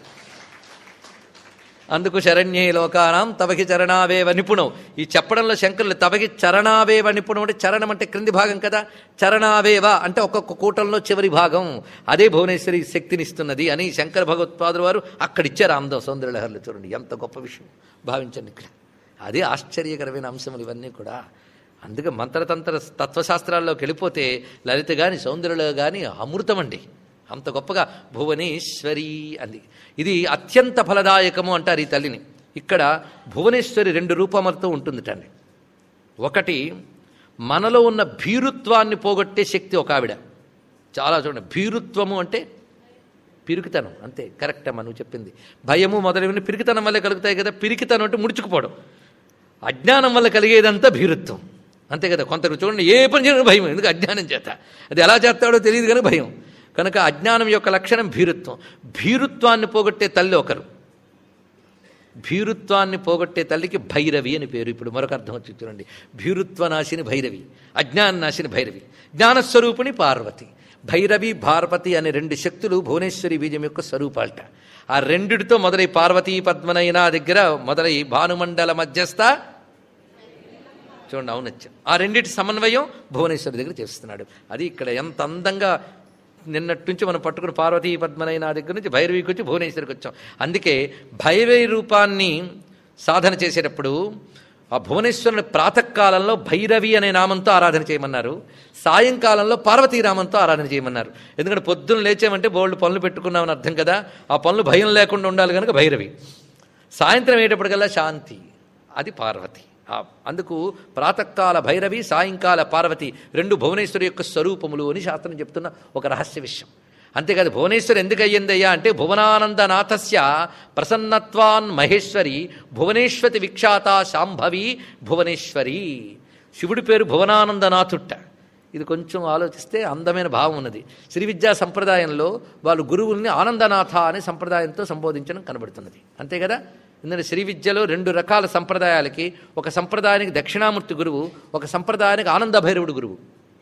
[SPEAKER 1] అందుకు శరణ్యే లోకానాం తవకి చరణావేవ నిపుణం ఈ చెప్పడంలో శంకరులు తవకి చరణావేవ నిపుణం అంటే చరణం అంటే క్రింది భాగం కదా చరణావేవ అంటే ఒక్కొక్క కూటంలో చివరి భాగం అదే భువనేశ్వరి శక్తినిస్తున్నది అని శంకర భగవత్పాదుల వారు అక్కడిచ్చారు ఆందవ సౌందర్యలహర్లు చూడండి ఎంత గొప్ప విషయం భావించండి ఇక్కడ అదే ఆశ్చర్యకరమైన అంశములు ఇవన్నీ కూడా అందుకే మంత్రతంత్ర తత్వశాస్త్రాల్లోకి వెళ్ళిపోతే లలిత గాని సౌందర్యలో కానీ అమృతమండి అంత గొప్పగా భువనేశ్వరి అంది ఇది అత్యంత ఫలదాయకము అంటారు ఈ తల్లిని ఇక్కడ భువనేశ్వరి రెండు రూపములతో ఉంటుందిటండి ఒకటి మనలో ఉన్న భీరుత్వాన్ని పోగొట్టే శక్తి ఒక ఆవిడ చాలా చూడండి భీరుత్వము అంటే పిరికితనం అంతే కరెక్ట్ అమ్మా నువ్వు చెప్పింది భయము మొదలైనవి పిరికితనం వల్లే కలుగుతాయి కదా పిరికితనం అంటే ముడుచుకుపోవడం అజ్ఞానం వల్ల కలిగేదంతా భీరుత్వం అంతే కదా కొందరు చూడండి ఏ పని చేయడం భయం ఎందుకు అజ్ఞానం చేత అది ఎలా చేస్తాడో తెలియదు కానీ భయం కనుక అజ్ఞానం యొక్క లక్షణం భీరుత్వం భీరుత్వాన్ని పోగొట్టే తల్లి ఒకరు భీరుత్వాన్ని పోగొట్టే తల్లికి భైరవి అని పేరు ఇప్పుడు మరొక అర్థం వచ్చి చూడండి భీరుత్వనాశిని భైరవి అజ్ఞాననాశిని భైరవి జ్ఞానస్వరూపిణి పార్వతి భైరవి పార్వతి అనే రెండు శక్తులు భువనేశ్వరి బీజం యొక్క స్వరూపాలట ఆ రెండిటితో మొదలై పార్వతీ పద్మనైనా దగ్గర మొదలై భానుమండల మధ్యస్థ చూడండి అవునత్యం ఆ రెండింటి సమన్వయం భువనేశ్వరి దగ్గర చేస్తున్నాడు అది ఇక్కడ ఎంత అందంగా నిన్నటి నుంచి మనం పట్టుకుని పార్వతీ పద్మనైనా దగ్గర నుంచి భైరవికి వచ్చి భువనేశ్వరికి వచ్చాం అందుకే భైరవి రూపాన్ని సాధన చేసేటప్పుడు ఆ భువనేశ్వరుని ప్రాతకాలంలో భైరవి అనే నామంతో ఆరాధన చేయమన్నారు సాయంకాలంలో పార్వతీరామంతో ఆరాధన చేయమన్నారు ఎందుకంటే పొద్దున్న లేచామంటే బోల్డ్ పనులు పెట్టుకున్నామని అర్థం కదా ఆ పనులు భయం లేకుండా ఉండాలి కనుక భైరవి సాయంత్రం అయ్యేటప్పటికల్లా శాంతి అది పార్వతి ఆ- అందుకు ప్రాతకాల భైరవి సాయంకాల పార్వతి రెండు భువనేశ్వరి యొక్క స్వరూపములు అని శాస్త్రం చెప్తున్న ఒక రహస్య విషయం అంతేకాదు భువనేశ్వరి ఎందుకు అయ్యిందయ్యా అంటే భువనానందనాథస్య ప్రసన్నత్వాన్ మహేశ్వరి భువనేశ్వతి విఖ్యాత శాంభవి భువనేశ్వరి శివుడి పేరు భువనానందనాథుట్ట ఇది కొంచెం ఆలోచిస్తే అందమైన భావం ఉన్నది శ్రీ విద్యా సంప్రదాయంలో వాళ్ళు గురువుల్ని ఆనందనాథ అనే సంప్రదాయంతో సంబోధించడం కనబడుతున్నది అంతే కదా ఎందుకంటే శ్రీ విద్యలో రెండు రకాల సంప్రదాయాలకి ఒక సంప్రదాయానికి దక్షిణామూర్తి గురువు ఒక సంప్రదాయానికి ఆనంద భైరవుడు గురువు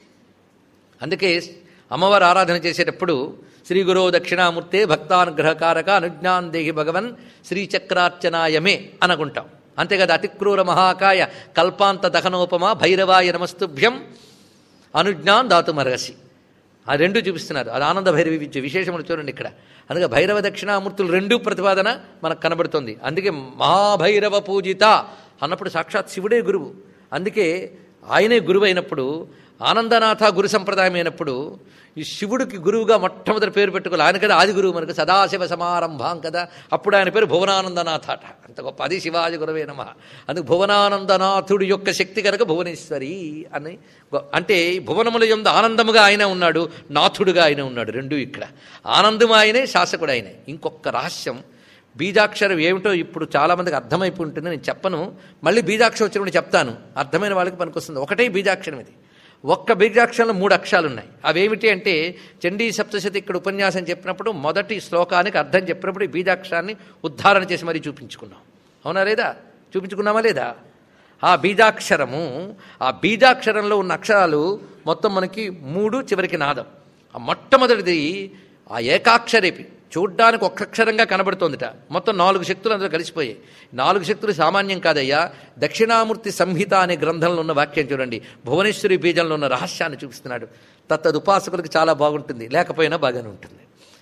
[SPEAKER 1] అందుకే అమ్మవారు ఆరాధన చేసేటప్పుడు శ్రీ గురో దక్షిణామూర్తే భక్తానుగ్రహకారక అనుజ్ఞాన్ దేహి భగవన్ శ్రీచక్రార్చనాయమే అనగుంటాం అంతేకాదు అతిక్రూర మహాకాయ కల్పాంత దహనోపమ భైరవాయ నమస్తుభ్యం అనుజ్ఞాన్ దాతుమరగసి ఆ రెండు చూపిస్తున్నారు అది ఆనంద భైరవి విద్య విశేషములు చూడండి ఇక్కడ అందుకే భైరవ దక్షిణామూర్తులు రెండు ప్రతిపాదన మనకు కనబడుతుంది అందుకే మహాభైరవ పూజిత అన్నప్పుడు సాక్షాత్ శివుడే గురువు అందుకే ఆయనే గురువు అయినప్పుడు ఆనందనాథ గురు సంప్రదాయం అయినప్పుడు ఈ శివుడికి గురువుగా మొట్టమొదటి పేరు పెట్టుకోవాలి ఆయన కదా ఆది గురువు మనకు సదాశివ సమారంభం కదా అప్పుడు ఆయన పేరు భువనానందనాథ అట అంత గొప్ప అది శివాజీ గురవే నమ అందుకు భువనానందనాథుడి యొక్క శక్తి కనుక భువనేశ్వరి అని గొ- అంటే ఈ భువనముల యొక్క ఆనందముగా ఆయన ఉన్నాడు నాథుడుగా ఆయన ఉన్నాడు రెండు ఇక్కడ ఆనందం ఆయనే శాసకుడు ఆయనే ఇంకొక రహస్యం బీజాక్షరం ఏమిటో ఇప్పుడు చాలామందికి అర్థమైపోయి ఉంటుంది నేను చెప్పను మళ్ళీ బీజాక్షరం వచ్చినప్పుడు చెప్తాను అర్థమైన వాళ్ళకి పనికొస్తుంది ఒకటే బీజాక్షరం ఇది ఒక్క బీజాక్షరంలో మూడు అక్షరాలు ఉన్నాయి అవేమిటి అంటే చండీ సప్తశతి ఇక్కడ ఉపన్యాసం చెప్పినప్పుడు మొదటి శ్లోకానికి అర్థం చెప్పినప్పుడు ఈ బీజాక్షరాన్ని ఉద్ధారణ చేసి మరీ చూపించుకున్నాం అవునా లేదా చూపించుకున్నామా లేదా ఆ బీజాక్షరము ఆ బీజాక్షరంలో ఉన్న అక్షరాలు మొత్తం మనకి మూడు చివరికి నాదం ఆ మొట్టమొదటిది ఆ ఏకాక్షరేపి చూడ్డానికి ఒక్క అక్షరంగా కనబడుతోందిట మొత్తం నాలుగు శక్తులు అందులో కలిసిపోయాయి నాలుగు శక్తులు సామాన్యం కాదయ్యా దక్షిణామూర్తి సంహిత అనే గ్రంథంలో ఉన్న వాక్యం చూడండి భువనేశ్వరి బీజంలో ఉన్న రహస్యాన్ని చూపిస్తున్నాడు తత్తది ఉపాసకులకు చాలా బాగుంటుంది లేకపోయినా బాగానే ఉంటుంది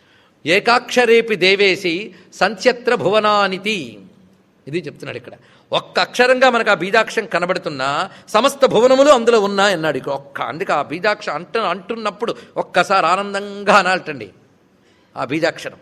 [SPEAKER 1] ఏకాక్షరేపి దేవేసి సంత్యత్ర భువనానితి ఇది చెప్తున్నాడు ఇక్కడ ఒక్క అక్షరంగా మనకు ఆ బీజాక్షరం కనబడుతున్నా సమస్త భువనములు అందులో ఉన్నాయన్నాడు ఇక ఒక్క అందుకే ఆ బీజాక్షరం అంటు అంటున్నప్పుడు ఒక్కసారి ఆనందంగా అనాలటండి ఆ బీజాక్షరం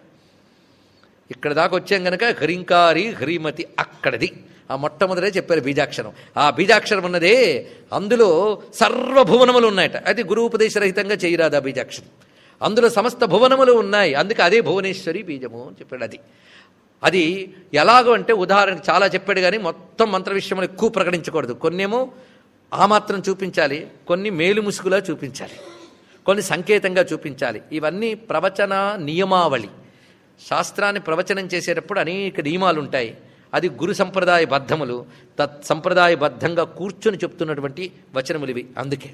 [SPEAKER 1] ఇక్కడ దాకా వచ్చాం గనక హ్రీంకారి హ్రీమతి అక్కడది ఆ మొట్టమొదటే చెప్పారు బీజాక్షరం ఆ బీజాక్షరం ఉన్నదే అందులో సర్వభువనములు ఉన్నాయట అది గురూపదేశరహితంగా చేయరాదు ఆ బీజాక్షరం అందులో సమస్త భువనములు ఉన్నాయి అందుకే అదే భువనేశ్వరి బీజము అని చెప్పాడు అది అది ఎలాగో అంటే ఉదాహరణకు చాలా చెప్పాడు కానీ మొత్తం మంత్ర విషయంలో ఎక్కువ ప్రకటించకూడదు కొన్నేమో ఆ మాత్రం చూపించాలి కొన్ని మేలు ముసుగులా చూపించాలి కొన్ని సంకేతంగా చూపించాలి ఇవన్నీ ప్రవచన నియమావళి శాస్త్రాన్ని ప్రవచనం చేసేటప్పుడు అనేక నియమాలు ఉంటాయి అది గురు సంప్రదాయ బద్ధములు తత్ సంప్రదాయబద్ధంగా కూర్చొని చెప్తున్నటువంటి వచనములు ఇవి అందుకే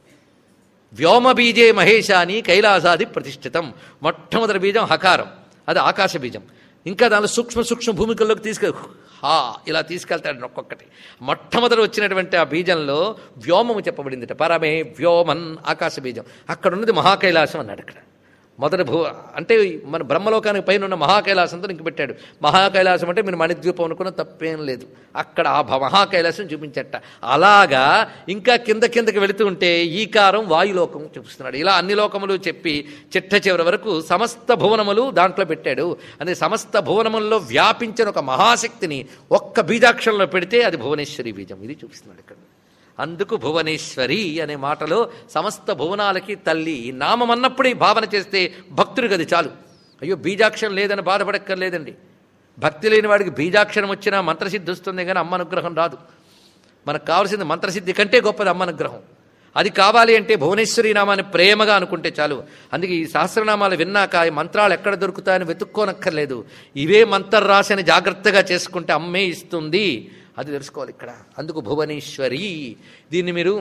[SPEAKER 1] వ్యోమ బీజే మహేశాని కైలాసాది ప్రతిష్ఠితం మొట్టమొదటి బీజం హకారం అది ఆకాశ బీజం ఇంకా దానిలో సూక్ష్మ సూక్ష్మ భూమికల్లోకి తీసుకె హా ఇలా తీసుకెళ్తాడు ఒక్కొక్కటి మొట్టమొదటి వచ్చినటువంటి ఆ బీజంలో వ్యోమము చెప్పబడిందిట పరమే వ్యోమన్ ఆకాశ బీజం అక్కడ ఉన్నది మహాకైలాసం అన్నాడు అక్కడ మొదటి భూ అంటే మన బ్రహ్మలోకానికి పైన ఉన్న మహాకైలాసంతో ఇంక పెట్టాడు మహాకైలాసం అంటే మీరు మణిద్వీపం అనుకున్న తప్పేం లేదు అక్కడ ఆ భ- మహాకైలాసం చూపించట అలాగా ఇంకా కింద కిందకి వెళుతూ ఉంటే ఈకారం వాయులోకం చూపిస్తున్నాడు ఇలా అన్ని లోకములు చెప్పి చిట్ట చివరి వరకు సమస్త భువనములు దాంట్లో పెట్టాడు అదే సమస్త భువనములలో వ్యాపించిన ఒక మహాశక్తిని ఒక్క బీజాక్షరంలో పెడితే అది భువనేశ్వరి బీజం ఇది చూపిస్తున్నాడు ఇక్కడ అందుకు భువనేశ్వరి అనే మాటలో సమస్త భువనాలకి తల్లి ఈ నామం అన్నప్పుడు ఈ భావన చేస్తే భక్తుడికి అది చాలు అయ్యో బీజాక్షరం లేదని బాధపడక్కర్లేదండి భక్తి లేని వాడికి బీజాక్షరం వచ్చినా మంత్రసిద్ధి వస్తుంది కానీ అమ్మ అనుగ్రహం రాదు మనకు కావాల్సింది మంత్రసిద్ధి కంటే గొప్పది అమ్మ అనుగ్రహం అది కావాలి అంటే భువనేశ్వరి నామాన్ని ప్రేమగా అనుకుంటే చాలు అందుకే ఈ సహస్రనామాలు విన్నాక ఈ మంత్రాలు ఎక్కడ దొరుకుతాయని వెతుక్కోనక్కర్లేదు ఇవే మంత్ర రాశిని జాగ్రత్తగా చేసుకుంటే అమ్మే ఇస్తుంది అది తెలుసుకోవాలి ఇక్కడ అందుకు భువనేశ్వరి దీన్ని మీరు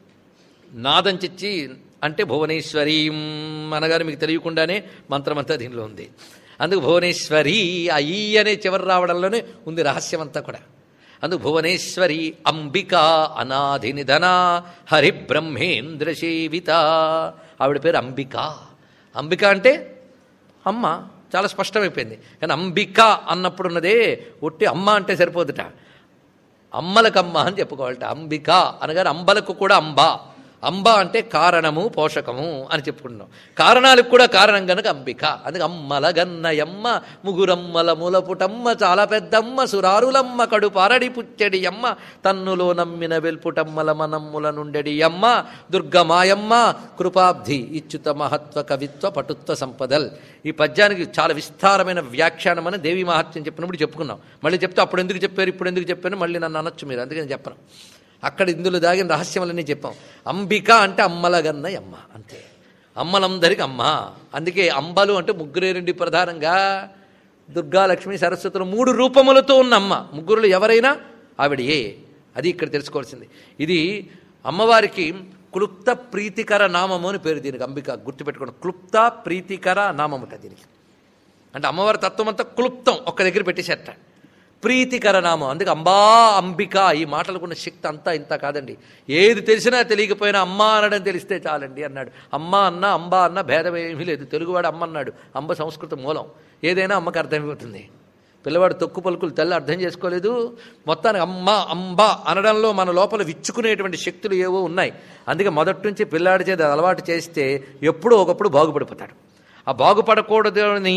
[SPEAKER 1] నాదం చిచ్చి అంటే భువనేశ్వరి అనగానే మీకు తెలియకుండానే మంత్రమంతా దీనిలో ఉంది అందుకు భువనేశ్వరి ఆ ఈ అనే చివరి రావడంలోనే ఉంది రహస్యం అంతా కూడా అందుకు భువనేశ్వరి అంబిక అనాది నిధన హరి బ్రహ్మేంద్ర సేవిత ఆవిడ పేరు అంబిక అంబిక అంటే అమ్మ చాలా స్పష్టమైపోయింది కానీ అంబిక అన్నప్పుడు ఉన్నదే ఒట్టి అమ్మ అంటే సరిపోదుట అమ్మలకమ్మ అని చెప్పుకోవాలట అంబిక అనగానే అంబలకు కూడా అంబ అంబ అంటే కారణము పోషకము అని చెప్పుకుంటున్నాం కారణాలకు కూడా కారణం కనుక అంబిక అందుకే అమ్మల గన్నయమ్మ ముగురమ్మల మూలపుటమ్మ చాలా పెద్దమ్మ సురారులమ్మ కడు పారడి పుచ్చడి అమ్మ తన్నులో నమ్మిన వెల్పుటమ్మల మనమ్ముల నుండెడి అమ్మ దుర్గమాయమ్మ కృపాబ్ధి ఇచ్యుత మహత్వ కవిత్వ పటుత్వ సంపదల్ ఈ పద్యానికి చాలా విస్తారమైన వ్యాఖ్యానం అని దేవి మహత్యం చెప్పినప్పుడు చెప్పుకున్నాం మళ్ళీ చెప్తే అప్పుడు ఎందుకు చెప్పారు ఇప్పుడు ఎందుకు చెప్పారు మళ్ళీ నన్ను అనొచ్చు మీరు అందుకని చెప్పను అక్కడ ఇందులో దాగిన రహస్యములన్నీ చెప్పాం అంబిక అంటే అమ్మలగన్న అమ్మ అంతే అమ్మలందరికి అమ్మ అందుకే అంబలు అంటే ముగ్గురే రెండు ప్రధానంగా దుర్గా లక్ష్మి సరస్వతులు మూడు రూపములతో ఉన్న అమ్మ ముగ్గురులు ఎవరైనా ఆవిడ ఏ అది ఇక్కడ తెలుసుకోవాల్సింది ఇది అమ్మవారికి క్లుప్త ప్రీతికర నామము అని పేరు దీనికి అంబిక గుర్తుపెట్టుకోండి క్లుప్త ప్రీతికర నామముట దీనికి అంటే అమ్మవారి తత్వం అంతా క్లుప్తం ఒక్క దగ్గర పెట్టేసేట ప్రీతికర నామం అందుకే అంబా అంబిక ఈ మాటలకున్న శక్తి అంతా ఇంత కాదండి ఏది తెలిసినా తెలియకపోయినా అమ్మ అనడం తెలిస్తే చాలండి అన్నాడు అమ్మ అన్న అంబా అన్న భేదం ఏమీ లేదు తెలుగువాడు అమ్మ అన్నాడు అంబ సంస్కృత మూలం ఏదైనా అమ్మకి అర్థమైపోతుంది పిల్లవాడు తొక్కు పలుకులు తల్లి అర్థం చేసుకోలేదు మొత్తానికి అమ్మ అంబా అనడంలో మన లోపల విచ్చుకునేటువంటి శక్తులు ఏవో ఉన్నాయి అందుకే మొదటి నుంచి పిల్లాడి చేత అలవాటు చేస్తే ఎప్పుడో ఒకప్పుడు బాగుపడిపోతాడు ఆ బాగుపడకూడదు అని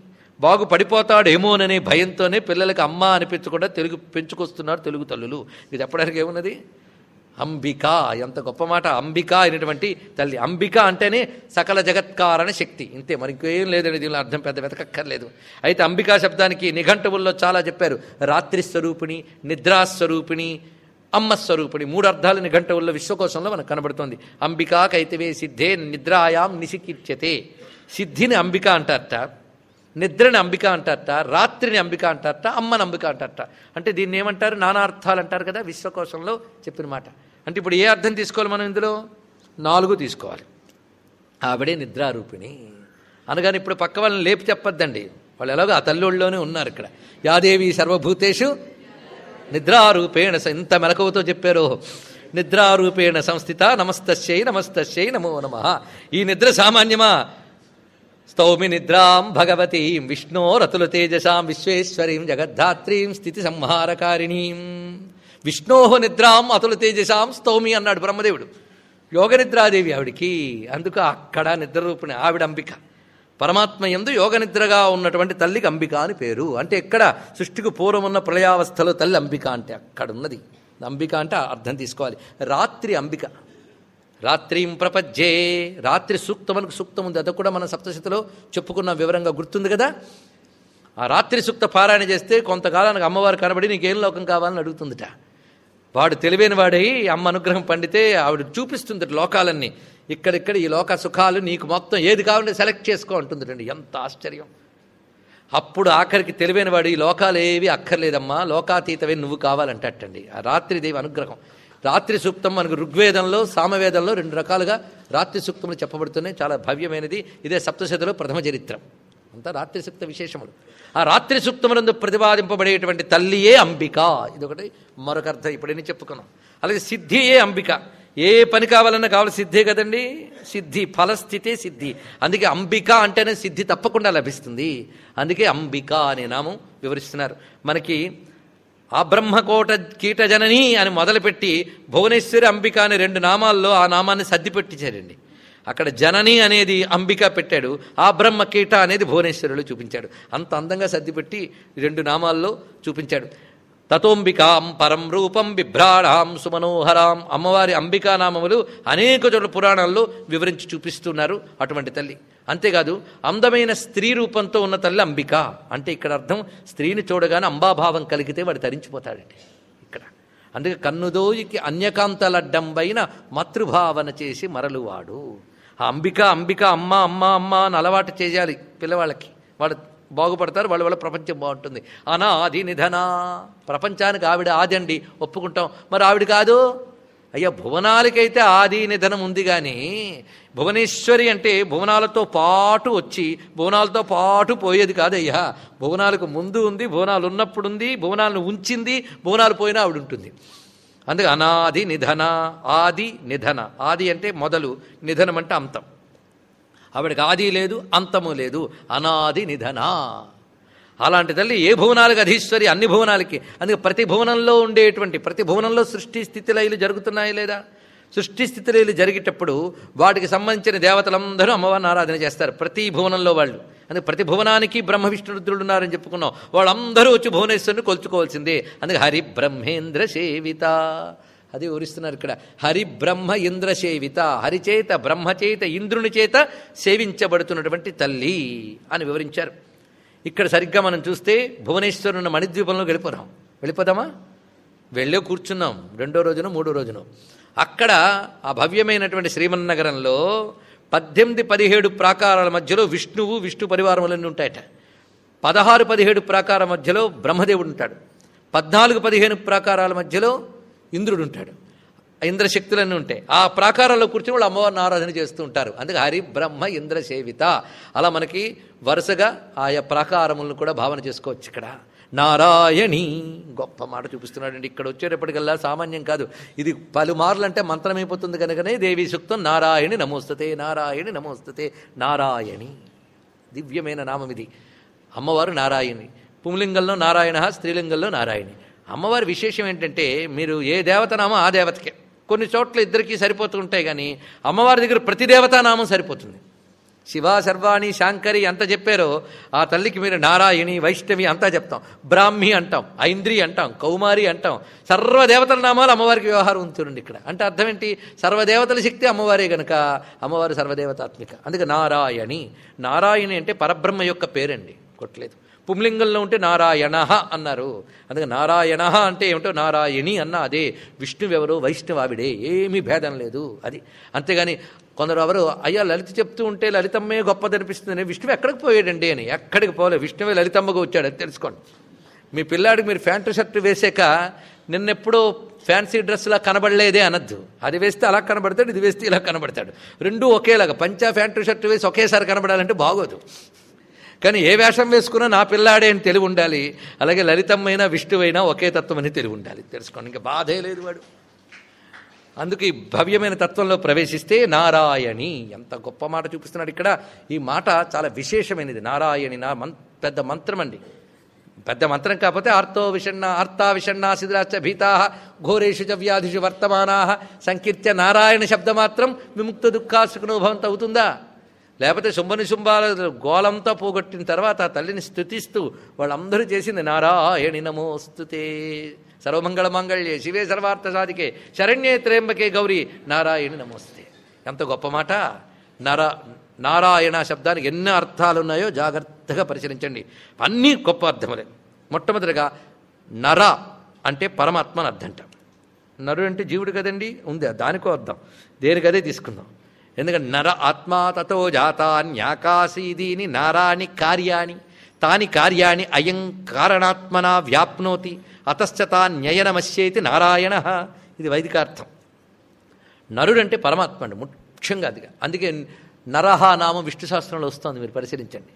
[SPEAKER 1] బాగుపడిపోతాడేమోననే భయంతోనే పిల్లలకి అమ్మ అనిపించకుండా తెలుగు పెంచుకొస్తున్నారు తెలుగు తల్లులు ఇది చెప్పడానికి ఏమున్నది అంబిక ఎంత గొప్ప మాట అంబిక అయినటువంటి తల్లి అంబిక అంటేనే సకల జగత్కారణ శక్తి ఇంతే మరి ఇంకేం లేదండి దీనిలో అర్థం పెద్ద వెతకక్కర్లేదు అయితే అంబికా శబ్దానికి నిఘంటువుల్లో చాలా చెప్పారు రాత్రి స్వరూపిణి నిద్రాస్వరూపిణి అమ్మ స్వరూపిణి మూడు అర్థాలు నిఘంటువుల్లో విశ్వకోశంలో మనకు కనబడుతోంది అంబికా కైతవే సిద్ధే నిద్రాయాం నిశికిచ్యతే సిద్ధిని అంబిక అంటారట నిద్రని అంబిక అంటారట రాత్రిని అంబిక అంటారట అమ్మని అంబిక అంటారట అంటే దీన్ని ఏమంటారు నానార్థాలు అంటారు కదా విశ్వకోశంలో చెప్పిన మాట అంటే ఇప్పుడు ఏ అర్థం తీసుకోవాలి మనం ఇందులో నాలుగు తీసుకోవాలి ఆవిడే నిద్రారూపిణి అనగానే ఇప్పుడు పక్క వాళ్ళని లేపి చెప్పొద్దండి వాళ్ళు ఎలాగో ఆ తల్లుళ్ళలోనే ఉన్నారు ఇక్కడ యాదేవి సర్వభూతేషు నిద్రారూపేణ స- ఇంత మెలకువతో చెప్పారు నిద్రారూపేణ సంస్థిత నమస్తస్యై నమస్తస్యై నమో నమ ఈ నిద్ర సామాన్యమా స్తౌమి నిద్రాం భగవతీం విష్ణోరతుల తేజసాం విశ్వేశ్వరీం జగద్ధాత్రీం స్థితి సంహారకారిణీం విష్ణో నిద్రాం అతుల తేజసాం స్తౌమి అన్నాడు బ్రహ్మదేవుడు యోగ నిద్రాదేవి ఆవిడికి అందుకు అక్కడ నిద్రరూపిణి ఆవిడ అంబిక పరమాత్మ ఎందు యోగ నిద్రగా ఉన్నటువంటి తల్లికి అంబిక అని పేరు అంటే ఎక్కడ సృష్టికి పూర్వం ఉన్న ప్రళయావస్థలో తల్లి అంబిక అంటే అక్కడ ఉన్నది అంబిక అంటే అర్థం తీసుకోవాలి రాత్రి అంబిక రాత్రిం ప్రపజ్జే రాత్రి సూక్తం మనకు సూక్తం ఉంది అది కూడా మనం సప్తశతిలో చెప్పుకున్న వివరంగా గుర్తుంది కదా ఆ రాత్రి సూక్త పారాయణ చేస్తే కొంతకాలానికి అమ్మవారు కనబడి నీకేం లోకం కావాలని అడుగుతుందిట వాడు తెలివైన వాడై అమ్మ అనుగ్రహం పండితే ఆవిడ చూపిస్తుంది లోకాలన్నీ ఇక్కడిక్కడ ఈ లోక సుఖాలు నీకు మొత్తం ఏది కావాలంటే సెలెక్ట్ చేసుకో అంటుందిటండి ఎంత ఆశ్చర్యం అప్పుడు ఆఖరికి తెలివైన వాడు ఈ లోకాలు ఏవి అక్కర్లేదమ్మా లోకాతీతవే నువ్వు కావాలంటట్టండి ఆ రాత్రిదేవి అనుగ్రహం రాత్రి సూక్తం మనకు ఋగ్వేదంలో సామవేదంలో రెండు రకాలుగా రాత్రి సూక్తములు చెప్పబడుతున్నాయి చాలా భవ్యమైనది ఇదే సప్తశతిలో ప్రథమ చరిత్రం అంతా రాత్రి సూక్త విశేషములు ఆ రాత్రి సూక్తములందు ప్రతిపాదింపబడేటువంటి తల్లియే అంబిక ఇదొకటి మరొక అర్థం ఇప్పుడని చెప్పుకున్నాం అలాగే సిద్ధియే అంబిక ఏ పని కావాలన్నా కావాలి సిద్ధే కదండి సిద్ధి ఫలస్థితే సిద్ధి అందుకే అంబిక అంటేనే సిద్ధి తప్పకుండా లభిస్తుంది అందుకే అంబిక అనే నామం వివరిస్తున్నారు మనకి ఆ బ్రహ్మకోట కీటజనని అని మొదలుపెట్టి భువనేశ్వరి అంబిక అనే రెండు నామాల్లో ఆ నామాన్ని సర్ది పెట్టించారండి అక్కడ జనని అనేది అంబిక పెట్టాడు ఆ బ్రహ్మ కీట అనేది భువనేశ్వరులో చూపించాడు అంత అందంగా సర్దిపెట్టి రెండు నామాల్లో చూపించాడు తతోంబికాం పరం రూపం బిభ్రాడాం సుమనోహరాం అమ్మవారి అంబికా నామములు అనేక చోట్ల పురాణాల్లో వివరించి చూపిస్తున్నారు అటువంటి తల్లి అంతేకాదు అందమైన స్త్రీ రూపంతో ఉన్న తల్లి అంబిక అంటే ఇక్కడ అర్థం స్త్రీని చూడగానే అంబాభావం కలిగితే వాడు తరించిపోతాడండి ఇక్కడ అందుకే కన్నుదోయికి అన్యకాంతలడ్డంబైన మాతృభావన చేసి మరలువాడు ఆ అంబిక అంబిక అమ్మ అమ్మ అమ్మ అని అలవాటు చేయాలి పిల్లవాళ్ళకి వాడు బాగుపడతారు వాళ్ళ వల్ల ప్రపంచం బాగుంటుంది అనాది నిధన ప్రపంచానికి ఆవిడ ఆది అండి ఒప్పుకుంటాం మరి ఆవిడ కాదు అయ్యా భువనాలకైతే ఆది నిధనం ఉంది కానీ భువనేశ్వరి అంటే భువనాలతో పాటు వచ్చి భువనాలతో పాటు పోయేది కాదయ్యా భువనాలకు ముందు ఉంది భువనాలు ఉన్నప్పుడు ఉంది భువనాలను ఉంచింది భువనాలు పోయినా ఆవిడ ఉంటుంది అందుకే అనాది నిధన ఆది నిధన ఆది అంటే మొదలు నిధనం అంటే అంతం ఆవిడకి ఆది లేదు అంతము లేదు అనాది నిధన అలాంటి తల్లి ఏ భువనాలకు అధీశ్వరి అన్ని భువనాలకి అందుకే ప్రతి భువనంలో ఉండేటువంటి ప్రతి భువనంలో సృష్టి స్థితిలైలు జరుగుతున్నాయి లేదా సృష్టి స్థితిలైలు జరిగేటప్పుడు వాటికి సంబంధించిన దేవతలందరూ అమ్మవారిని ఆరాధన చేస్తారు ప్రతి భువనంలో వాళ్ళు అందుకే ప్రతి భువనానికి బ్రహ్మ విష్ణురుద్రుడు ఉన్నారని చెప్పుకున్నాం వాళ్ళందరూ వచ్చి భువనేశ్వరుని కొలుచుకోవాల్సిందే అందుకే హరి బ్రహ్మేంద్ర సేవిత అది వివరిస్తున్నారు ఇక్కడ హరి బ్రహ్మ ఇంద్ర సేవిత హరిచేత బ్రహ్మచేత ఇంద్రుని చేత సేవించబడుతున్నటువంటి తల్లి అని వివరించారు ఇక్కడ సరిగ్గా మనం చూస్తే భువనేశ్వరుని మణిద్వీపంలో వెళ్ళిపోదాం వెళ్ళిపోదామా వెళ్ళే కూర్చున్నాం రెండో రోజున మూడో రోజున అక్కడ ఆ భవ్యమైనటువంటి శ్రీమన్నగరంలో పద్దెనిమిది పదిహేడు ప్రాకారాల మధ్యలో విష్ణువు విష్ణు పరివారములన్నీ ఉంటాయట పదహారు పదిహేడు ప్రాకారాల మధ్యలో బ్రహ్మదేవుడు ఉంటాడు పద్నాలుగు పదిహేను ప్రాకారాల మధ్యలో ఇంద్రుడు ఉంటాడు ఇంద్రశక్తులన్నీ ఉంటాయి ఆ ప్రాకారాల్లో కూర్చుని వాళ్ళు అమ్మవారిని ఆరాధన చేస్తూ ఉంటారు అందుకే హరి బ్రహ్మ ఇంద్ర సేవిత అలా మనకి వరుసగా ఆయా ప్రాకారములను కూడా భావన చేసుకోవచ్చు ఇక్కడ నారాయణి గొప్ప మాట చూపిస్తున్నాడండి ఇక్కడ వచ్చేటప్పటికల్లా సామాన్యం కాదు ఇది పలుమార్లు అంటే మంత్రమైపోతుంది కనుకనే దేవి సూక్తం నారాయణి నమోస్తతే నారాయణి నమోస్తతే నారాయణి దివ్యమైన నామం ఇది అమ్మవారు నారాయణి పుంలింగంలో నారాయణ స్త్రీలింగంలో నారాయణి అమ్మవారి విశేషం ఏంటంటే మీరు ఏ దేవతనామో ఆ దేవతకే కొన్ని చోట్ల ఇద్దరికీ సరిపోతుంటాయి కానీ అమ్మవారి దగ్గర ప్రతి దేవతానామం సరిపోతుంది శివ సర్వాణి శాంకరి అంత చెప్పారో ఆ తల్లికి మీరు నారాయణి వైష్ణవి అంతా చెప్తాం బ్రాహ్మి అంటాం ఐంద్రి అంటాం కౌమారి అంటాం సర్వదేవతల నామాలు అమ్మవారికి వ్యవహారం ఉంటుందండి ఇక్కడ అంటే అర్థం ఏంటి సర్వదేవతల శక్తి అమ్మవారే గనుక అమ్మవారు సర్వదేవతాత్మిక అందుకే నారాయణి నారాయణి అంటే పరబ్రహ్మ యొక్క పేరండి కొట్టలేదు పుంలింగంలో ఉంటే నారాయణ అన్నారు అందుకే నారాయణ అంటే ఏమిటో నారాయణి అన్న అదే విష్ణువెవరు వైష్ణవావిడే ఏమీ భేదం లేదు అది అంతేగాని కొందరు ఎవరు అయ్యా లలిత చెప్తూ ఉంటే లలితమ్మే గొప్పదనిపిస్తుంది విష్ణువు ఎక్కడికి పోయాడండి అని ఎక్కడికి పోలే విష్ణువే లలితమ్మగా వచ్చాడు అది తెలుసుకోండి మీ పిల్లాడికి మీరు ప్యాంటు షర్టు వేసాక నిన్నెప్పుడో ఫ్యాన్సీ డ్రెస్లా కనబడలేదే అనద్దు అది వేస్తే అలా కనబడతాడు ఇది వేస్తే ఇలా కనబడతాడు రెండూ ఒకేలాగా పంచా ప్యాంటు షర్టు వేసి ఒకేసారి కనబడాలంటే బాగోదు కానీ ఏ వేషం వేసుకున్నా నా పిల్లాడే అని తెలివి ఉండాలి అలాగే లలితమ్మైనా విష్ణువైనా ఒకే తత్వం అని తెలివి ఉండాలి తెలుసుకోండి ఇంకా బాధే లేదు వాడు అందుకు ఈ భవ్యమైన తత్వంలో ప్రవేశిస్తే నారాయణి ఎంత గొప్ప మాట చూపిస్తున్నాడు ఇక్కడ ఈ మాట చాలా విశేషమైనది నారాయణి నా మం పెద్ద మంత్రం అండి పెద్ద మంత్రం కాకపోతే ఆర్తో విషణ్ణ ఆర్తా విషణ్ణా శిథిరాచ భీతా ఘోరేషు చ వ్యాధిషు వర్తమానా సంకీర్త్య నారాయణ శబ్దమాత్రం విముక్త దుఃఖాసుకునుభవంత అవుతుందా లేకపోతే శుంభని శుంభాల గోలంతా పోగొట్టిన తర్వాత ఆ తల్లిని స్థుతిస్తూ వాళ్ళందరూ చేసింది నారాయణి నమోస్తుతే సర్వమంగళ మంగళ్యే శివే సర్వార్థ సాధికే శరణ్యే త్రేంబకే గౌరీ నారాయణి నమోస్తే ఎంత గొప్ప మాట నారా నారాయణ శబ్దానికి ఎన్ని అర్థాలు ఉన్నాయో జాగ్రత్తగా పరిశీలించండి అన్నీ గొప్ప అర్థములే మొట్టమొదటిగా నర అంటే పరమాత్మ అని అర్థంట నరు అంటే జీవుడు కదండి ఉంది దానికో అర్థం దేనికదే తీసుకుందాం ఎందుకంటే నర ఆత్మా తతో జాతాన్యాకాశీదీని నారాని కార్యాణి తాని కార్యాణి అయం కారణాత్మనా వ్యాప్నోతి అతశ్చతాన్యయనమస్యేతి నారాయణ ఇది వైదికార్థం నరుడంటే పరమాత్మ అండి ముఖ్యంగా అది అందుకే నరహ నామం విష్ణు శాస్త్రంలో వస్తుంది మీరు పరిశీలించండి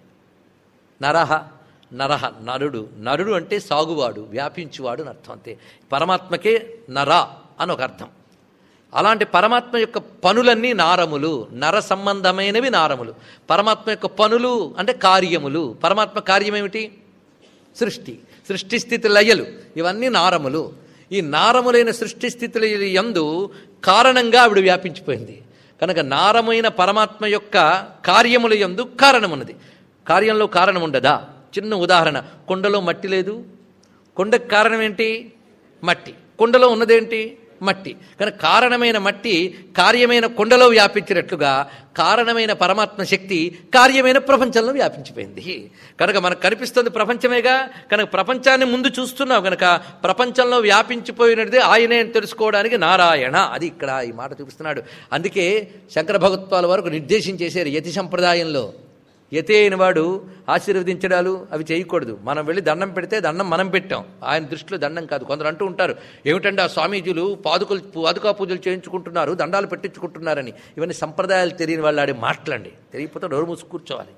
[SPEAKER 1] నరహ నరహ నరుడు నరుడు అంటే సాగువాడు వ్యాపించువాడు అని అర్థం అంతే పరమాత్మకే నర అని ఒక అర్థం అలాంటి పరమాత్మ యొక్క పనులన్నీ నారములు నర సంబంధమైనవి నారములు పరమాత్మ యొక్క పనులు అంటే కార్యములు పరమాత్మ కార్యమేమిటి సృష్టి సృష్టి స్థితి లయలు ఇవన్నీ నారములు ఈ నారములైన సృష్టి స్థితుల యందు కారణంగా ఆవిడ వ్యాపించిపోయింది కనుక నారమైన పరమాత్మ యొక్క కార్యముల యందు కారణమున్నది కార్యంలో కారణం ఉండదా చిన్న ఉదాహరణ కొండలో మట్టి లేదు కొండకు కారణం ఏంటి మట్టి కొండలో ఉన్నదేంటి మట్టి కనుక కారణమైన మట్టి కార్యమైన కొండలో వ్యాపించినట్లుగా కారణమైన పరమాత్మ శక్తి కార్యమైన ప్రపంచంలో వ్యాపించిపోయింది కనుక మనకు కనిపిస్తుంది ప్రపంచమేగా కనుక ప్రపంచాన్ని ముందు చూస్తున్నావు కనుక ప్రపంచంలో వ్యాపించిపోయినది ఆయనే అని తెలుసుకోవడానికి నారాయణ అది ఇక్కడ ఈ మాట చూపిస్తున్నాడు అందుకే శంకర భగవత్వాల వరకు నిర్దేశించేశారు యతి సంప్రదాయంలో యతి అయిన వాడు ఆశీర్వదించడాలు అవి చేయకూడదు మనం వెళ్ళి దండం పెడితే దండం మనం పెట్టాం ఆయన దృష్టిలో దండం కాదు కొందరు అంటూ ఉంటారు ఏమిటంటే ఆ స్వామీజీలు పాదుకలు పాదుకా పూజలు చేయించుకుంటున్నారు దండాలు పెట్టించుకుంటున్నారని ఇవన్నీ సంప్రదాయాలు తెలియని వాళ్ళు ఆడే మాటలండి తెలియకపోతే నోరు మూసి కూర్చోవాలి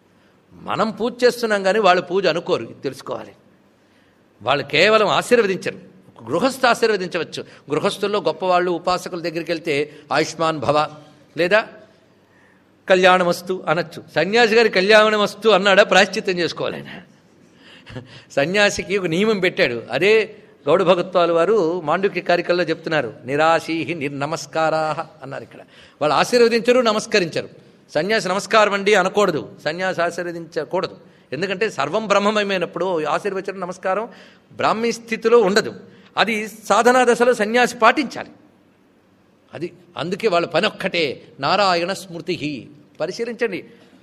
[SPEAKER 1] మనం పూజ చేస్తున్నాం కానీ వాళ్ళు పూజ అనుకోరు ఇది తెలుసుకోవాలి వాళ్ళు కేవలం ఆశీర్వదించరు గృహస్థ ఆశీర్వదించవచ్చు గృహస్థుల్లో గొప్పవాళ్ళు ఉపాసకుల దగ్గరికి వెళ్తే ఆయుష్మాన్ భవ లేదా కళ్యాణమస్తు అనొచ్చు సన్యాసి గారి కళ్యాణమస్తు అన్నాడా ప్రాశ్చిత్తం చేసుకోవాలి ఆయన సన్యాసికి ఒక నియమం పెట్టాడు అదే గౌడ భగత్వాలు వారు మాండుక్య కార్యక్రమంలో చెప్తున్నారు నిరాశీహి నిర్నమస్కారా అన్నారు ఇక్కడ వాళ్ళు ఆశీర్వదించరు నమస్కరించరు సన్యాసి నమస్కారం అండి అనకూడదు సన్యాసి ఆశీర్వదించకూడదు ఎందుకంటే సర్వం బ్రహ్మమయమైనప్పుడు ఆశీర్వచనం నమస్కారం బ్రాహ్మీ స్థితిలో ఉండదు అది సాధనా దశలో సన్యాసి పాటించాలి అది అందుకే వాళ్ళ పని ఒక్కటే నారాయణ స్మృతి పరిశీలించండి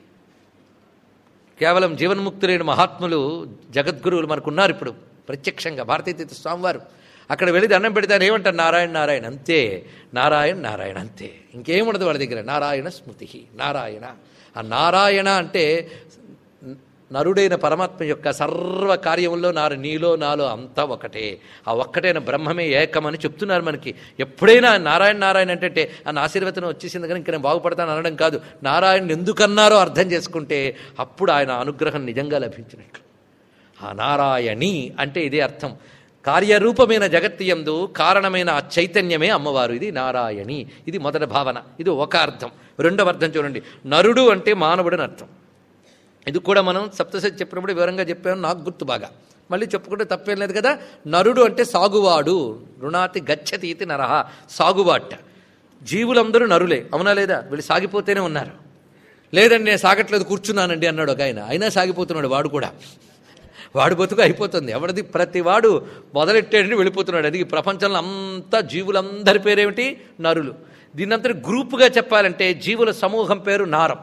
[SPEAKER 1] కేవలం జీవన్ముక్తులైన మహాత్ములు జగద్గురువులు మనకున్నారు ఇప్పుడు ప్రత్యక్షంగా భారతీయ స్వామివారు అక్కడ వెళ్ళి దండం పెడితే ఏమంటారు నారాయణ నారాయణ అంతే నారాయణ నారాయణ అంతే ఇంకేముండదు వాళ్ళ దగ్గర నారాయణ స్మృతి నారాయణ ఆ నారాయణ అంటే నరుడైన పరమాత్మ యొక్క సర్వ కార్యముల్లో నారు నీలో నాలో అంతా ఒకటే ఆ ఒక్కటైన బ్రహ్మమే ఏకమని చెప్తున్నారు మనకి ఎప్పుడైనా నారాయణ నారాయణ అంటే ఆ ఆశీర్వచనం వచ్చేసింది కానీ ఇంకా నేను బాగుపడతాను అనడం కాదు నారాయణ ఎందుకన్నారో అర్థం చేసుకుంటే అప్పుడు ఆయన అనుగ్రహం నిజంగా లభించినట్లు ఆ నారాయణి అంటే ఇదే అర్థం కార్యరూపమైన జగత్తియందు కారణమైన ఆ చైతన్యమే అమ్మవారు ఇది నారాయణి ఇది మొదటి భావన ఇది ఒక అర్థం రెండవ అర్థం చూడండి నరుడు అంటే మానవుడని అర్థం ఇది కూడా మనం సప్తశతి చెప్పినప్పుడు వివరంగా చెప్పాము నాకు గుర్తు బాగా మళ్ళీ చెప్పుకుంటే తప్పేం లేదు కదా నరుడు అంటే సాగువాడు రుణాతి గచ్చతి ఇది నరహ సాగుబాట జీవులందరూ నరులే అవునా లేదా వీళ్ళు సాగిపోతేనే ఉన్నారు లేదండి నేను సాగట్లేదు కూర్చున్నానండి అన్నాడు ఒక ఆయన అయినా సాగిపోతున్నాడు వాడు కూడా వాడు బతుకు అయిపోతుంది ఎవరిది ప్రతి వాడు మొదలెట్టేటని వెళ్ళిపోతున్నాడు అది ఈ ప్రపంచంలో అంతా జీవులందరి పేరేమిటి నరులు దీన్నంతటి గ్రూపుగా చెప్పాలంటే జీవుల సమూహం పేరు నారం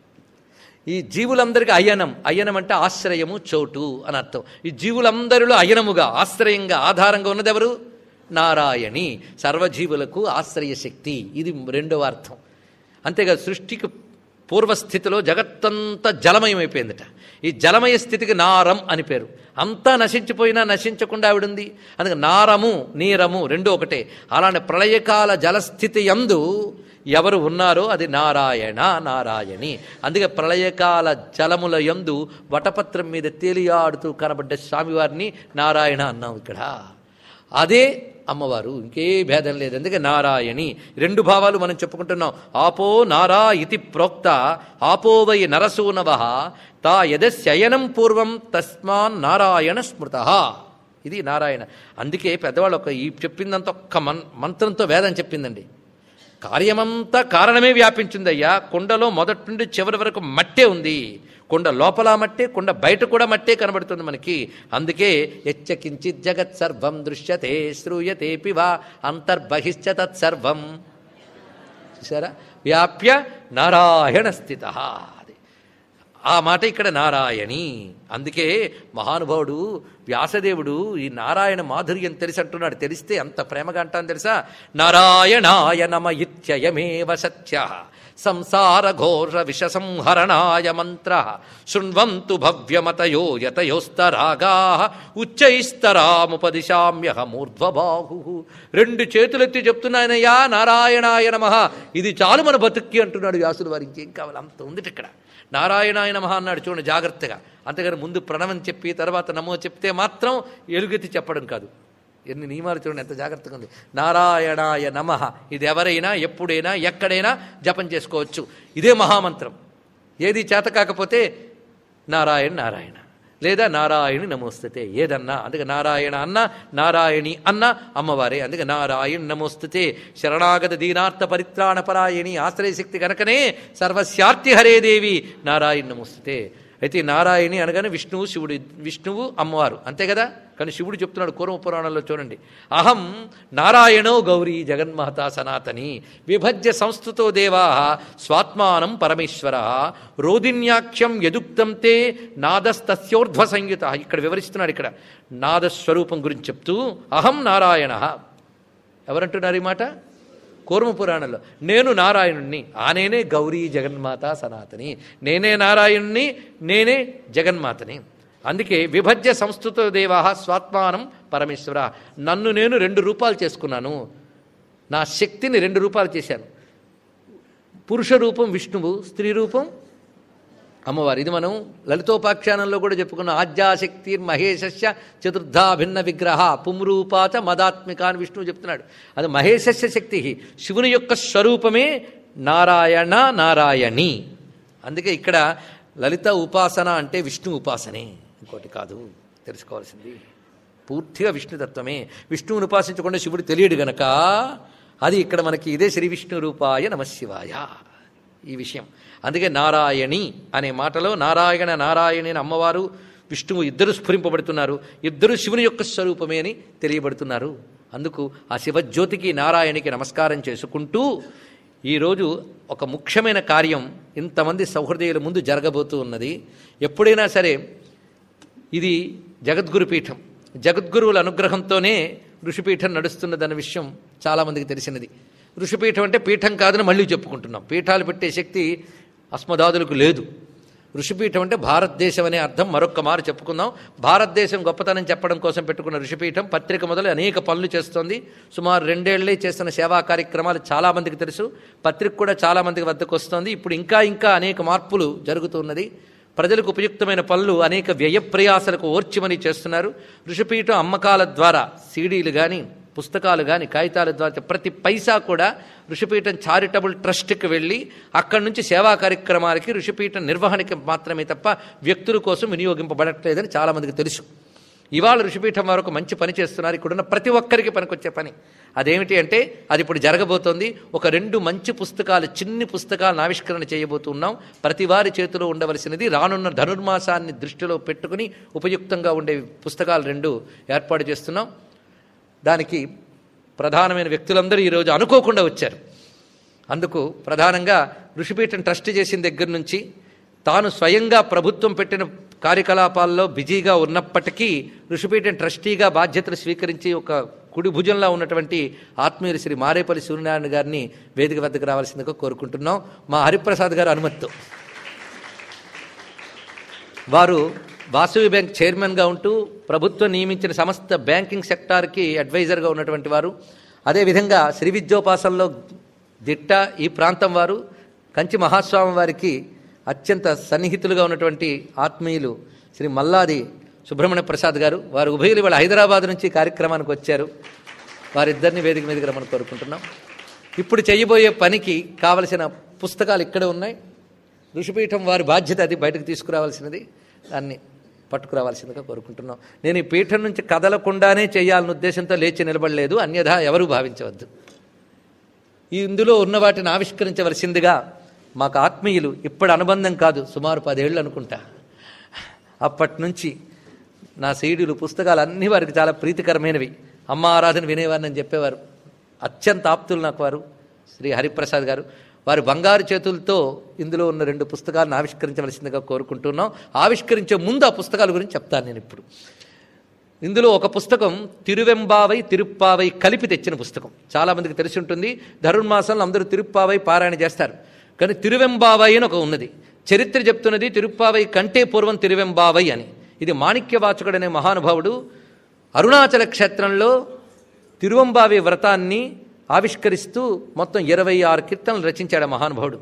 [SPEAKER 1] ఈ జీవులందరికీ అయనం అయనం అంటే ఆశ్రయము చోటు అని అర్థం ఈ జీవులందరిలో అయనముగా ఆశ్రయంగా ఆధారంగా ఉన్నది ఎవరు నారాయణి సర్వజీవులకు ఆశ్రయ శక్తి ఇది రెండవ అర్థం అంతేకాదు సృష్టికి పూర్వస్థితిలో జగత్తంతా జలమయమైపోయిందట ఈ జలమయ స్థితికి నారం అని పేరు అంతా నశించిపోయినా నశించకుండా ఆవిడుంది అందుకే నారము నీరము రెండు ఒకటే అలానే ప్రళయకాల జలస్థితి యందు ఎవరు ఉన్నారో అది నారాయణ నారాయణి అందుకే ప్రళయకాల జలముల యందు వటపత్రం మీద తేలియాడుతూ కనబడ్డ స్వామివారిని నారాయణ అన్నాం ఇక్కడ అదే అమ్మవారు ఇంకే భేదం లేదు అందుకే నారాయణి రెండు భావాలు మనం చెప్పుకుంటున్నాం ఆపో నారా ఇతి ప్రోక్త ఆపో వై నరసూనవ తా యదశయనం పూర్వం తస్మాన్ నారాయణ స్మృత ఇది నారాయణ అందుకే పెద్దవాళ్ళు ఒక ఈ చెప్పిందంత ఒక్క మన్ మంత్రంతో వేదం చెప్పిందండి కార్యమంతా కారణమే వ్యాపించిందయ్యా కుండలో మొదటి నుండి చివరి వరకు మట్టే ఉంది కుండ లోపల మట్టే కుండ బయట కూడా మట్టే కనబడుతుంది మనకి అందుకే యచ్చకించిత్ జగత్ సర్వం దృశ్యతే శ్రూయతే పివా అంతర్బహిశ్చ తత్సర్వం చూసారా వ్యాప్య నారాయణ స్థిత అది ఆ మాట ఇక్కడ నారాయణి అందుకే మహానుభావుడు వ్యాసదేవుడు ఈ నారాయణ మాధుర్యం తెలిసి అంటున్నాడు తెలిస్తే అంత ప్రేమగా అంటాను తెలుసా నారాయణాయ నమ ఇత్యయమేవ సత్య సంసార ఘోర విష సంహరణాయ మంత్ర శృణ్వంతు భవ్యమతయో యతయోస్తరాగా ఉచ్చైస్తరాముపదిశామ్యహమూర్ధ్వబాహు రెండు చేతులెత్తి చెప్తున్నాయనయ్యా నారాయణాయ నమ ఇది చాలు మన బతుక్కి అంటున్నాడు వ్యాసులు వారి ఇంకేం కావాలి అంత ఉంది ఇక్కడ నారాయణాయ నమ అన్నాడు చూడండి జాగ్రత్తగా అంతేగాని ముందు ప్రణవం చెప్పి తర్వాత నమో చెప్తే మాత్రం ఎలుగెత్తి చెప్పడం కాదు ఎన్ని నియమాలు చూడండి ఎంత జాగ్రత్తగా ఉంది నారాయణాయ నమ ఇది ఎవరైనా ఎప్పుడైనా ఎక్కడైనా జపం చేసుకోవచ్చు ఇదే మహామంత్రం ఏది చేత కాకపోతే నారాయణ నారాయణ లేదా నారాయణి నమోస్తుతే ఏదన్నా అందుకే నారాయణ అన్న నారాయణి అన్న అమ్మవారే అందుకే నారాయణ నమోస్తుతే శరణాగత దీనార్థ పరిత్రాణ పరాయణి ఆశ్రయశక్తి కనుకనే సర్వస్యార్తి హరే దేవి నారాయణ నమోస్తుతే అయితే ఈ నారాయణి అనగానే విష్ణువు శివుడు విష్ణువు అమ్మవారు అంతే కదా కానీ శివుడు చెప్తున్నాడు కూర్మ పురాణంలో చూడండి అహం నారాయణో గౌరీ జగన్మాత సనాతని విభజ్య సంస్థుతో దేవా స్వాత్మానం పరమేశ్వర రోదిన్యాఖ్యం యదుక్తం తే నాదస్తస్యోర్ధ్వ సంయుత ఇక్కడ వివరిస్తున్నాడు ఇక్కడ నాదస్వరూపం గురించి చెప్తూ అహం నారాయణ ఎవరంటున్నారు ఈ మాట కూర్మ పురాణంలో నేను నారాయణుణ్ణి ఆ నేనే గౌరీ జగన్మాత సనాతని నేనే నారాయణుణ్ణి నేనే జగన్మాతని అందుకే విభజ్య సంస్థుత దేవా స్వాత్మానం పరమేశ్వర నన్ను నేను రెండు రూపాలు చేసుకున్నాను నా శక్తిని రెండు రూపాలు చేశాను పురుష రూపం విష్ణువు స్త్రీ రూపం అమ్మవారు ఇది మనం లలితోపాఖ్యానంలో కూడా చెప్పుకున్న ఆద్యాశక్తి మహేశస్య చతుర్థా భిన్న విగ్రహ పుంరూపాచ మదాత్మిక అని విష్ణువు చెప్తున్నాడు అది మహేశస్య శక్తి శివుని యొక్క స్వరూపమే నారాయణ నారాయణి అందుకే ఇక్కడ లలిత ఉపాసన అంటే విష్ణు ఉపాసనే ఇంకోటి కాదు తెలుసుకోవాల్సింది పూర్తిగా విష్ణుతత్వమే విష్ణువుని ఉపాసించకుండా శివుడు తెలియడు గనక అది ఇక్కడ మనకి ఇదే శ్రీ విష్ణు రూపాయ నమశివాయ ఈ విషయం అందుకే నారాయణి అనే మాటలో నారాయణ నారాయణి అని అమ్మవారు విష్ణువు ఇద్దరు స్ఫురింపబడుతున్నారు ఇద్దరు శివుని యొక్క స్వరూపమే అని తెలియబడుతున్నారు అందుకు ఆ శివజ్యోతికి నారాయణికి నమస్కారం చేసుకుంటూ ఈరోజు ఒక ముఖ్యమైన కార్యం ఇంతమంది సౌహృదయుల ముందు జరగబోతూ ఉన్నది ఎప్పుడైనా సరే ఇది జగద్గురు పీఠం జగద్గురువుల అనుగ్రహంతోనే ఋషిపీఠం నడుస్తున్నదన్న విషయం చాలామందికి తెలిసినది ఋషిపీఠం అంటే పీఠం కాదని మళ్ళీ చెప్పుకుంటున్నాం పీఠాలు పెట్టే శక్తి అస్మదాదులకు లేదు ఋషిపీఠం అంటే భారతదేశం అనే అర్థం మరొక్క మారు చెప్పుకుందాం భారతదేశం గొప్పతనం చెప్పడం కోసం పెట్టుకున్న ఋషిపీఠం పత్రిక మొదలు అనేక పనులు చేస్తోంది సుమారు రెండేళ్లే చేస్తున్న సేవా కార్యక్రమాలు చాలామందికి తెలుసు పత్రిక కూడా చాలామందికి వద్దకు వస్తోంది ఇప్పుడు ఇంకా ఇంకా అనేక మార్పులు జరుగుతున్నది ప్రజలకు ఉపయుక్తమైన పనులు అనేక వ్యయ ప్రయాసలకు ఓర్చిమని చేస్తున్నారు ఋషిపీఠం అమ్మకాల ద్వారా సీడీలు కానీ పుస్తకాలు కానీ కాగితాల ద్వారా ప్రతి పైసా కూడా ఋషిపీఠం చారిటబుల్ ట్రస్ట్కి వెళ్ళి అక్కడి నుంచి సేవా కార్యక్రమాలకి ఋషిపీఠం నిర్వహణకి మాత్రమే తప్ప వ్యక్తుల కోసం వినియోగింపబడట్లేదని చాలామందికి తెలుసు ఇవాళ ఋషిపీఠం వారు ఒక మంచి పని చేస్తున్నారు ఇక్కడున్న ప్రతి ఒక్కరికి పనికొచ్చే పని అదేమిటి అంటే అది ఇప్పుడు జరగబోతోంది ఒక రెండు మంచి పుస్తకాలు చిన్ని పుస్తకాలను ఆవిష్కరణ చేయబోతున్నాం ప్రతి వారి చేతిలో ఉండవలసినది రానున్న ధనుర్మాసాన్ని దృష్టిలో పెట్టుకుని ఉపయుక్తంగా ఉండే పుస్తకాలు రెండు ఏర్పాటు చేస్తున్నాం దానికి ప్రధానమైన వ్యక్తులందరూ ఈరోజు అనుకోకుండా వచ్చారు అందుకు ప్రధానంగా ఋషిపీఠం ట్రస్ట్ చేసిన దగ్గర నుంచి తాను స్వయంగా ప్రభుత్వం పెట్టిన కార్యకలాపాల్లో బిజీగా ఉన్నప్పటికీ ఋషిపీఠం ట్రస్టీగా బాధ్యతలు స్వీకరించి ఒక కుడి భుజంలో ఉన్నటువంటి ఆత్మీయులు శ్రీ మారేపల్లి సూర్యనారాయణ గారిని వేదిక వద్దకు రావాల్సిందిగా కోరుకుంటున్నాం మా హరిప్రసాద్ గారు అనుమతితో వారు వాసవి బ్యాంక్ చైర్మన్గా ఉంటూ ప్రభుత్వం నియమించిన సమస్త బ్యాంకింగ్ సెక్టార్కి అడ్వైజర్గా ఉన్నటువంటి వారు అదేవిధంగా శ్రీ విద్యోపాసనలో దిట్ట ఈ ప్రాంతం వారు కంచి మహాస్వామి వారికి అత్యంత సన్నిహితులుగా ఉన్నటువంటి ఆత్మీయులు శ్రీ మల్లాది సుబ్రహ్మణ్య ప్రసాద్ గారు వారు ఉభయులు ఇవాళ హైదరాబాద్ నుంచి ఈ కార్యక్రమానికి వచ్చారు వారిద్దరిని వేదిక మీదకి రమ్మని కోరుకుంటున్నాం ఇప్పుడు చేయబోయే పనికి కావలసిన పుస్తకాలు ఇక్కడే ఉన్నాయి ఋషిపీఠం వారి బాధ్యత అది బయటకు తీసుకురావాల్సినది దాన్ని పట్టుకురావాల్సిందిగా కోరుకుంటున్నాం నేను ఈ పీఠం నుంచి కదలకుండానే చేయాలన్న ఉద్దేశంతో లేచి నిలబడలేదు అన్యథా ఎవరూ భావించవద్దు ఈ ఇందులో ఉన్న వాటిని ఆవిష్కరించవలసిందిగా మాకు ఆత్మీయులు ఇప్పుడు అనుబంధం కాదు సుమారు పదేళ్ళు అనుకుంటా అప్పటి నుంచి నా సీడీలు పుస్తకాలు అన్నీ వారికి చాలా ప్రీతికరమైనవి అమ్మ ఆరాధన వినేవారిని అని చెప్పేవారు అత్యంత ఆప్తులు నాకు వారు శ్రీ హరిప్రసాద్ గారు వారి బంగారు చేతులతో ఇందులో ఉన్న రెండు పుస్తకాలను ఆవిష్కరించవలసిందిగా కోరుకుంటున్నాం ఆవిష్కరించే ముందు ఆ పుస్తకాల గురించి చెప్తాను నేను ఇప్పుడు ఇందులో ఒక పుస్తకం తిరువెంబావై తిరుప్పావై కలిపి తెచ్చిన పుస్తకం చాలామందికి తెలిసి ఉంటుంది ధనుర్మాసంలో అందరూ తిరుప్పావై పారాయణ చేస్తారు కానీ తిరువెంబావై అని ఒక ఉన్నది చరిత్ర చెప్తున్నది తిరుప్పావై కంటే పూర్వం తిరువెంబావై అని ఇది మాణిక్యవాచకుడు అనే మహానుభావుడు అరుణాచల క్షేత్రంలో తిరువంబావి వ్రతాన్ని ఆవిష్కరిస్తూ మొత్తం ఇరవై ఆరు కీర్తనలు రచించాడు ఆ మహానుభావుడు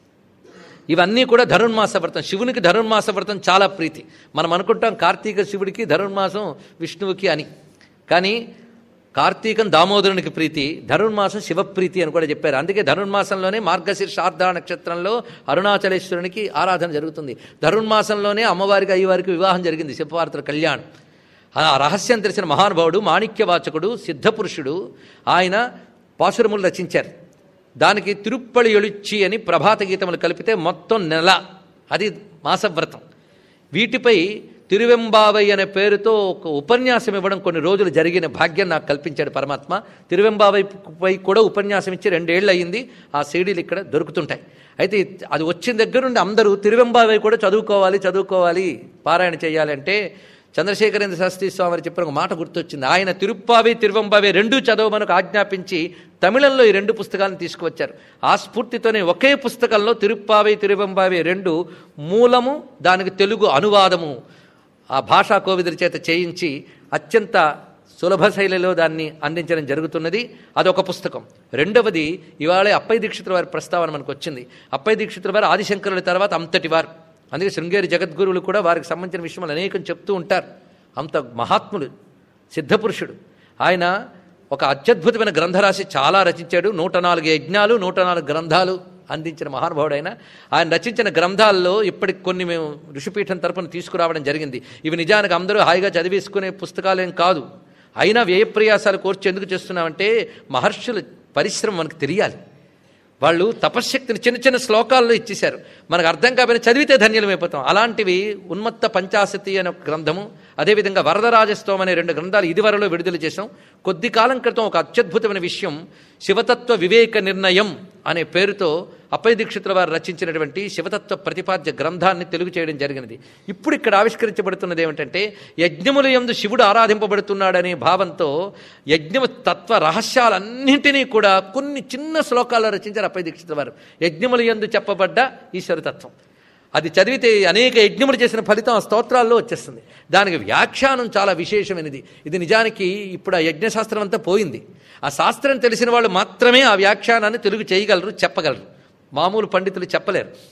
[SPEAKER 1] ఇవన్నీ కూడా ధనుర్మాస వ్రతం శివునికి ధనుర్మాస వ్రతం చాలా ప్రీతి మనం అనుకుంటాం కార్తీక శివుడికి ధనుర్మాసం విష్ణువుకి అని కానీ కార్తీకం దామోదరునికి ప్రీతి ధనుర్మాసం శివప్రీతి అని కూడా చెప్పారు అందుకే ధనుర్మాసంలోనే మార్గశీర్ష ఆర్ధ నక్షత్రంలో అరుణాచలేశ్వరునికి ఆరాధన జరుగుతుంది ధనుర్మాసంలోనే అమ్మవారికి అయ్యవారికి వివాహం జరిగింది శివపార్తల కళ్యాణ్ ఆ రహస్యం తెలిసిన మహానుభావుడు మాణిక్యవాచకుడు సిద్ధపురుషుడు ఆయన పాసురములు రచించారు దానికి తిరుప్పళి ఎళుచ్చి అని ప్రభాత గీతములు కలిపితే మొత్తం నెల అది మాసవ్రతం వీటిపై తిరువెంబావై అనే పేరుతో ఒక ఉపన్యాసం ఇవ్వడం కొన్ని రోజులు జరిగిన భాగ్యం నాకు కల్పించాడు పరమాత్మ తిరువెంబావై పై కూడా ఉపన్యాసం ఇచ్చి రెండేళ్ళు అయ్యింది ఆ సీడీలు ఇక్కడ దొరుకుతుంటాయి అయితే అది వచ్చిన దగ్గర నుండి అందరూ తిరువెంబావై కూడా చదువుకోవాలి చదువుకోవాలి పారాయణ చేయాలి అంటే చంద్రశేఖరేంద్ర శాస్త్రి స్వామి వారు చెప్పిన ఒక మాట గుర్తొచ్చింది ఆయన తిరుప్పావి తిరువంబావి రెండూ చదవమనకు ఆజ్ఞాపించి తమిళంలో ఈ రెండు పుస్తకాలను తీసుకువచ్చారు ఆ స్ఫూర్తితోనే ఒకే పుస్తకంలో తిరుప్పావి తిరువంబావి రెండు మూలము దానికి తెలుగు అనువాదము ఆ భాషా కోవిదుల చేత చేయించి అత్యంత సులభ శైలిలో దాన్ని అందించడం జరుగుతున్నది అదొక పుస్తకం రెండవది ఇవాళ అప్పయ్య దీక్షితుల వారి ప్రస్తావన మనకు వచ్చింది అప్పయ్య దీక్షితుల వారు ఆదిశంకరుల తర్వాత అంతటి వారు అందుకే శృంగేరి జగద్గురువులు కూడా వారికి సంబంధించిన విషయములు అనేకం చెప్తూ ఉంటారు అంత మహాత్ముడు సిద్ధపురుషుడు ఆయన ఒక అత్యద్భుతమైన గ్రంథరాశి చాలా రచించాడు నూట నాలుగు యజ్ఞాలు నూట నాలుగు గ్రంథాలు అందించిన మహానుభావుడు ఆయన ఆయన రచించిన గ్రంథాల్లో ఇప్పటికి కొన్ని మేము ఋషిపీఠం తరపున తీసుకురావడం జరిగింది ఇవి నిజానికి అందరూ హాయిగా చదివేసుకునే పుస్తకాలేం కాదు అయినా వ్యయప్రయాసాలు కోర్చి ఎందుకు చేస్తున్నామంటే మహర్షుల పరిశ్రమ మనకు తెలియాలి వాళ్ళు తపశ్శక్తిని చిన్న చిన్న శ్లోకాల్లో ఇచ్చేశారు మనకు అర్థం కాబట్టి చదివితే ధన్యులమైపోతాం అలాంటివి ఉన్మత్త పంచాశతి అనే ఒక గ్రంథము అదేవిధంగా వరదరాజస్తవం అనే రెండు గ్రంథాలు ఇదివరలో విడుదల చేశాం కొద్ది కాలం క్రితం ఒక అత్యద్భుతమైన విషయం శివతత్వ వివేక నిర్ణయం అనే పేరుతో అప్పయ దీక్షితుల వారు రచించినటువంటి శివతత్వ ప్రతిపాద్య గ్రంథాన్ని తెలుగు చేయడం జరిగినది ఇప్పుడు ఇక్కడ ఆవిష్కరించబడుతున్నది ఏమిటంటే యజ్ఞముల యందు శివుడు ఆరాధింపబడుతున్నాడనే భావంతో యజ్ఞము తత్వ రహస్యాలన్నింటినీ కూడా కొన్ని చిన్న శ్లోకాల్లో రచించారు అప్పయ దీక్షితుల వారు యజ్ఞముల యందు చెప్పబడ్డ ఈశ్వరతత్వం అది చదివితే అనేక యజ్ఞములు చేసిన ఫలితం ఆ స్తోత్రాల్లో వచ్చేస్తుంది దానికి వ్యాఖ్యానం చాలా విశేషమైనది ఇది నిజానికి ఇప్పుడు ఆ యజ్ఞశాస్త్రం అంతా పోయింది ఆ శాస్త్రం తెలిసిన వాళ్ళు మాత్రమే ఆ వ్యాఖ్యానాన్ని తెలుగు చేయగలరు చెప్పగలరు మామూలు పండితులు చెప్పలేరు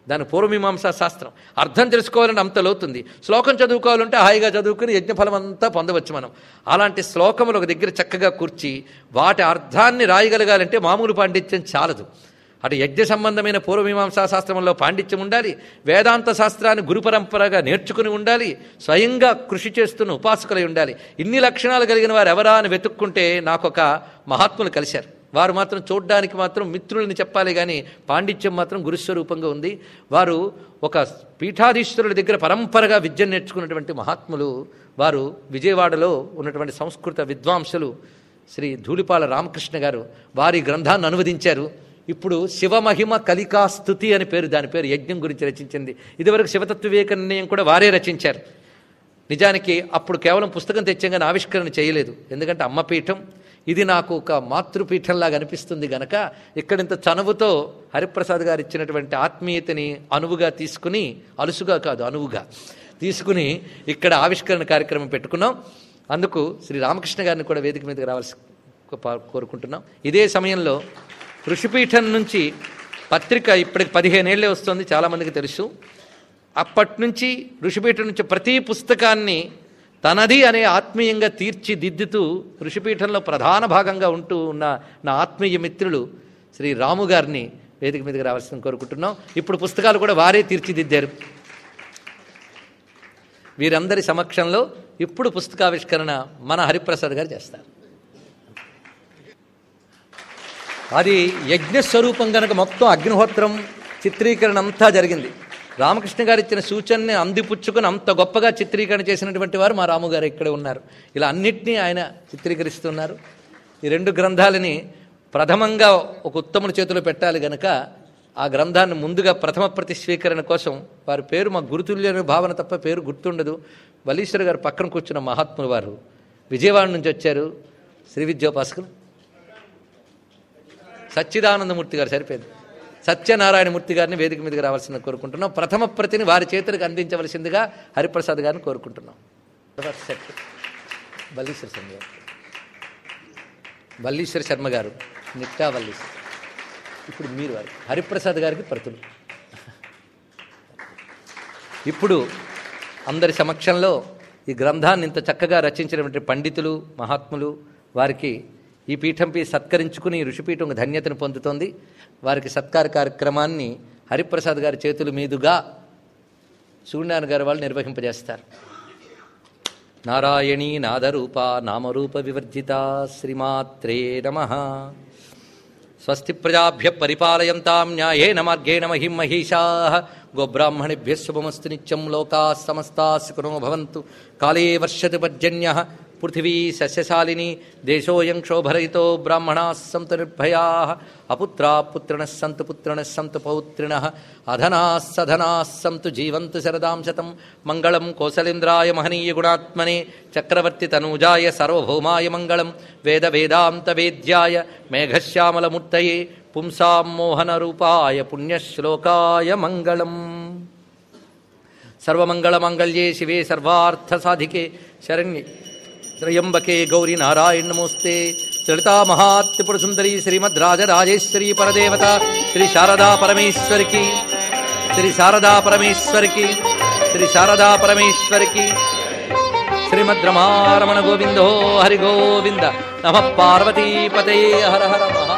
[SPEAKER 1] దాని పూర్వమీమాంసా శాస్త్రం అర్థం తెలుసుకోవాలని అంత లోతుంది శ్లోకం చదువుకోవాలంటే హాయిగా చదువుకుని యజ్ఞఫలం అంతా పొందవచ్చు మనం అలాంటి శ్లోకములు ఒక దగ్గర చక్కగా కూర్చి వాటి అర్థాన్ని రాయగలగాలంటే మామూలు పాండిత్యం చాలదు అటు యజ్ఞ సంబంధమైన పూర్వమీమాంసా శాస్త్రంలో పాండిత్యం ఉండాలి వేదాంత శాస్త్రాన్ని గురు పరంపరగా నేర్చుకుని ఉండాలి స్వయంగా కృషి చేస్తున్న ఉపాసకులై ఉండాలి ఇన్ని లక్షణాలు కలిగిన వారు ఎవరా అని వెతుక్కుంటే నాకొక మహాత్ములు కలిశారు వారు మాత్రం చూడ్డానికి మాత్రం మిత్రులని చెప్పాలి కానీ పాండిత్యం మాత్రం గురుస్వరూపంగా ఉంది వారు ఒక పీఠాధీశ్వరుల దగ్గర పరంపరగా విద్య నేర్చుకున్నటువంటి మహాత్ములు వారు విజయవాడలో ఉన్నటువంటి సంస్కృత విద్వాంసులు శ్రీ ధూళిపాల రామకృష్ణ గారు వారి గ్రంథాన్ని అనువదించారు ఇప్పుడు శివమహిమ కలికాస్తుతి అని పేరు దాని పేరు యజ్ఞం గురించి రచించింది ఇదివరకు శివతత్వ వివేక నిర్ణయం కూడా వారే రచించారు నిజానికి అప్పుడు కేవలం పుస్తకం తెచ్చంగానే ఆవిష్కరణ చేయలేదు ఎందుకంటే అమ్మపీఠం ఇది నాకు ఒక మాతృపీఠంలాగా అనిపిస్తుంది గనక ఇక్కడింత చనువుతో హరిప్రసాద్ గారు ఇచ్చినటువంటి ఆత్మీయతని అనువుగా తీసుకుని అలుసుగా కాదు అనువుగా తీసుకుని ఇక్కడ ఆవిష్కరణ కార్యక్రమం పెట్టుకున్నాం అందుకు శ్రీ రామకృష్ణ గారిని కూడా వేదిక మీదకి రావాల్సి కోరుకుంటున్నాం ఇదే సమయంలో ఋషిపీఠం నుంచి పత్రిక ఇప్పటికి పదిహేనేళ్లే వస్తుంది చాలామందికి తెలుసు అప్పటి నుంచి ఋషిపీఠం నుంచి ప్రతి పుస్తకాన్ని తనది అనే ఆత్మీయంగా తీర్చిదిద్దుతూ ఋషిపీఠంలో ప్రధాన భాగంగా ఉంటూ ఉన్న నా ఆత్మీయ మిత్రులు శ్రీ రాము గారిని వేదిక మీదకి రావాల్సింది కోరుకుంటున్నాం ఇప్పుడు పుస్తకాలు కూడా వారే తీర్చిదిద్దారు వీరందరి సమక్షంలో ఇప్పుడు పుస్తకావిష్కరణ మన హరిప్రసాద్ గారు చేస్తారు అది యజ్ఞస్వరూపం కనుక మొత్తం అగ్నిహోత్రం చిత్రీకరణ అంతా జరిగింది రామకృష్ణ గారు ఇచ్చిన సూచనని అందిపుచ్చుకుని అంత గొప్పగా చిత్రీకరణ చేసినటువంటి వారు మా రాము గారు ఇక్కడే ఉన్నారు ఇలా అన్నిటినీ ఆయన చిత్రీకరిస్తున్నారు ఈ రెండు గ్రంథాలని ప్రథమంగా ఒక ఉత్తముడి చేతిలో పెట్టాలి గనక ఆ గ్రంథాన్ని ముందుగా ప్రథమ ప్రతి స్వీకరణ కోసం వారి పేరు మా గురుతుల్యని భావన తప్ప పేరు గుర్తుండదు వలీశ్వర గారు పక్కన కూర్చున్న మహాత్ములు వారు విజయవాడ నుంచి వచ్చారు శ్రీ విద్యోపాసకులు సచ్చిదానందమూర్తి గారు సరిపోయింది సత్యనారాయణమూర్తి గారిని వేదిక మీదకి రావాల్సింది కోరుకుంటున్నాం ప్రథమ ప్రతిని వారి చేతులకు అందించవలసిందిగా హరిప్రసాద్ గారిని కోరుకుంటున్నాం సెట్ వల్లీశ్వర శర్మ గారు వల్లీశ్వర శర్మ గారు నిట్టా వల్లీశ్వర్ ఇప్పుడు మీరు వారు హరిప్రసాద్ గారికి ప్రతులు ఇప్పుడు అందరి సమక్షంలో ఈ గ్రంథాన్ని ఇంత చక్కగా రచించినటువంటి పండితులు మహాత్ములు వారికి ఈ పీఠంపై సత్కరించుకుని ఋషిపీఠం ధన్యతను పొందుతోంది వారికి సత్కార కార్యక్రమాన్ని హరిప్రసాద్ గారి చేతుల మీదుగా సూర్యనారాయణ గారి వాళ్ళు నిర్వహింపజేస్తారు నారాయణీ నాదరూప నామరూప వివర్జిత శ్రీమాత్రే నమ స్వస్తి ప్రజాభ్య పరిపాలయంతాం న్యాయేన మార్గేణ మహిం మహిషా గోబ్రాహ్మణిభ్య శుభమస్తు నిత్యం లోకా సమస్తా సుఖనో భవంతు కాళే వర్షతి పర్జన్య పృథివీ సస్యశాలిని దేశోయం క్షోభరహితో బ్రాహ్మణా సంతు నిర్భయా అపుత్రా పుత్రిణ సంతు పుత్రిణ సంతు పౌత్రిణ అధనా సధనా సంతు జీవంతు శరదాం శతం మంగళం కోసలేంద్రాయ మహనీయ గుణాత్మనే చక్రవర్తి తనూజాయ సార్వభౌమాయ మంగళం వేద వేదాంత వేద్యాయ మేఘశ్యామలమూర్తయే పుంసాం మోహనరూపాయ పుణ్యశ్లోకాయ మంగళం సర్వమంగళమంగళ్యే శివే సర్వార్థసాధికే శరణ్యే త్రయంబకే గౌరీ నారాయణ నమోస్తే లలితా మహాత్రిపుర సుందరి శ్రీమద్ రాజరాజేశ్వరి పరదేవత శ్రీ శారదా పరమేశ్వరికి శ్రీ శారదా పరమేశ్వరికి శ్రీ శారదా పరమేశ్వరికి శ్రీమద్ రమారమణ గోవిందో హరి గోవింద నమ పార్వతీపతే హర హర మహా